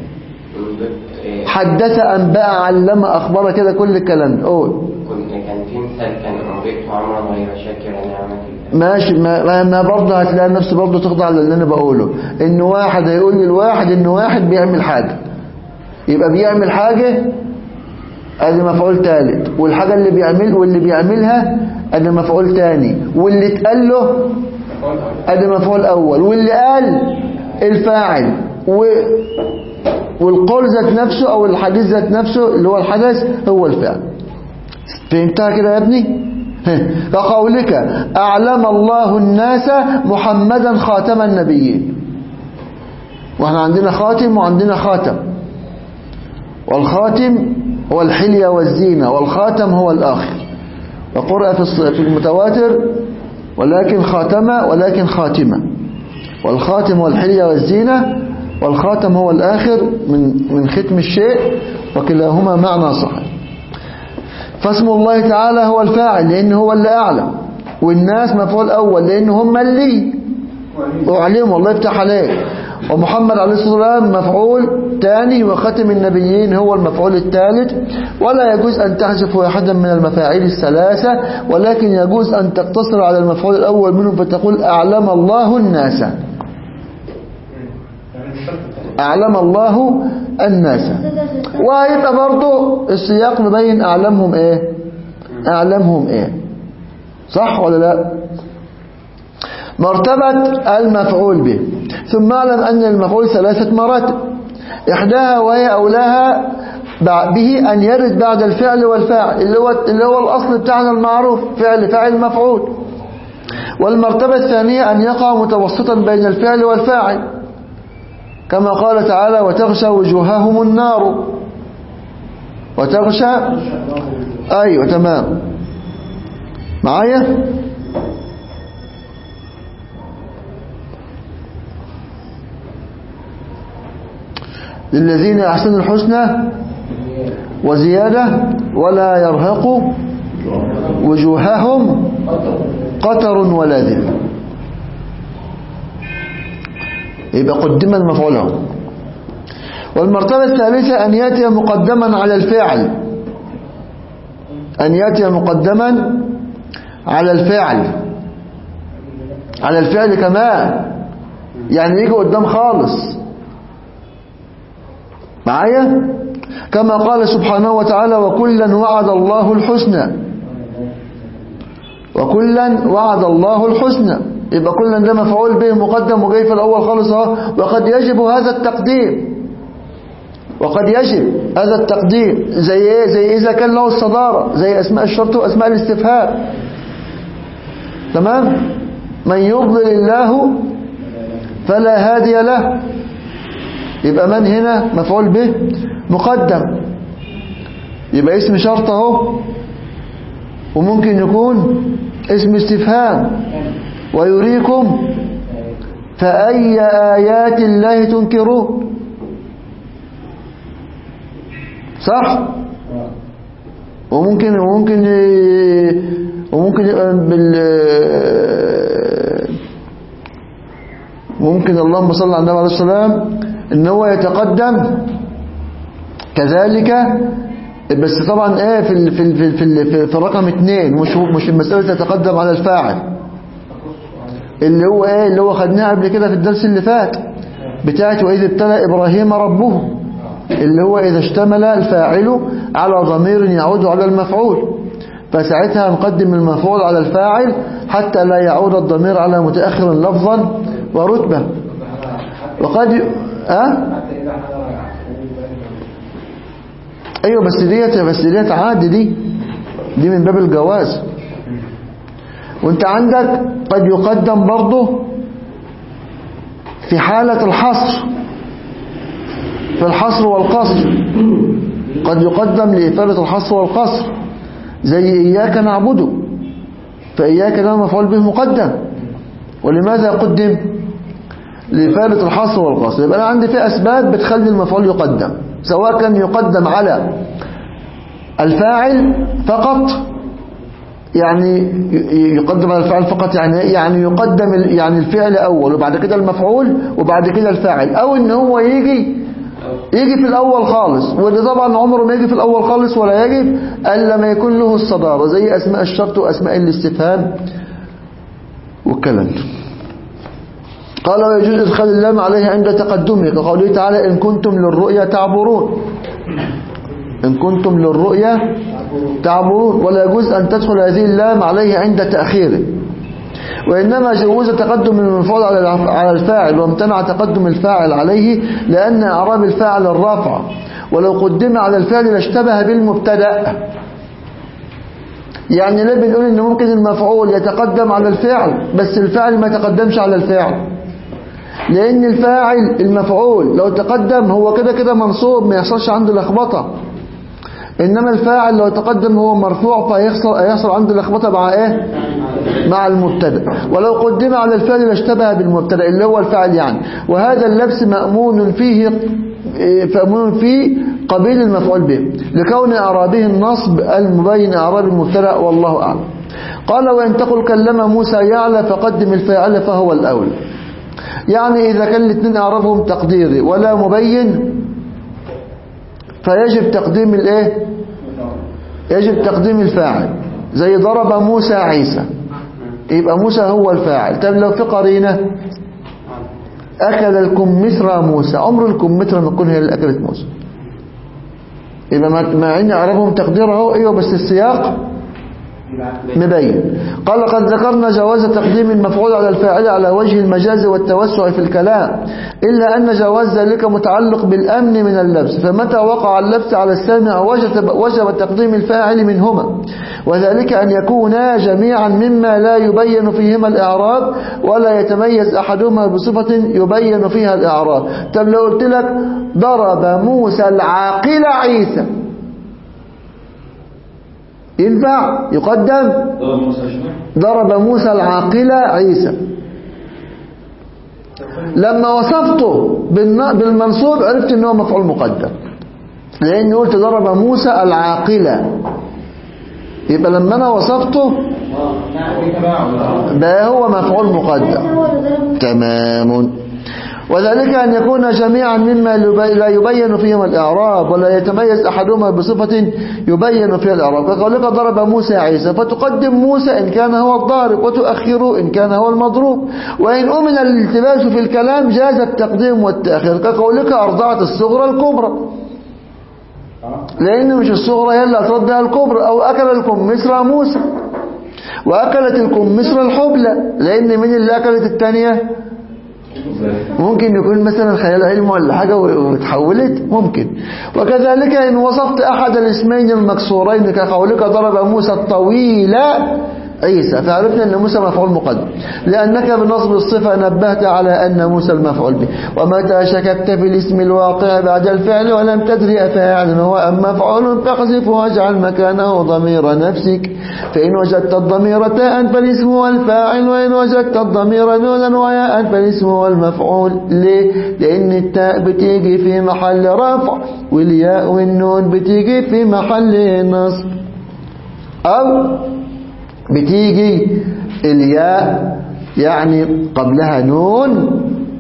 حدث انبأ علم اخبر كده كل الكلام ده قول كنت كان في مثال كان ربيت عمرا غير شاكر نعمتي ماشي ما, ما- ما برضه هتلاقي نفسي برضه تخضع للي انا بقوله ان واحد هيقول لي الواحد ان واحد بيعمل حاجة يبقى بيعمل حاجة ادي مفعول ثالث والحاجة اللي بيعمل واللي بيعملها ادي مفعول ثاني واللي اتقال له ادي مفعول اول واللي قال الفاعل و والقول ذات نفسه او الحديث ذات نفسه اللي هو الحدث هو الفعل فهمتها كده يا ابني ها. كقولك أعلم الله الناس محمدا خاتم النبيين واحنا عندنا خاتم وعندنا خاتم والخاتم هو الحلية والزينة والخاتم هو الآخر وقرأ في الص- في المتواتر ولكن خاتمة ولكن خاتمة والخاتم هو الحلية والزينة والخاتم هو الآخر من من ختم الشيء وكلاهما معنى صحيح فاسم الله تعالى هو الفاعل لأن هو اللي أعلم والناس مفعول أول لأن هم اللي أعلموا الله يفتح عليك ومحمد عليه الصلاة والسلام مفعول ثاني وختم النبيين هو المفعول الثالث ولا يجوز أن تحذف واحدا من المفاعيل الثلاثة ولكن يجوز أن تقتصر على المفعول الأول منهم فتقول أعلم الله الناس أعلم الله الناس وهيبقى برضو السياق مبين أعلمهم إيه أعلمهم إيه صح ولا لا مرتبة المفعول به ثم اعلم أن المفعول ثلاثة مراتب إحداها وهي أولاها بع- به أن يرد بعد الفعل والفاعل اللي هو, اللي هو الأصل بتاعنا المعروف فعل فاعل مفعول والمرتبة الثانية أن يقع متوسطا بين الفعل والفاعل كما قال تعالى وتغشى وجوههم النار وتغشى أيوة تمام معايا للذين أحسنوا الحسنى وزيادة ولا يرهق وجوههم قتر ولا ذل يبقى قدم المفعول له والمرتبة الثالثة أن يأتي مقدما على الفعل أن يأتي مقدما على الفعل على الفعل كمان يعني يجي قدام خالص معايا كما قال سبحانه وتعالى وكلا وعد الله الحسنى وكلا وعد الله الحسنى يبقى كل ده مفعول به مقدم وجاي في الأول خالص اهو وقد يجب هذا التقديم وقد يجب هذا التقديم زي ايه زي إذا كان له الصدارة زي أسماء الشرط وأسماء الاستفهام تمام من يضلل الله فلا هادي له يبقى من هنا مفعول به مقدم يبقى اسم شرط اهو وممكن يكون اسم استفهام ويريكم فأي آيات الله تنكرون صح وممكن وممكن وممكن يبقى بال ممكن اللهم صل على النبي عليه السلام ان هو يتقدم كذلك بس طبعا ايه في ال في ال في ال في, ال في, في الرقم اثنين مش مش المسألة تتقدم على الفاعل اللي هو ايه اللي هو خدناه قبل كده في الدرس اللي فات بتاعت واذ ابتلى ابراهيم ربه اللي هو اذا اشتمل الفاعل على ضمير يعود على المفعول فساعتها نقدم المفعول على الفاعل حتى لا يعود الضمير على متأخر لفظا ورتبة وقد ي... أه؟ حتى إذا حضر ايوه بس ديت بس ديت عادي دي دي من باب الجواز وانت عندك قد يقدم برضه في حالة الحصر في الحصر والقصر قد يقدم لإفادة الحصر والقصر زي إياك نعبده فإياك ده مفعول به مقدم ولماذا قدم لإفادة الحصر والقصر يبقى أنا عندي في أسباب بتخلي المفعول يقدم سواء كان يقدم على الفاعل فقط يعني يقدم على الفاعل فقط يعني يعني يقدم ال- يعني الفعل أول وبعد كده المفعول وبعد كده الفاعل أو إن هو يجي يجي في الأول خالص وده طبعا عمره ما يجي في الأول خالص ولا يجب إلا ما يكون له الصدارة زي أسماء الشرط وأسماء الاستفهام والكلام ده قال ويجوز إدخال اللام عليه عند تقدمه كقوله تعالى إن كنتم للرؤيا تعبرون إن كنتم للرؤيا تعبرون ولا يجوز أن تدخل هذه اللام عليه عند تأخيره وإنما جوز تقدم المفعول على الع- على الفاعل وامتنع تقدم الفاعل عليه لأن أعراب الفاعل الرفع ولو قدم على الفعل لاشتبه بالمبتدأ يعني ليه بنقول ان ممكن المفعول يتقدم على الفعل بس الفعل ما يتقدمش على الفعل لان الفاعل المفعول لو تقدم هو كده كده منصوب ما يحصلش عنده لخبطه انما الفاعل لو تقدم هو مرفوع فيحصل هيحصل عنده لخبطه مع ايه مع المبتدا ولو قدم على الفعل لاشتبه بالمبتدا اللي هو الفاعل يعني وهذا اللبس مأمون فيه فأمون فيه قبيل المفعول به لكون أعرابه النصب المبين أعراب المبتدا والله أعلم قال وإن تقل كلم موسى يعلى فقدم الفاعل فهو الأول يعني إذا كان الاثنين أعرابهم تقديري ولا مبين فيجب تقديم الايه يجب تقديم الفاعل زي ضرب موسى عيسى يبقى موسى هو الفاعل طب لو في قرينه اكل الكمثرى موسى عمر الكمثرى ما تكون هي اللي اكلت موسى يبقى مع- مع ان اعرابهم تقدير اهو ايوه بس السياق مبين قال قد ذكرنا جواز تقديم المفعول على الفاعل على وجه المجاز والتوسع في الكلام إلا أن جواز ذلك متعلق بالأمن من اللبس فمتى وقع اللبس على السامع وجب, وجب تقديم الفاعل منهما وذلك أن يكونا جميعا مما لا يبين فيهما الإعراب ولا يتميز أحدهما بصفة يبين فيها الإعراب طب لو قلت لك ضرب موسى العاقل عيسى ينفع يقدم ضرب موسى شنو؟ ضرب موسى العاقل عيسى لما وصفته بالن- بالمنصوب عرفت ان هو مفعول مقدم لاني قلت ضرب موسى العاقل يبقى لما انا وصفته ده هو مفعول مقدم هو اللي ضرب تمام وذلك أن يكون جميعا مما لبي- لا يبين فيهما الإعراب ولا يتميز أحدهما بصفة يبين فيها الإعراب كقولك ضرب موسى عيسى فتقدم موسى إن كان هو الضارب وتؤخره إن كان هو المضروب وإن أمن الالتباس في الكلام جاز التقديم والتأخير كقولك أرضعت الصغرى الكبرى لأن مش الصغرى هي اللي أترد بها الكبرى أو أكل لكم مصر موسى وأكلت الكمثرى الحبلى لأن من اللي أكلت الثانية ممكن يكون مثلا خيال علم ولا حاجة وتحولت ممكن وكذلك إن وصفت أحد الاسمين المكسورين كقولك ضرب موسى الطويل عيسى فعرفنا أن موسى مفعول مقدم لأنك بنصب الصفة نبهت على أن موسى المفعول به ومتى شككت في الاسم الواقع بعد الفعل ولم تدري أفاعل هو أم مفعول فاقذف واجعل مكانه ضمير نفسك فإن وجدت الضمير تاء فالاسم هو الفاعل وإن وجدت الضمير نونا وياء فالاسم هو المفعول ليه؟ لأن التاء بتيجي في محل رفع والياء والنون بتيجي في محل نصب أو بتيجي الياء يعني قبلها نون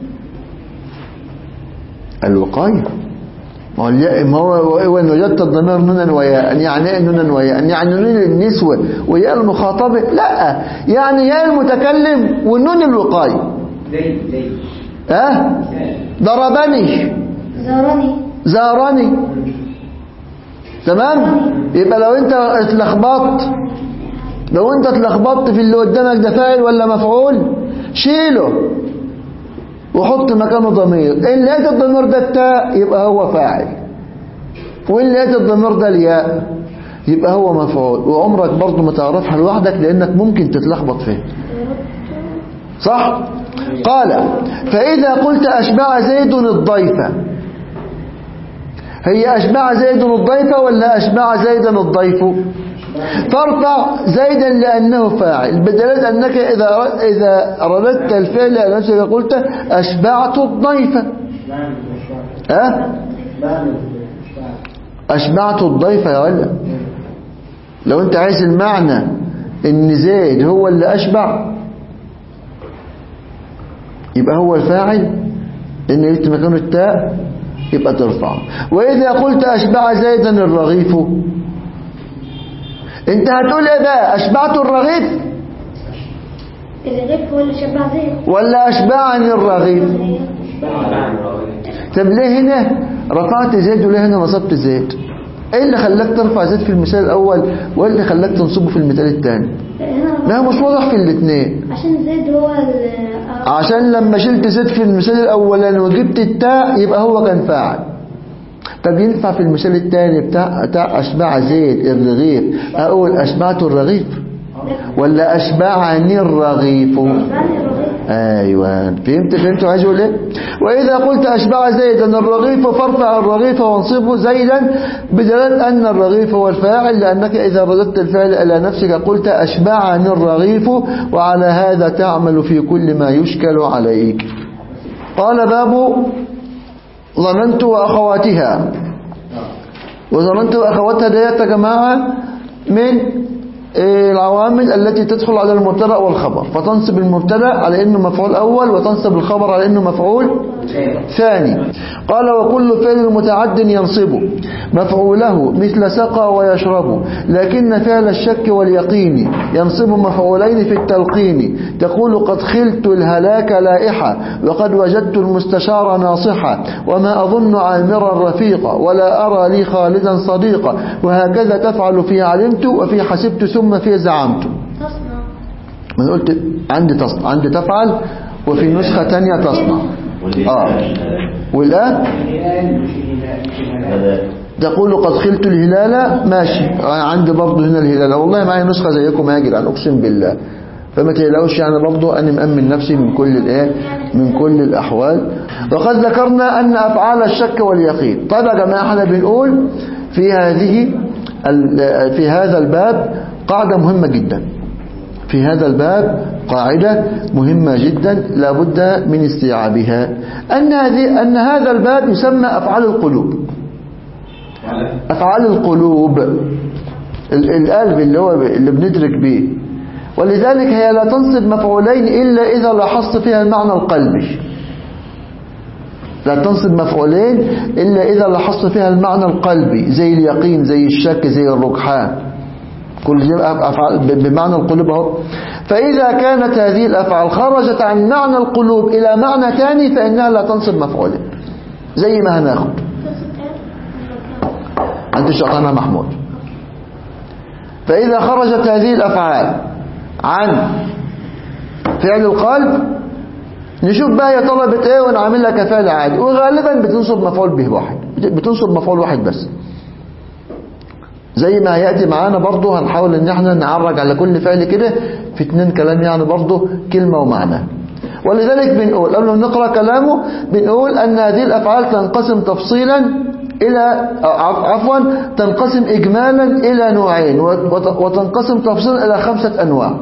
الوقاية ما هو الياء ما هو وإن وجدت الضمير نونا وياء يعني ايه نونا وياء يعني نون النسوة وياء المخاطبة لا يعني ياء المتكلم والنون الوقاية زي زي ها ضربني زارني زارني تمام يبقى لو انت اتلخبطت لو انت اتلخبطت في اللي قدامك ده فاعل ولا مفعول شيله وحط مكانه ضمير ان لقيت الضمير ده التاء يبقى هو فاعل وان لقيت الضمير ده الياء يبقى هو مفعول وعمرك برضه ما تعرفها لوحدك لانك ممكن تتلخبط فيه صح قال فإذا قلت أشبع زيد الضيفة هي أشبع زيد الضيفة ولا أشبع زيدا الضيف ترفع زيدا لأنه فاعل بدلالة أنك إذا إذا رددت الفعل على نفسك قلت أشبعت الضيفة بعمل مشروع أه؟ بعمل مشروع أشبعت الضيفة يا ولا لو أنت عايز المعنى إن زيد هو اللي أشبع يبقى هو الفاعل إن جبت مكانه التاء يبقى ترفعه وإذا قلت أشبع زيدا الرغيف أنت هتقول إيه بقى أشبعت الرغيف الرغيف هو اللي شبع زيد ولا أشبعني الرغيف طب ليه هنا رفعت زيد وليه هنا نصبت زيد ايه اللي خلاك ترفع زيد في المثال الاول وايه اللي خلاك تنصبه في المثال الثاني هنا لا مش واضح في الاثنين عشان زيد هو ال- عشان لما شلت زيد في المثال الاولاني وجبت التاء يبقى هو كان فاعل طب ينفع في المثال الثاني بتاع بتاع اشبع زيد الرغيف اقول اشبعت الرغيف ولا اشبعني الرغيف شبعني الرغيف ايوه فهمت فهمت عايز اقول ايه واذا قلت اشبع زيدا الرغيف فارفع الرغيف وانصبه زيدا بدلاله ان الرغيف هو الفاعل لانك اذا رددت الفعل الى نفسك قلت اشبعني الرغيف وعلى هذا تعمل في كل ما يشكل عليك قال باب ظننت واخواتها وظننت واخواتها ديت يا جماعه من إيه، العوامل التي تدخل على المبتدا والخبر فتنصب المبتدا على انه مفعول اول وتنصب الخبر على انه مفعول ثاني قال وكل فعل متعد ينصب مفعوله مثل سقى ويشرب لكن فعل الشك واليقين ينصب مفعولين في التلقين تقول قد خلت الهلاك لائحة وقد وجدت المستشار ناصحا وما أظن عامرا رفيقا ولا أرى لي خالدا صديقا وهكذا تفعل في علمت وفي حسبت ثم في زعمت تصنع من قلت عندي تصنع عندي تفعل وفي نسخة تانية تصنع واللي آه. والآن الهلال مش الهلال مش الهلال هذا تقول قد خلت الهلال ماشي عندي برضه هنا الهلال والله معايا نسخة زيكم يا جدعان اقسم بالله فما تقلقوش يعني برضه انا مأمن نفسي من كل الايه من كل الاحوال وقد ذكرنا ان افعال الشك واليقين طيب يا جماعه احنا بنقول في هذه ال- في هذا الباب قاعدة مهمة جدا في هذا الباب قاعدة مهمة جدا لابد من استيعابها أن هذه أن هذا الباب يسمى أفعال القلوب أفعال القلوب ال- القلب اللي هو اللي بندرك به ولذلك هي لا تنصب مفعولين إلا إذا لاحظت فيها المعنى القلبي لا تنصب مفعولين إلا إذا لاحظت فيها المعنى القلبي زي اليقين زي الشك زي الرجحان كل دي أفعال ب- بمعنى القلوب اهو فإذا كانت هذه الأفعال خرجت عن معنى القلوب إلى معنى ثاني فإنها لا تنصب مفعولين زي ما هناخد أنت شيطان محمود فإذا خرجت هذه الأفعال عن فعل القلب نشوف بقى يا طلبة ايه ونعملها كفعل عادي وغالبا بتنصب مفعول به واحد بتنصب مفعول واحد بس زي ما يأتي معانا برضه هنحاول ان احنا نعرج على كل فعل كده في اتنين كلام يعني برضه كلمة ومعنى ولذلك بنقول قبل ما نقرأ كلامه بنقول ان هذه الافعال تنقسم تفصيلا الى عف- عفوا تنقسم اجمالا الى نوعين وت- وتنقسم تفصيلا الى خمسة انواع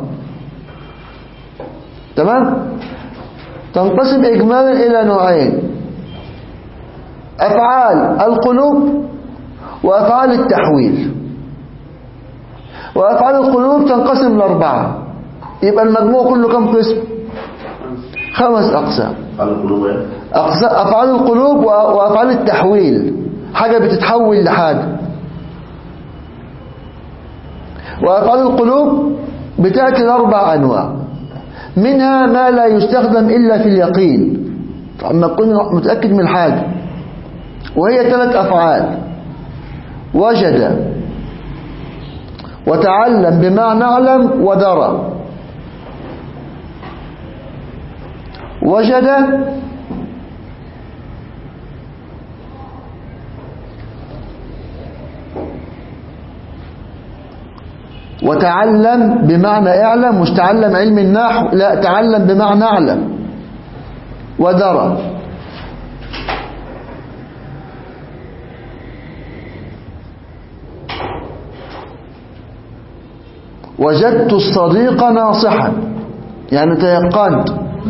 تمام تنقسم اجمالا الى نوعين افعال القلوب وافعال التحويل وافعال القلوب تنقسم لاربعه يبقى المجموع كله كم قسم خمس اقسام على القلوب يعني أقس- افعال القلوب و- وافعال التحويل حاجه بتتحول لحاجه وافعال القلوب بتاتي لاربع انواع منها ما لا يستخدم الا في اليقين اما تكون متاكد من الحاجه وهي ثلاث افعال وجد وتعلم بمعنى اعلم ودرى وجد وتعلم بمعنى اعلم مش تعلم علم النحو لا تعلم بمعنى اعلم ودرى وجدت الصديق ناصحا يعني تيقنت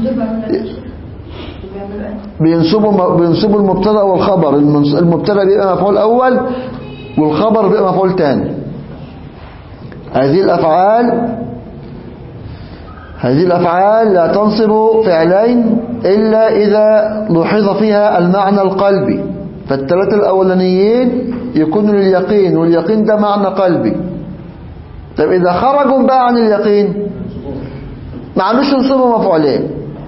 بينسبوا بينسبوا المبتدا والخبر المنس- المبتدا بيبقى مفعول اول والخبر بيبقى مفعول ثاني هذه الافعال هذه الافعال لا تنصب فعلين الا اذا لوحظ فيها المعنى القلبي فالثلاثه الاولانيين يكونوا لليقين واليقين ده معنى قلبي طب اذا خرجوا بقى عن اليقين ما عملوش ينصبوا مفعولين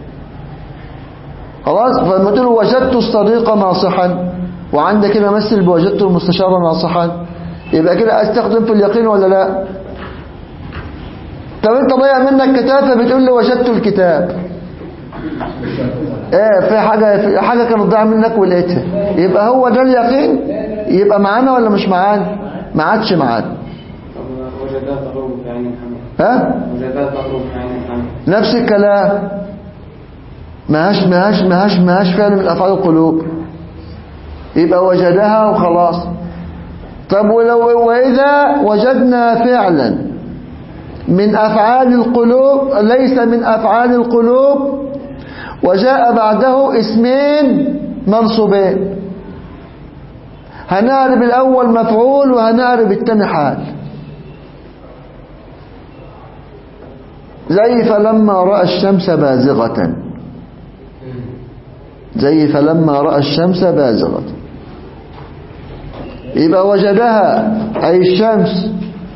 خلاص فلما تقول وجدت الصديق ناصحا وعندك كده مثل بوجدت المستشار ناصحا يبقى كده استخدم في اليقين ولا لا طب انت ضيع منك كتاب فبتقول لي وجدت الكتاب ايه في حاجة في حاجة كانت ضايعه منك ولقيتها يبقى هو ده اليقين يبقى معانا ولا مش معانا ما عادش معانا طب وجدها تغرب في عين الحمد ها وجدها تغرب في عين الحمد نفس الكلام ماهاش ماهاش ماهاش ماهاش فعل من افعال القلوب يبقى وجدها وخلاص طب ولو واذا وجدنا فعلا من افعال القلوب ليس من افعال القلوب وجاء بعده اسمين منصوبين هنعرب الاول مفعول وهنعرب الثاني حال زي فلما رأى الشمس بازغة زي فلما رأى الشمس بازغة يبقى وجدها أي الشمس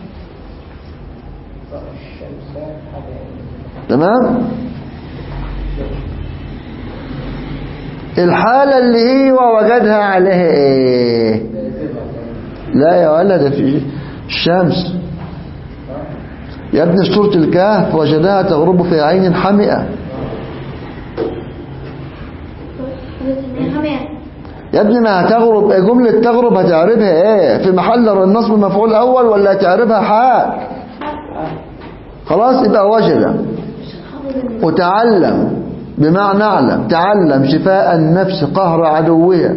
تمام الحالة اللي هي وجدها عليها ايه لا يا ولد في الشمس يا ابن سورة الكهف وجدها تغرب في عين حمئة يا ابني ما هتغرب إيه جملة تغرب هتعربها ايه في محل النصب مفعول اول ولا هتعربها حال خلاص يبقى وجد وتعلم بمعنى اعلم تعلم شفاء النفس قهر عدوها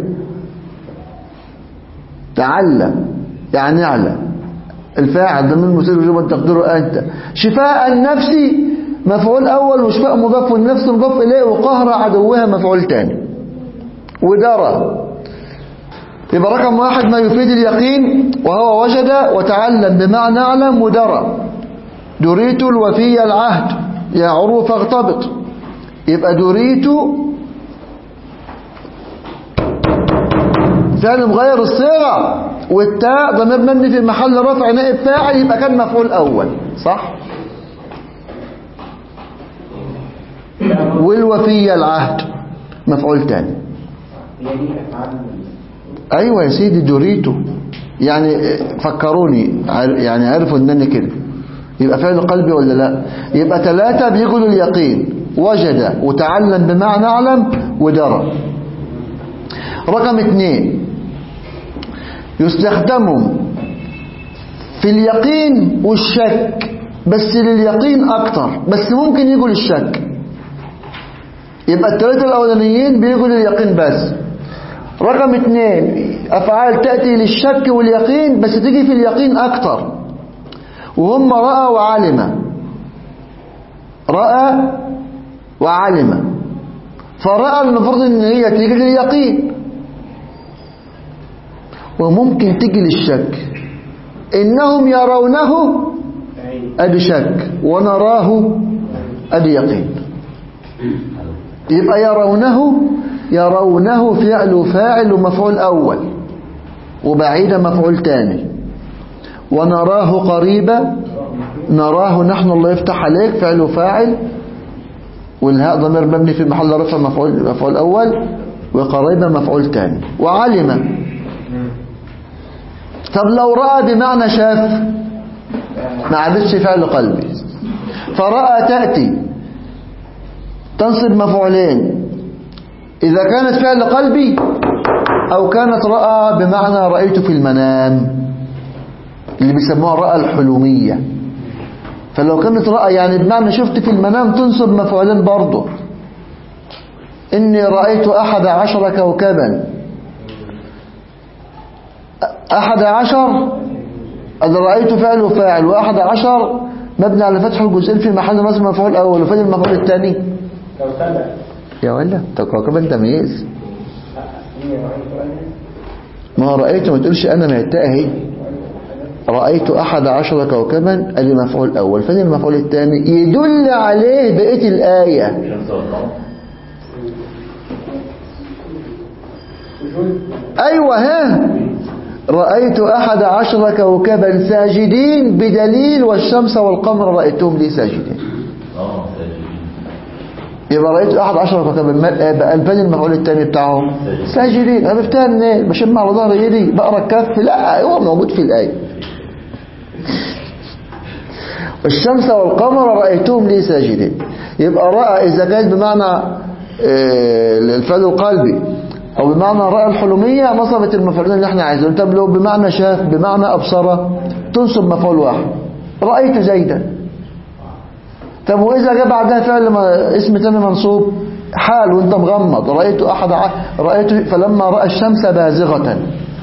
تعلم يعني اعلم الفاعل ضمن المسير وجوبا تقديره انت شفاء النفس مفعول اول وشفاء مضاف والنفس مضاف اليه وقهر عدوها مفعول تاني ودرى يبقى رقم واحد ما يفيد اليقين وهو وجد وتعلم بمعنى اعلم ودرى دريت الوفي العهد يا عروة فاغتبط يبقى دريت فعل مغير الصيغة والتاء ضمير مبني في محل رفع نائب فاعل يبقى كان مفعول أول صح والوفي العهد مفعول تاني هي دي افعال ايوه يا سيدي دريته يعني فكروني عر- يعني عرفوا ان انا كده يبقى فعل قلبي ولا لا يبقى ثلاثة بيجوا لليقين وجد وتعلم بمعنى أعلم ودرى رقم اثنين يستخدم في اليقين والشك بس لليقين أكتر بس ممكن يجوا للشك يبقى الثلاثة الأولانيين بيجوا لليقين بس رقم اثنين أفعال تأتي للشك واليقين بس تيجي في اليقين أكتر وهم رأى وعلم رأى وعلم فرأى المفروض ان هي تيجي لليقين وممكن تيجي للشك إنهم يرونه أدي شك ونراه أدي يقين يبقى يرونه يرونه فعل فاعل ومفعول أول وبعيد مفعول تاني ونراه قريبا نراه نحن الله يفتح عليك فعل فاعل والهاء ضمير مبني في محل رفع مفعول مفعول أول وقريبا مفعول تاني وعلم طب لو رأى بمعنى شاف ما عادتش فعل قلبي فرأى تأتي تنصب مفعولين إذا كانت فعل قلبي أو كانت رأى بمعنى رأيت في المنام اللي بيسموها الرأى الحلمية فلو كانت رأى يعني بمعنى شفت في المنام تنصب مفعولين برضه إني رأيت أحد عشر كوكبا أحد عشر أنا رأيت فعل وفاعل وأحد عشر مبني على فتح الجزئين في محل نصب مفعول الأول وفين المفعول الثاني كوكبة يا ولا طب كوكبا تمييز إني رأيت أنا ما هو رأيت ما تقولش أنا مهتاء اهي رأيت أحد عشر كوكبا أدي مفعول أول فين المفعول الثاني يدل عليه بقية الآية شمس والقمر أيوة ها رأيت أحد عشر كوكبا ساجدين بدليل والشمس والقمر رأيتهم لي ساجدين اه ساجدين يبقى رأيت أحد عشر كوكبا ما- بقى فين المفعول الثاني بتاعهم ساجدين عرفتها منين بشم على ظهر ايدي بقرا الكف لا هو موجود في الآية الشمس والقمر رأيتهم لي ساجدين يبقى رأى إذا كانت بمعنى آه، الفعل القلبي أو بمعنى رأى الحلمية نصبت المفعولين اللي احنا عايزينه طب لو بمعنى شاف بمعنى أبصر تنصب مفعول واحد رأيت زيدا طب وإذا جاء بعدها فعل ما اسم تاني منصوب حال وانت مغمض رأيت أحد ع... رأيت فلما رأى الشمس بازغة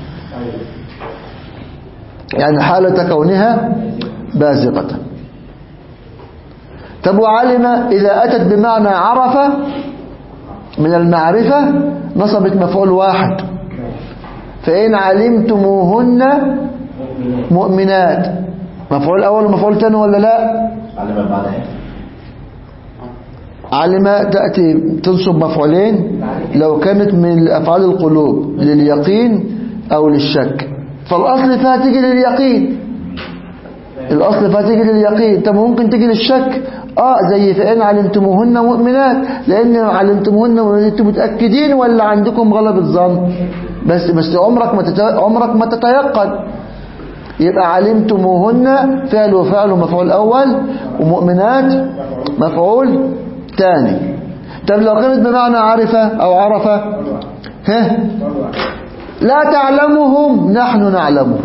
يعني حالة كونها بازغة طب وعلم إذا أتت بمعنى عرف من المعرفة نصبت مفعول واحد فإن علمتموهن مؤمنات مفعول أول ومفعول ثاني ولا لا علم بعد ايه علم تأتي تنصب مفعولين لو كانت من أفعال القلوب لليقين أو للشك فالأصل فيها تيجي لليقين الأصل فيها تيجي لليقين طب ممكن تيجي للشك آه زي فإن علمتموهن مؤمنات لأن علمتموهن مؤمنات انتم متأكدين ولا عندكم غلبة ظن بس بس عمرك ما تت... عمرك ما تتيقن يبقى علمتموهن فعل وفعل ومفعول أول ومؤمنات مفعول ثاني طب لو كانت بمعنى عرفة أو عرفة ها لا تعلمهم نحن نعلمهم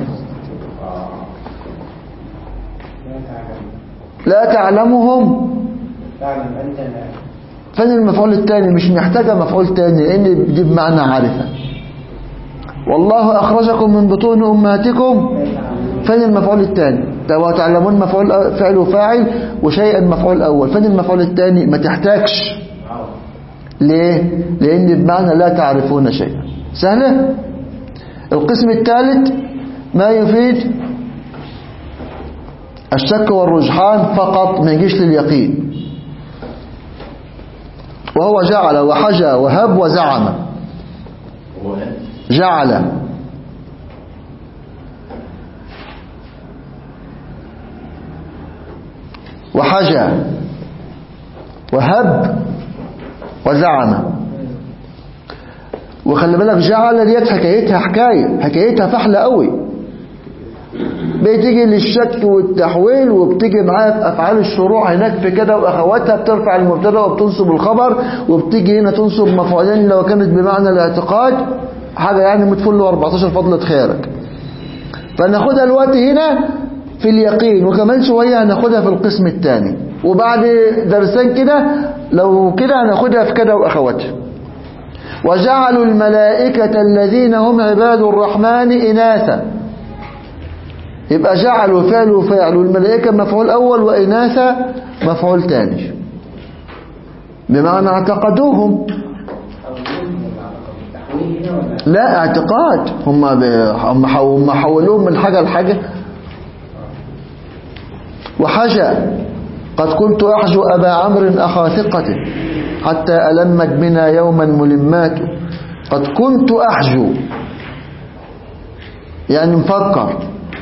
لا تعلمهم تعلم أنت لا فين المفعول الثاني مش محتاجة مفعول ثاني لأن دي بمعنى عارفة والله أخرجكم من بطون أمهاتكم فين المفعول الثاني ده هو تعلمون مفعول أ- فعل وفاعل وشيئا مفعول أول فين المفعول الثاني ما تحتاجش ليه لأن بمعنى لا تعرفون شيئا سهلة القسم الثالث ما يفيد الشك والرجحان فقط ما يجيش لليقين وهو جعل وحجى وهب وزعم هو ايه جعل وحجى وهب وزعم وخلي بالك جعل ديت حكايتها حكاية حكايتها فحلة قوي بتيجي للشك والتحويل وبتيجي معاها في افعال الشروع هناك في كده واخواتها بترفع المبتدا وبتنصب الخبر وبتيجي هنا تنصب مفعولين لو كانت بمعنى الاعتقاد حاجه يعني متفل 14 فضلة خيرك فناخدها الوقت هنا في اليقين وكمان شويه هناخدها في القسم الثاني وبعد درسين كده لو كده هناخدها في كده واخواتها وجعلوا الملائكة الذين هم عباد الرحمن إناثا يبقى جعلوا فعل وفاعل والملائكة مفعول أول وإناثا مفعول تاني بمعنى اعتقدوهم التحويل هنا ولا لا اعتقاد هم ب... هم حو- هم حولوهم من حاجة لحاجة وحشا قد كنت أحجو أبا عمرو أخا ثقته حتى ألمت بنا يوما ملمات قد كنت أحجو يعني مفكر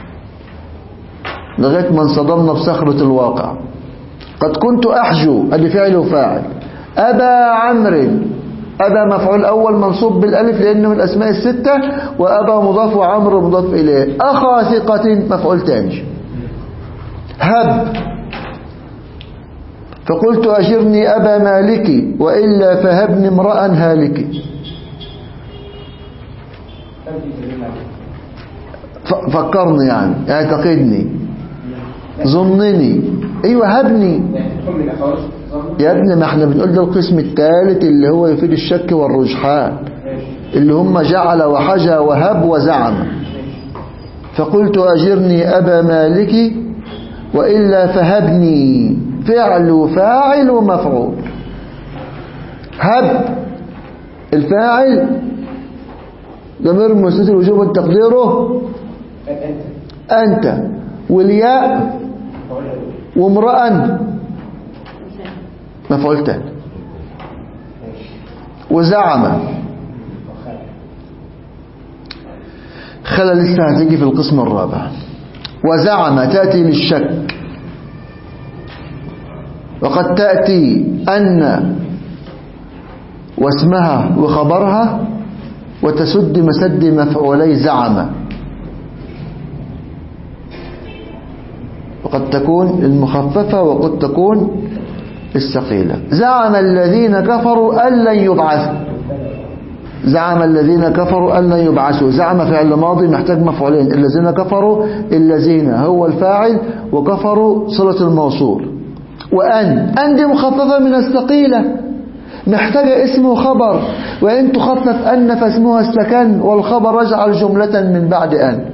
لغاية ما انصدمنا بصخرة الواقع قد كنت أحجو أدي فعل وفاعل أبا عمرو أبا مفعول أول منصوب بالألف لأنه من الأسماء الستة وأبا مضاف وعمرو مضاف إليه أخا ثقة مفعول تاني هب فقلت أجرني أبا مالك وإلا فهبني امرأ هالك ف- فكرني يعني اعتقدني ظنني ايوه هبني يعني تدخل من الاخوات ظن يا ابني ما احنا بنقول ده القسم الثالث اللي هو يفيد الشك والرجحان ماشي اللي هم جعل وحجى وهب وزعم فقلت أجرني أبا مالك وإلا فهبني فعل وفاعل ومفعول هب الفاعل ضمير مستتر وجوبا تقديره انت أنت والياء بقول لك وامرأ مفعول تاني وزعم خلى لسه هتيجي في القسم الرابع وزعم تأتي للشك وقد تأتي أن واسمها وخبرها وتسد مسد مفعولي زعم وقد تكون المخففة وقد تكون الثقيلة زعم الذين كفروا أن لن يبعثوا زعم الذين كفروا أن لن يبعثوا زعم فعل ماضي محتاج مفعولين الذين كفروا الذين هو الفاعل وكفروا صلة الموصول وأن أن دي مخففة من الثقيلة محتاجة اسم وخبر وإن تخفف أن فاسمها السكن والخبر اجعل جملة من بعد أن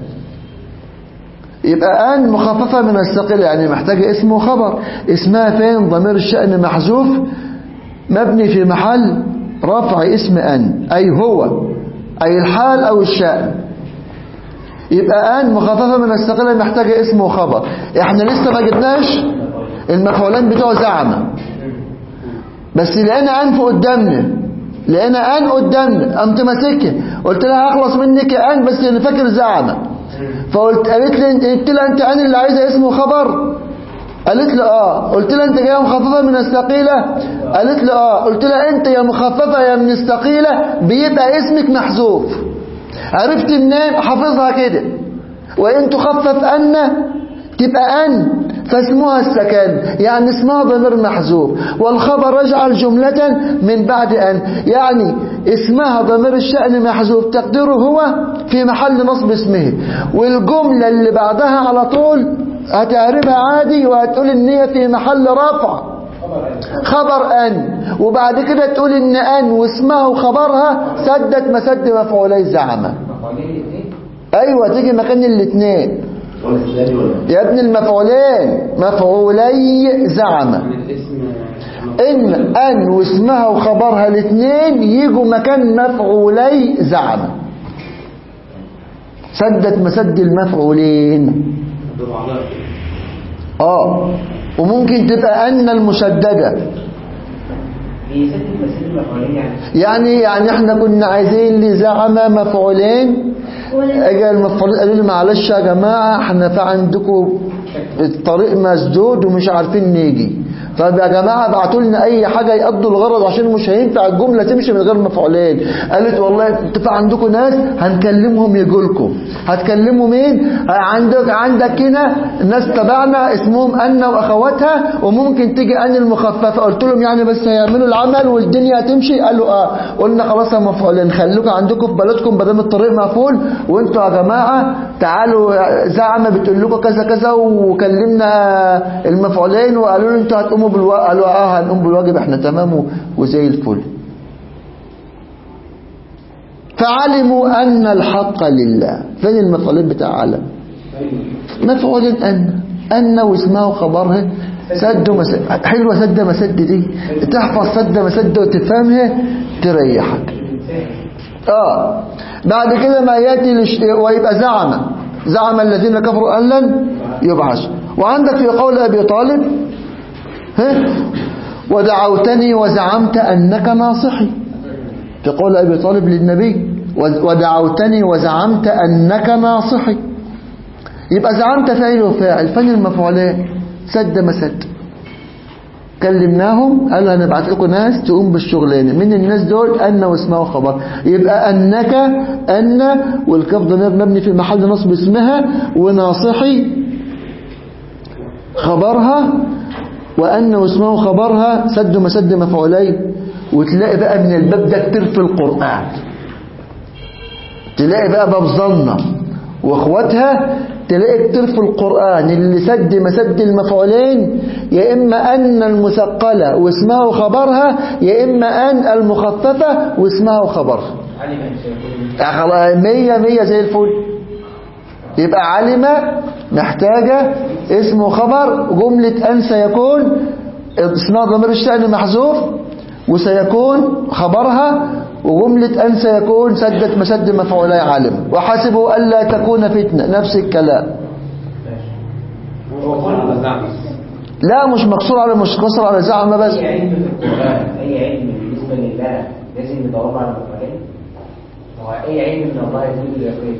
يبقى أن مخففة من الثقيلة يعني محتاجة اسم وخبر اسمها فين ضمير الشأن محذوف مبني في محل رفع اسم أن أي هو أي الحال أو الشأن يبقى أن مخففة من الثقيلة محتاجة اسم وخبر احنا لسه ما جبناش المفعولين بتوع زعمة بس لقينا أنف قدامنا لقينا أن قدامنا قمت ماسكها قلت لها هخلص منك يا أن بس أنا فاكر زعمة فقلت قالت لي قلت لها أنت أن اللي عايزة اسم وخبر قالت لي اه قلت لها انت جايه مخففه من الثقيله قالت لي اه قلت لها انت يا مخففه يا من الثقيله بيبقى اسمك محذوف عرفت منين حافظها كده وان تخفف ان تبقى ان فاسمها السكن يعني اسمها ضمير محذوف والخبر اجعل جملة من بعد أن يعني اسمها ضمير الشأن محذوف تقديره هو في محل نصب اسمه والجملة اللي بعدها على طول هتعرفها عادي وهتقول ان هي في محل رفع خبر أن وبعد كده تقول ان أن واسمها وخبرها سدت مسد مفعولي زعمة مفعولين الاثنين ايوه تيجي مكان الاثنين ولا الثاني ولا يا ابن المفعولين مفعولي زعمة من الاسم ان ان واسمها وخبرها الاثنين يجوا مكان مفعولي زعمة سدت مسد المفعولين اه وممكن تبقى ان المشددة هي ست بس المفعولين يعني يعني يعني احنا كنا عايزين لزعمة مفعولين اجى المفعولين قالوا لي معلش يا جماعة احنا في عندكم الطريق مسدود ومش عارفين نيجي طيب يا جماعة ابعتوا لنا اي حاجة يقضوا الغرض عشان مش هينفع الجملة تمشي من غير مفعولين قالت والله انت في عندكم ناس هنكلمهم يجوا لكم هتكلموا مين عندك عندك هنا ناس تبعنا اسمهم أن واخواتها وممكن تيجي أن المخففة قلت لهم يعني بس هيعملوا العمل والدنيا هتمشي قالوا اه قلنا خلاص يا مفعولين خلوكم عندكم في بلدكم بدل الطريق مقفول وانتوا يا جماعة تعالوا زعمة بتقول لكم كذا كذا وكلمنا المفعولين وقالوا له انتوا هتقوموا بالواجب قالوا اه هنقوم بالواجب احنا تمام و- وزي الفل فعلموا أن الحق لله فين المفعولين بتاع علم مفعول أن أن واسمه خبرها سد ومسد حلوة سد مسد دي تحفظ سد مسد وتفهمها تريحك اه بعد كده ما ياتي لش... ويبقى زعم زعم الذين كفروا ان لن يبعثوا وعندك في قول ابي طالب ها ودعوتني وزعمت انك ناصحي في قول ابي طالب للنبي ودعوتني وزعمت انك ناصحي يبقى زعمت فاعل وفاعل فين المفعولين سد مسد كلمناهم قالوا هنبعت لكم ناس تقوم بالشغلين من الناس دول أن واسمه خبر يبقى أنك أن والكف ضمير مبني في محل نصب اسمها وناصحي خبرها وأن واسمه خبرها سد مسد مفعولين وتلاقي بقى من الباب ده كتير في القرآن تلاقي بقى باب ظنة واخواتها تلاقي كتير في القرآن اللي سد مسد المفعولين يا إما أن المثقلة واسمها خبرها يا إما أن المخففة واسمها خبرها علم أن سيكون يا خلاص مية مية زي الفل يبقى علم محتاجة اسم وخبر جملة أن سيكون اسمها ضمير الشأن محذوف وسيكون خبرها وجملة أن سيكون سدت مسد مفعولي علم وحسبوا ألا تكون فتنة نفس الكلام هو كل على زعم لا مش مقصور على مش مقصور على زعم بس أي علم في القرآن أي علم بالنسبة لله لازم ندور على مفعولين هو أي علم من الله يدل اليقين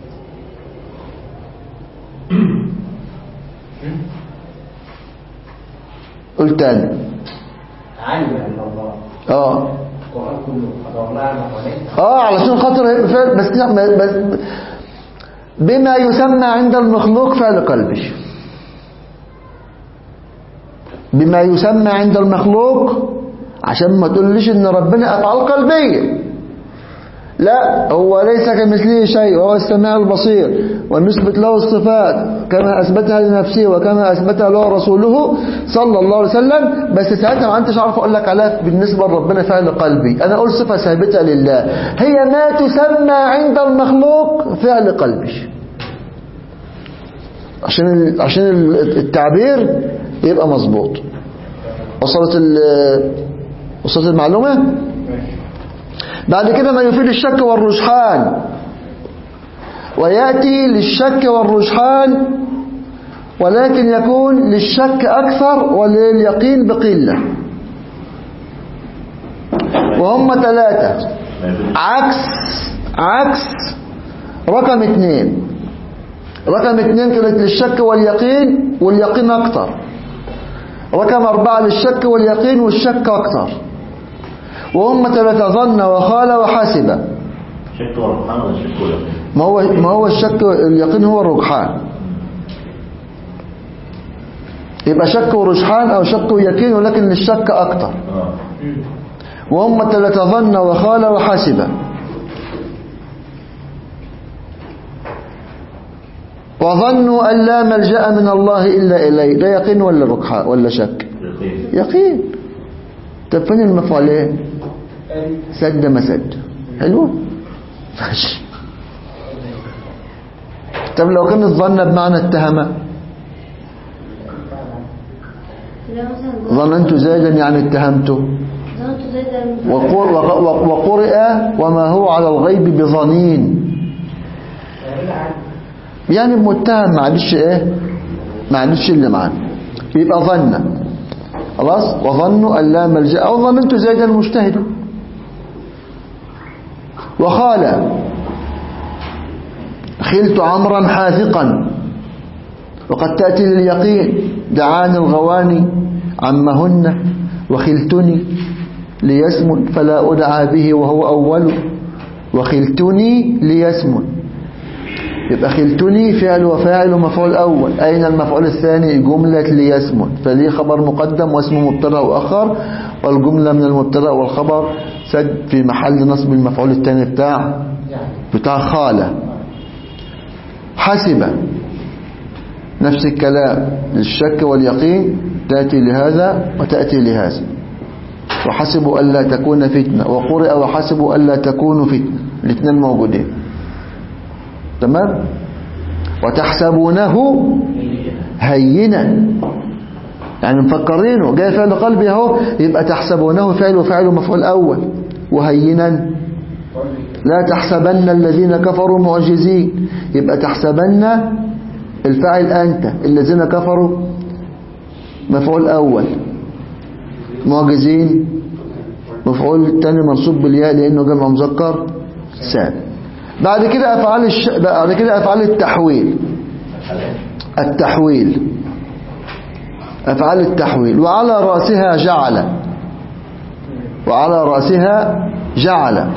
قلت تاني علم أن الله اه القرآن كله ندور لها على مفعولين اه علشان خاطر هيبقى فعل بس لا بس بما يسمى عند المخلوق فعل قلبي بما يسمى عند المخلوق عشان ما تقوليش ان ربنا افعال قلبيه لا هو ليس كمثله شيء وهو السميع البصير ونثبت له الصفات كما أثبتها لنفسه وكما أثبتها له رسوله صلى الله عليه وسلم بس ساعتها ما أنتش عارف أقول لك عليها بالنسبة لربنا فعل قلبي أنا أقول صفة ثابتة لله هي ما تسمى عند المخلوق فعل قلبي عشان ال- عشان ال- التعبير يبقى مظبوط وصلت ال- وصلت المعلومة بعد كده ما يفيد الشك والرجحان ويأتي للشك والرجحان ولكن يكون للشك أكثر ولليقين بقلة وهم ثلاثة عكس عكس رقم اثنين رقم اثنين كانت للشك واليقين واليقين أكثر رقم أربعة للشك واليقين والشك أكثر وهم ثلاثة ظن وخال وحاسب شك ورحمن ولا شك ولا ما هو ما هو الشك اليقين هو الرجحان يبقى شك ورجحان أو شك ويقين ولكن الشك أكثر اه وهم ثلاثة ظن وخال وحاسب وظنوا أن لا ملجأ من الله إلا إليه ده يقين ولا رجحان ولا شك يقين يقين طب فين المفعولين سد مسد حلوة ماشي طب لو كان الظن بمعنى اتهمه لا مثلا ظننت زيدا يعني اتهمته ظننت زيدا وقر- وق- وقرئ وما هو على الغيب بظنين يعني متهم معلش ايه معلش اللي معانا يبقى ظن خلاص وظنوا ان لا ملجا او ظننت زيدا مجتهد وقال خلت عمرا حاذقا وقد تأتي لليقين دعاني الغواني عمهن وخلتني ليسمن فلا أدعى به وهو أول وخلتني ليسمن يبقى خلتني فعل وفاعل ومفعول أول أين المفعول الثاني جملة ليسمن فليه خبر مقدم واسمه مبتدا وأخر والجملة من المبتدا والخبر سد في محل نصب المفعول الثاني بتاع بتاع خالة حسب نفس الكلام للشك واليقين تأتي لهذا وتأتي لهذا وحسبوا ألا تكون فتنة وقرئ وحسبوا ألا تكون فتنة الاثنين موجودين تمام وتحسبونه هينا يعني مفكرينه جاي فعل قلبي اهو يبقى تحسبونه فعل وفعل مفعول أول وهينا لا تحسبن الذين كفروا معجزين يبقى تحسبن الفاعل أنت الذين كفروا مفعول أول معجزين مفعول الثاني منصوب بالياء لأنه جمع مذكر سالم بعد كده أفعال الش... بعد كده أفعال التحويل التحويل أفعال التحويل وعلى رأسها جعل وعلى رأسها جعل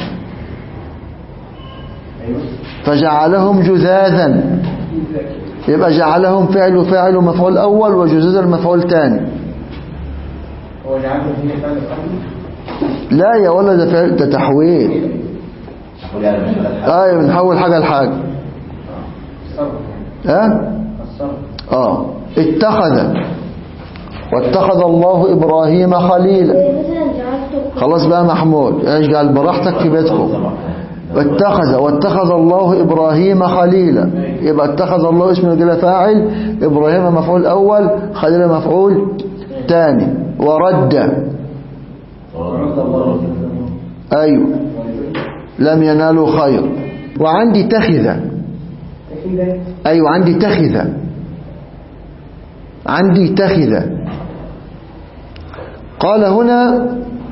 فجعلهم جذاذا يبقى جعلهم فعل وفاعل ومفعول أول وجذاذا مفعول ثاني هو جعله في فعل قلبي لا يا ولا ده فعل ده تحويل قول يعني مش على الحق. ايوه بنحول حاجة لحاجة الصرف ها الصرف اه اتخذ واتخذ الله إبراهيم خليلا مثلا جعلت خلاص بقى محمود اجعل براحتك في بيتكم واتخذ واتخذ الله إبراهيم خليلا يبقى اتخذ الله اسم رجل فاعل إبراهيم مفعول أول خليل مفعول ثاني ورد ورد الله أيوه لم ينالوا خير وعندي تخذ أيوه عندي تخذ عندي تخذ قال هنا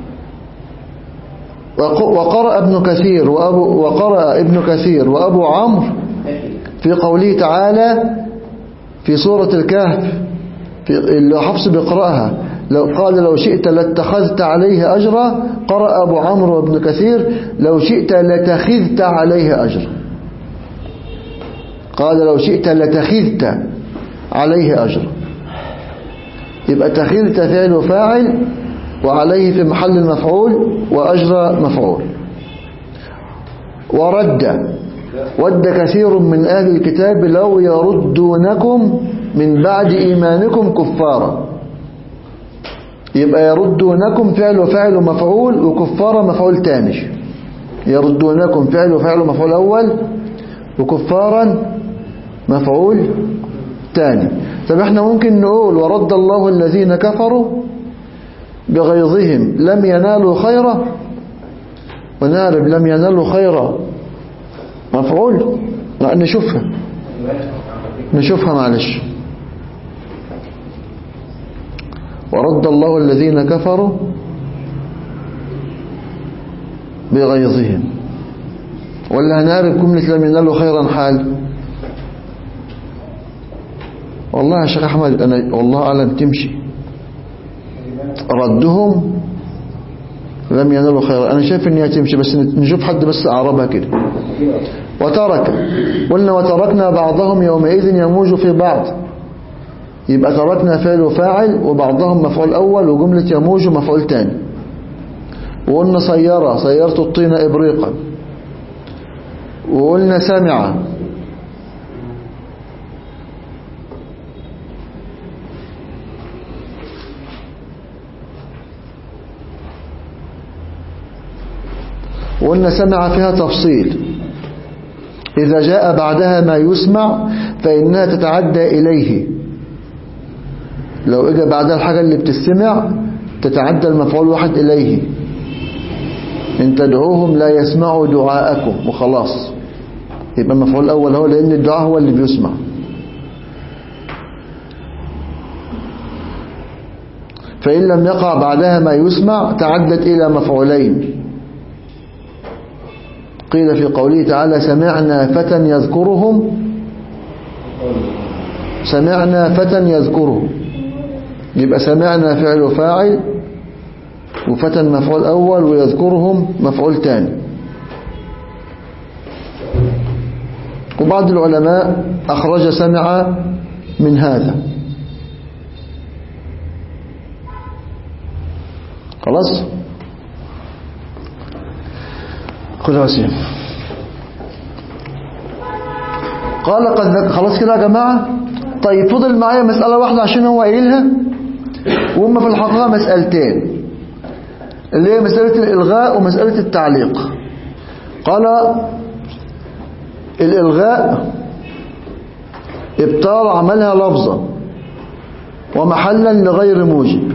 وق- وقرأ ابن كثير وأبو وقرأ ابن كثير وأبو عمرو في قوله تعالى في سورة الكهف في اللي حفص بيقرأها لو قال لو شئت لاتخذت عليه أجرا قرأ أبو عمرو وابن كثير لو شئت لتخذت عليه أجرا قال لو شئت لتخذت عليه أجرا يبقى تخذت فعل وفاعل وعليه في محل المفعول وأجرى مفعول ورد ود كثير من أهل الكتاب لو يردونكم من بعد إيمانكم كفارا يبقى يردونكم فعل وفاعل ومفعول وكفارا مفعول تاني يردونكم فعل وفاعل ومفعول أول وكفارا مفعول تاني طب احنا ممكن نقول ورد الله الذين كفروا بغيظهم لم ينالوا خيرا ونعرف لم ينالوا خيرا مفعول لا نشوفها نشوفها معلش ورد الله الذين كفروا بغيظهم ولا هنعرف جملة لم ينالوا خيرا حال والله يا شيخ أحمد أنا والله أعلم تمشي ردهم لم ينالوا خيرا أنا شايف إن هي تمشي بس نشوف حد بس أعربها كده وترك قلنا وتركنا بعضهم يومئذ يموج في بعض يبقى تركنا فعل وفاعل وبعضهم مفعول أول وجملة يموج مفعول تاني وقلنا سيارة سيرت الطين إبريقا وقلنا سمع وقلنا سمع فيها تفصيل إذا جاء بعدها ما يسمع فإنها تتعدى إليه لو إجا بعدها الحاجة اللي بتستمع تتعدى المفعول واحد إليه إن تدعوهم لا يسمعوا دعاءكم وخلاص يبقى المفعول الأول هو لأن الدعاء هو اللي بيسمع فإن لم يقع بعدها ما يسمع تعدت إلى مفعولين قيل في قوله تعالى سمعنا فتى يذكرهم سمعنا فتى يذكرهم يبقى سمعنا فعل وفاعل وفتن مفعول أول ويذكرهم مفعول تاني وبعض العلماء أخرج سمع من هذا خلاص خذ وسيم قال قد ذك... خلاص كده يا جماعة طيب فضل معايا مسألة واحدة عشان هو قايلها وهم في الحقيقة مسألتين اللي هي مسألة الإلغاء ومسألة التعليق قال الإلغاء ابطال عملها لفظا ومحلا لغير موجب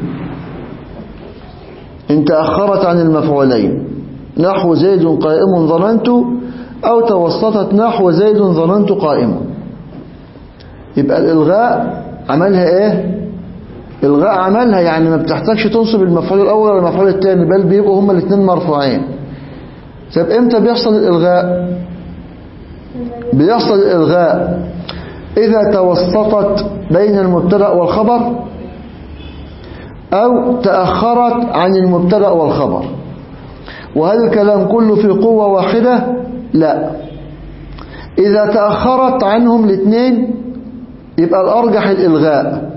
إن تأخرت عن المفعولين نحو زيد قائم ظننت أو توسطت نحو زيد ظننت قائم يبقى الإلغاء عملها إيه إلغاء عملها يعني ما بتحتاجش تنصب المفعول الأول ولا المفعول الثاني بل بيبقوا هما الاثنين مرفوعين طب إمتى بيحصل الإلغاء بيحصل الإلغاء إذا توسطت بين المبتدأ والخبر أو تأخرت عن المبتدأ والخبر وهل الكلام كله في قوة واحدة لا إذا تأخرت عنهم الاثنين يبقى الأرجح الإلغاء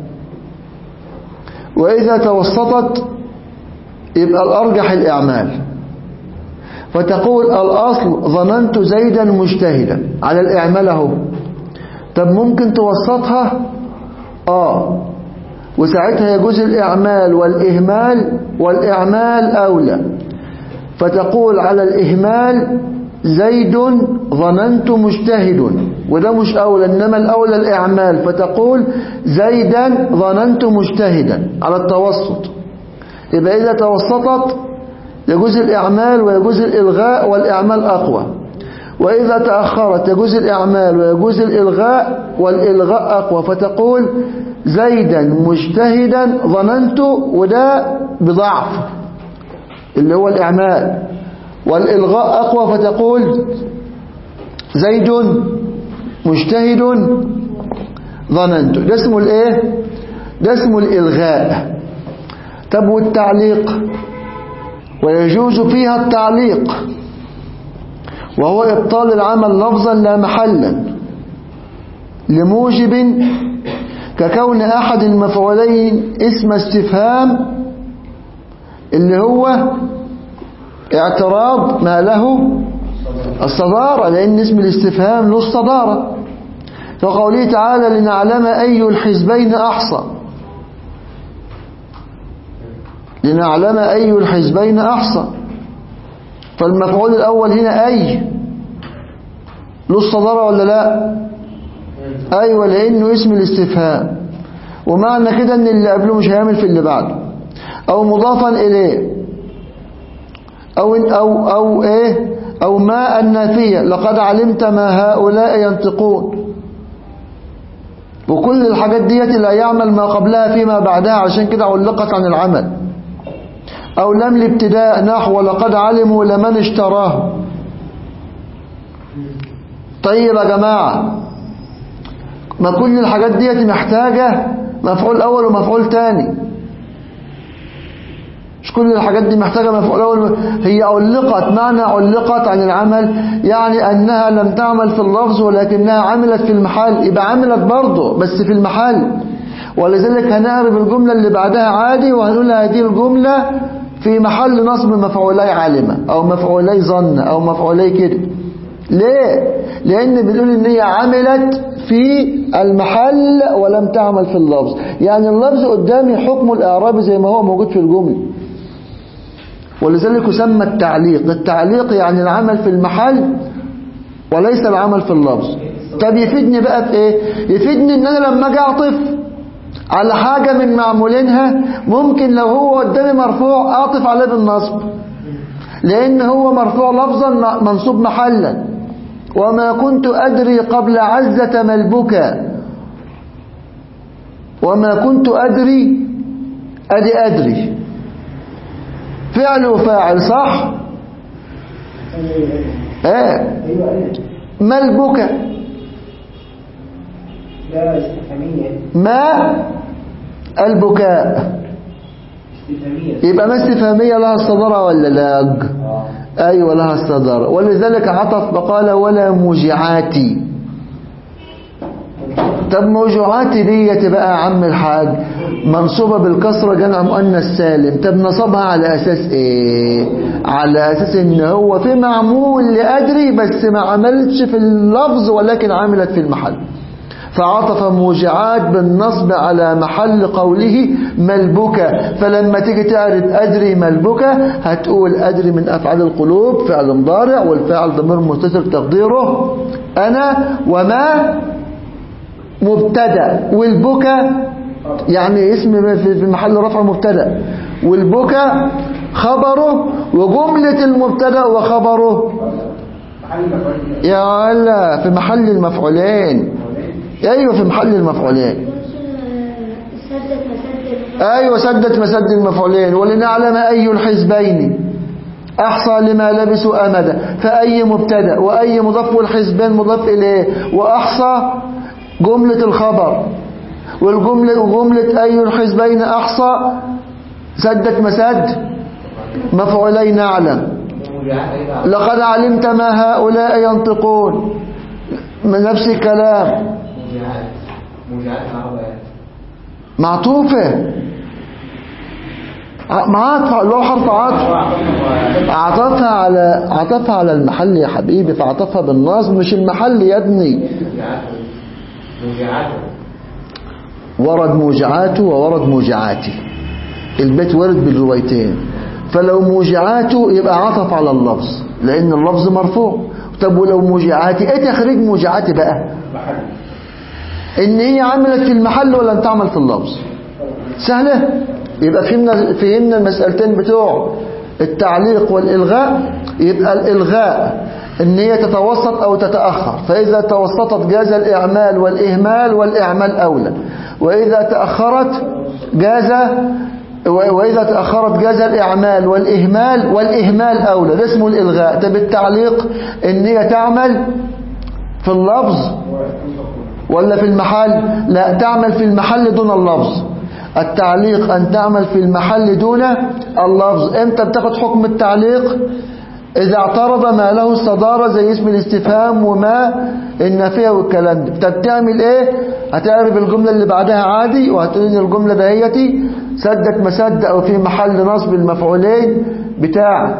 وإذا توسطت يبقى الأرجح الإعمال فتقول الأصل ظننت زيدا مجتهدا على الإعمال اهو طب ممكن توسطها آه وساعتها يجوز الإعمال والإهمال والإعمال أولى فتقول على الإهمال زيد ظننت مجتهد وده مش أولى إنما الأولى الإعمال فتقول زيدا ظننت مجتهدا على التوسط يبقى إذا توسطت يجوز الإعمال ويجوز الإلغاء والإعمال أقوى وإذا تأخرت يجوز الإعمال ويجوز الإلغاء والإلغاء أقوى فتقول زيدا مجتهدا ظننت وده بضعف اللي هو الإعمال والإلغاء أقوى فتقول زيد مجتهد ظننت ده اسمه الايه ده اسمه الإلغاء طب والتعليق ويجوز فيها التعليق وهو إبطال العمل لفظا لا محلا لموجب ككون أحد المفعولين اسم استفهام اللي هو اعتراض ما له الصدارة لأن اسم الاستفهام له الصدارة فقوله تعالى لنعلم أي الحزبين أحصى لنعلم أي الحزبين أحصى فالمفعول الأول هنا أي له الصدارة ولا لا أيوة لأنه اسم الاستفهام ومعنى كده أن اللي قبله مش هيعمل في اللي بعده أو مضافا إليه أو, أو, أو إيه أو ما النافية لقد علمت ما هؤلاء ينطقون وكل الحاجات ديت لا يعمل ما قبلها فيما بعدها عشان كده علقت عن العمل أو لم الابتداء نحو لقد علموا لمن اشتراه طيب يا جماعة ما كل الحاجات ديت محتاجة مفعول أول ومفعول تاني مش كل الحاجات دي محتاجة مفعول أول هي علقت معنى علقت عن العمل يعني أنها لم تعمل في اللفظ ولكنها عملت في المحل يبقى عملت برضه بس في المحل ولذلك هنعرف الجملة اللي بعدها عادي وهنقول هذه الجملة في محل نصب مفعولي علمة أو مفعولي ظن أو مفعولي كده ليه؟ لأن بنقول إن هي عملت في المحل ولم تعمل في اللفظ يعني اللفظ قدامي حكم الإعراب زي ما هو موجود في الجملة ولذلك يسمى التعليق التعليق يعني العمل في المحل وليس العمل في اللفظ طب يفيدني بقى في ايه يفيدني ان انا لما اجي اعطف على حاجة من معمولينها ممكن لو هو قدامي مرفوع اعطف عليه بالنصب لان هو مرفوع لفظا منصوب محلا وما كنت ادري قبل عزة ملبكا وما كنت ادري ادي ادري فعل وفاعل صح ايه ما البكا لا استفهامية ما البكاء استفهامية يبقى ما استفهامية لها الصدارة ولا لا اه أيوة لها الصدارة ولذلك عطف فقال ولا موجعاتي طب موجوعاتي دي بقى يا عم الحاج منصوبة بالكسرة جمع مؤنث سالم طب نصبها على أساس إيه على أساس إن هو في معمول لأدري بس ما عملتش في اللفظ ولكن عملت في المحل فعطف موجعات بالنصب على محل قوله ملبكة فلما تيجي تعرف أدري ملبكة هتقول أدري من أفعال القلوب فعل مضارع والفعل ضمير متصل تقديره أنا وما مبتدا والبكى يعني اسم في في محل رفع مبتدا والبكى خبره وجملة المبتدا وخبره محل مفعول يا ولا في محل المفعولين ايوه في محل المفعولين سدت مسدت ايوه سدت مسد المفعولين ولنعلم اي الحزبين احصى لما لبسوا امدا فاي مبتدا واي مضاف والحزبين مضاف اليه واحصى جمله الخبر والجمله وجمله اي الحزبين احصى سدت مسد مفعولين نعلم موجعات أيضا لقد علمت ما هؤلاء ينطقون من نفس الكلام موجعات موجعات العربية معطوفة ع- معاطفة لو حرف عطف عطفها على عطفها على المحل يا حبيبي فعطفها بالنصب مش المحل يا ابني موجعات موجعات ورد موجعاته وورد موجعاتي البيت ورد بالروايتين فلو موجعاته يبقى عطف على اللفظ لأن اللفظ مرفوع طب ولو موجعاتي ايه تخريج موجعاتي بقى محل ان هي عملت في المحل ولا لم تعمل في اللفظ سهلة يبقى فهمنا فهمنا المسألتين بتوع التعليق والإلغاء يبقى الإلغاء ان هي تتوسط أو تتأخر فإذا توسطت جاز الإعمال والإهمال والإعمال أولى وإذا تأخرت جاز وإذا تأخرت جاز الإعمال والإهمال والإهمال أولى ده اسمه الإلغاء طب التعليق ان هي تعمل في اللفظ ولا في المحل لا تعمل في المحل دون اللفظ التعليق أن تعمل في المحل دون اللفظ امتى بتاخد حكم التعليق إذا اعترض ما له الصدارة زي اسم الاستفهام وما النافية والكلام ده طب تعمل ايه هتعرف الجملة اللي بعدها عادي وهتقول ان الجملة دهيتي سدت مسد او في محل نصب المفعولين بتاع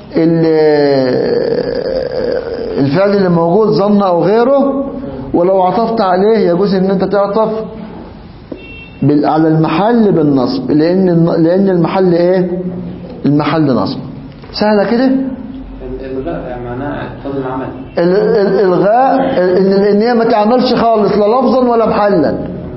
ال- الفعل اللي موجود ظن او غيره ولو عطفت عليه يجوز ان انت تعطف بال- على المحل بالنصب لان الن- لان المحل ايه المحل نصب سهله كده الغاء معناه اقتضاء العمل ال- ال- الالغاء ان ان هي ما تعملش خالص لا لفظا ولا محلا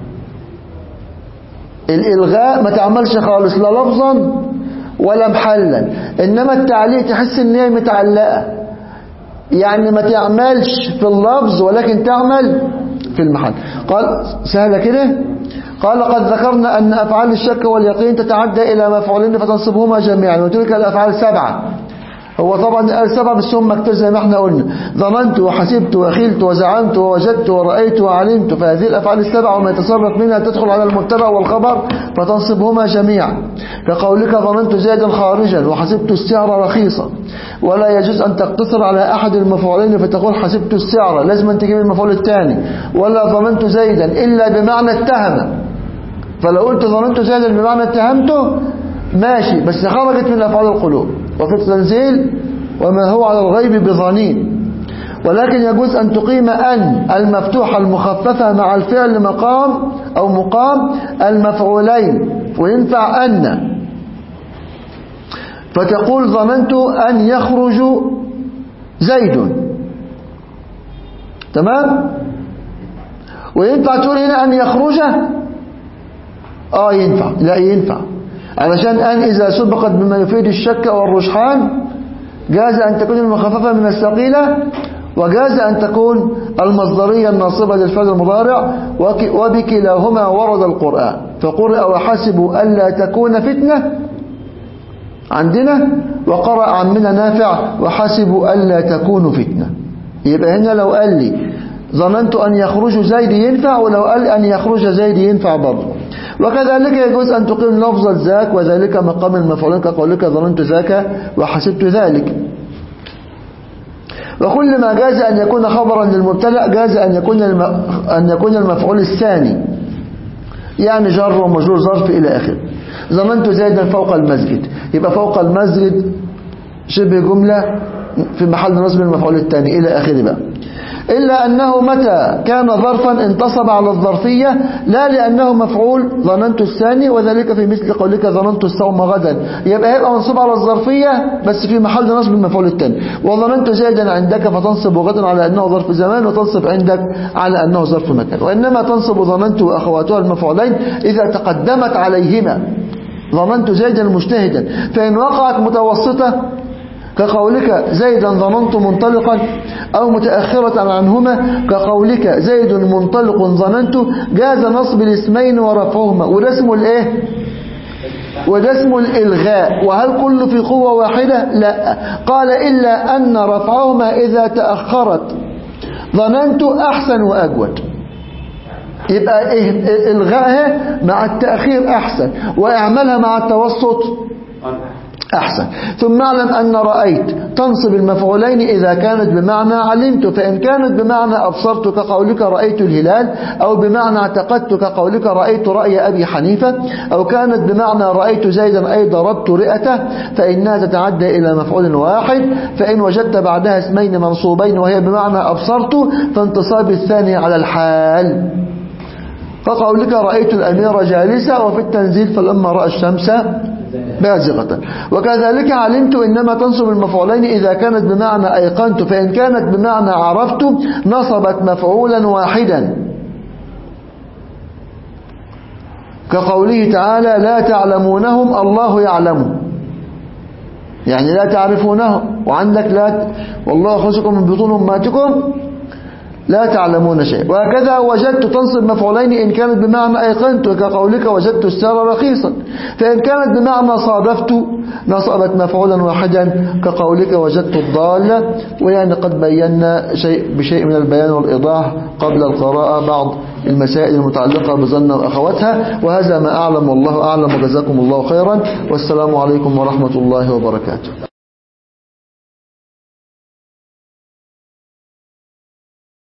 الالغاء ما تعملش خالص لا لفظا ولا محلا انما التعليق تحس ان هي متعلقه يعني ما تعملش في اللفظ ولكن تعمل في المحل قال سهله كده قال قد ذكرنا ان افعال الشك واليقين تتعدى الى مفعولين فتنصبهما جميعا وتلك الافعال سبعه هو طبعا قال سبعة بس هم كتير زي ما احنا قلنا ظننت وحسبت وخلت وزعمت ووجدت ورأيت وعلمت فهذه الأفعال السبعة وما يتصرف منها تدخل على المبتدا والخبر فتنصبهما جميعا كقولك ظننت زيدا خارجا وحسبت السعر رخيصا ولا يجوز أن تقتصر على أحد المفعولين فتقول حسبت السعر لازم أن تجيب المفعول الثاني ولا ظننت زيدا إلا بمعنى اتهم فلو قلت ظننت زيدا بمعنى اتهمته ماشي بس خرجت من أفعال القلوب وفي التنزيل وما هو على الغيب بظنين ولكن يجوز أن تقيم أن المفتوحة المخففة مع الفعل مقام أو مقام المفعولين وينفع أن فتقول ظننت أن يخرج زيد تمام وينفع تقول هنا أن يخرج آه ينفع لا ينفع علشان أن إذا سبقت بما يفيد الشك والرجحان جاز أن تكون المخففة من الثقيلة وجاز أن تكون المصدرية الناصبة للفعل المضارع وك- وبكلاهما ورد القرآن فقرأ وحسبوا ألا تكون فتنة عندنا وقرأ عمنا نافع وحسبوا ألا تكون فتنة يبقى هنا لو قال لي ظننت أن يخرج زيد ينفع ولو قال أن يخرج زيد ينفع برضه وكذلك يجوز أن تقيم لفظ ذاك وذلك مقام المفعولين كقولك ظننت ذاك وحسبت ذلك وكل ما جاز أن يكون خبرا للمبتدا جاز أن يكون الم... أن يكون المفعول الثاني يعني جر ومجرور ظرف إلى آخره ظننت زيدا فوق المسجد يبقى فوق المسجد شبه جملة في محل نصب المفعول الثاني إلى آخره بقى إلا أنه متى كان ظرفا انتصب على الظرفية لا لأنه مفعول ظننت الثاني وذلك في مثل قولك ظننت الصوم غدا يبقى هيبقى منصوب على الظرفية بس في محل نصب المفعول الثاني وظننت زيدا عندك فتنصب غدا على أنه ظرف زمان وتنصب عندك على أنه ظرف مكان وإنما تنصب ظننت وأخواتها المفعولين إذا تقدمت عليهما ظننت زيدا مجتهدا فإن وقعت متوسطة كقولك زيدا ظننت منطلقا أو متأخرة عنهما كقولك زيد منطلق ظننت جاز نصب الاسمين ورفعهما وده اسمه الايه وده اسمه الإلغاء وهل كله في قوة واحدة لا قال إلا أن رفعهما إذا تأخرت ظننت أحسن وأجود يبقى إيه إلغائها مع التأخير أحسن وإعمالها مع التوسط أحسن ثم اعلم أن رأيت تنصب المفعولين إذا كانت بمعنى علمت فإن كانت بمعنى أبصرت كقولك رأيت الهلال أو بمعنى اعتقدت كقولك رأيت رأي أبي حنيفة أو كانت بمعنى رأيت زيدا أي ضربت رئته فإنها تتعدى إلى مفعول واحد فإن وجدت بعدها اسمين منصوبين وهي بمعنى أبصرت فانتصاب الثاني على الحال كقولك رأيت الأمير جالسة وفي التنزيل فلما رأى الشمس بازغة وكذلك علمت إنما تنصب المفعولين إذا كانت بمعنى أيقنت فإن كانت بمعنى عرفت نصبت مفعولا واحدا كقوله تعالى لا تعلمونهم الله يعلم يعني لا تعرفونهم وعندك لا والله خرجكم من بطون أمهاتكم لا تعلمون شيء وهكذا وجدت تنصب مفعولين إن كانت بمعنى أيقنت كقولك وجدت السار رخيصا فإن كانت بمعنى صادفت نصبت مفعولا واحدا كقولك وجدت الضالة ويعني قد بينا شيء بشيء من البيان والإيضاح قبل القراءة بعض المسائل المتعلقة بظن وأخواتها وهذا ما أعلم والله أعلم وجزاكم الله خيرا والسلام عليكم ورحمة الله وبركاته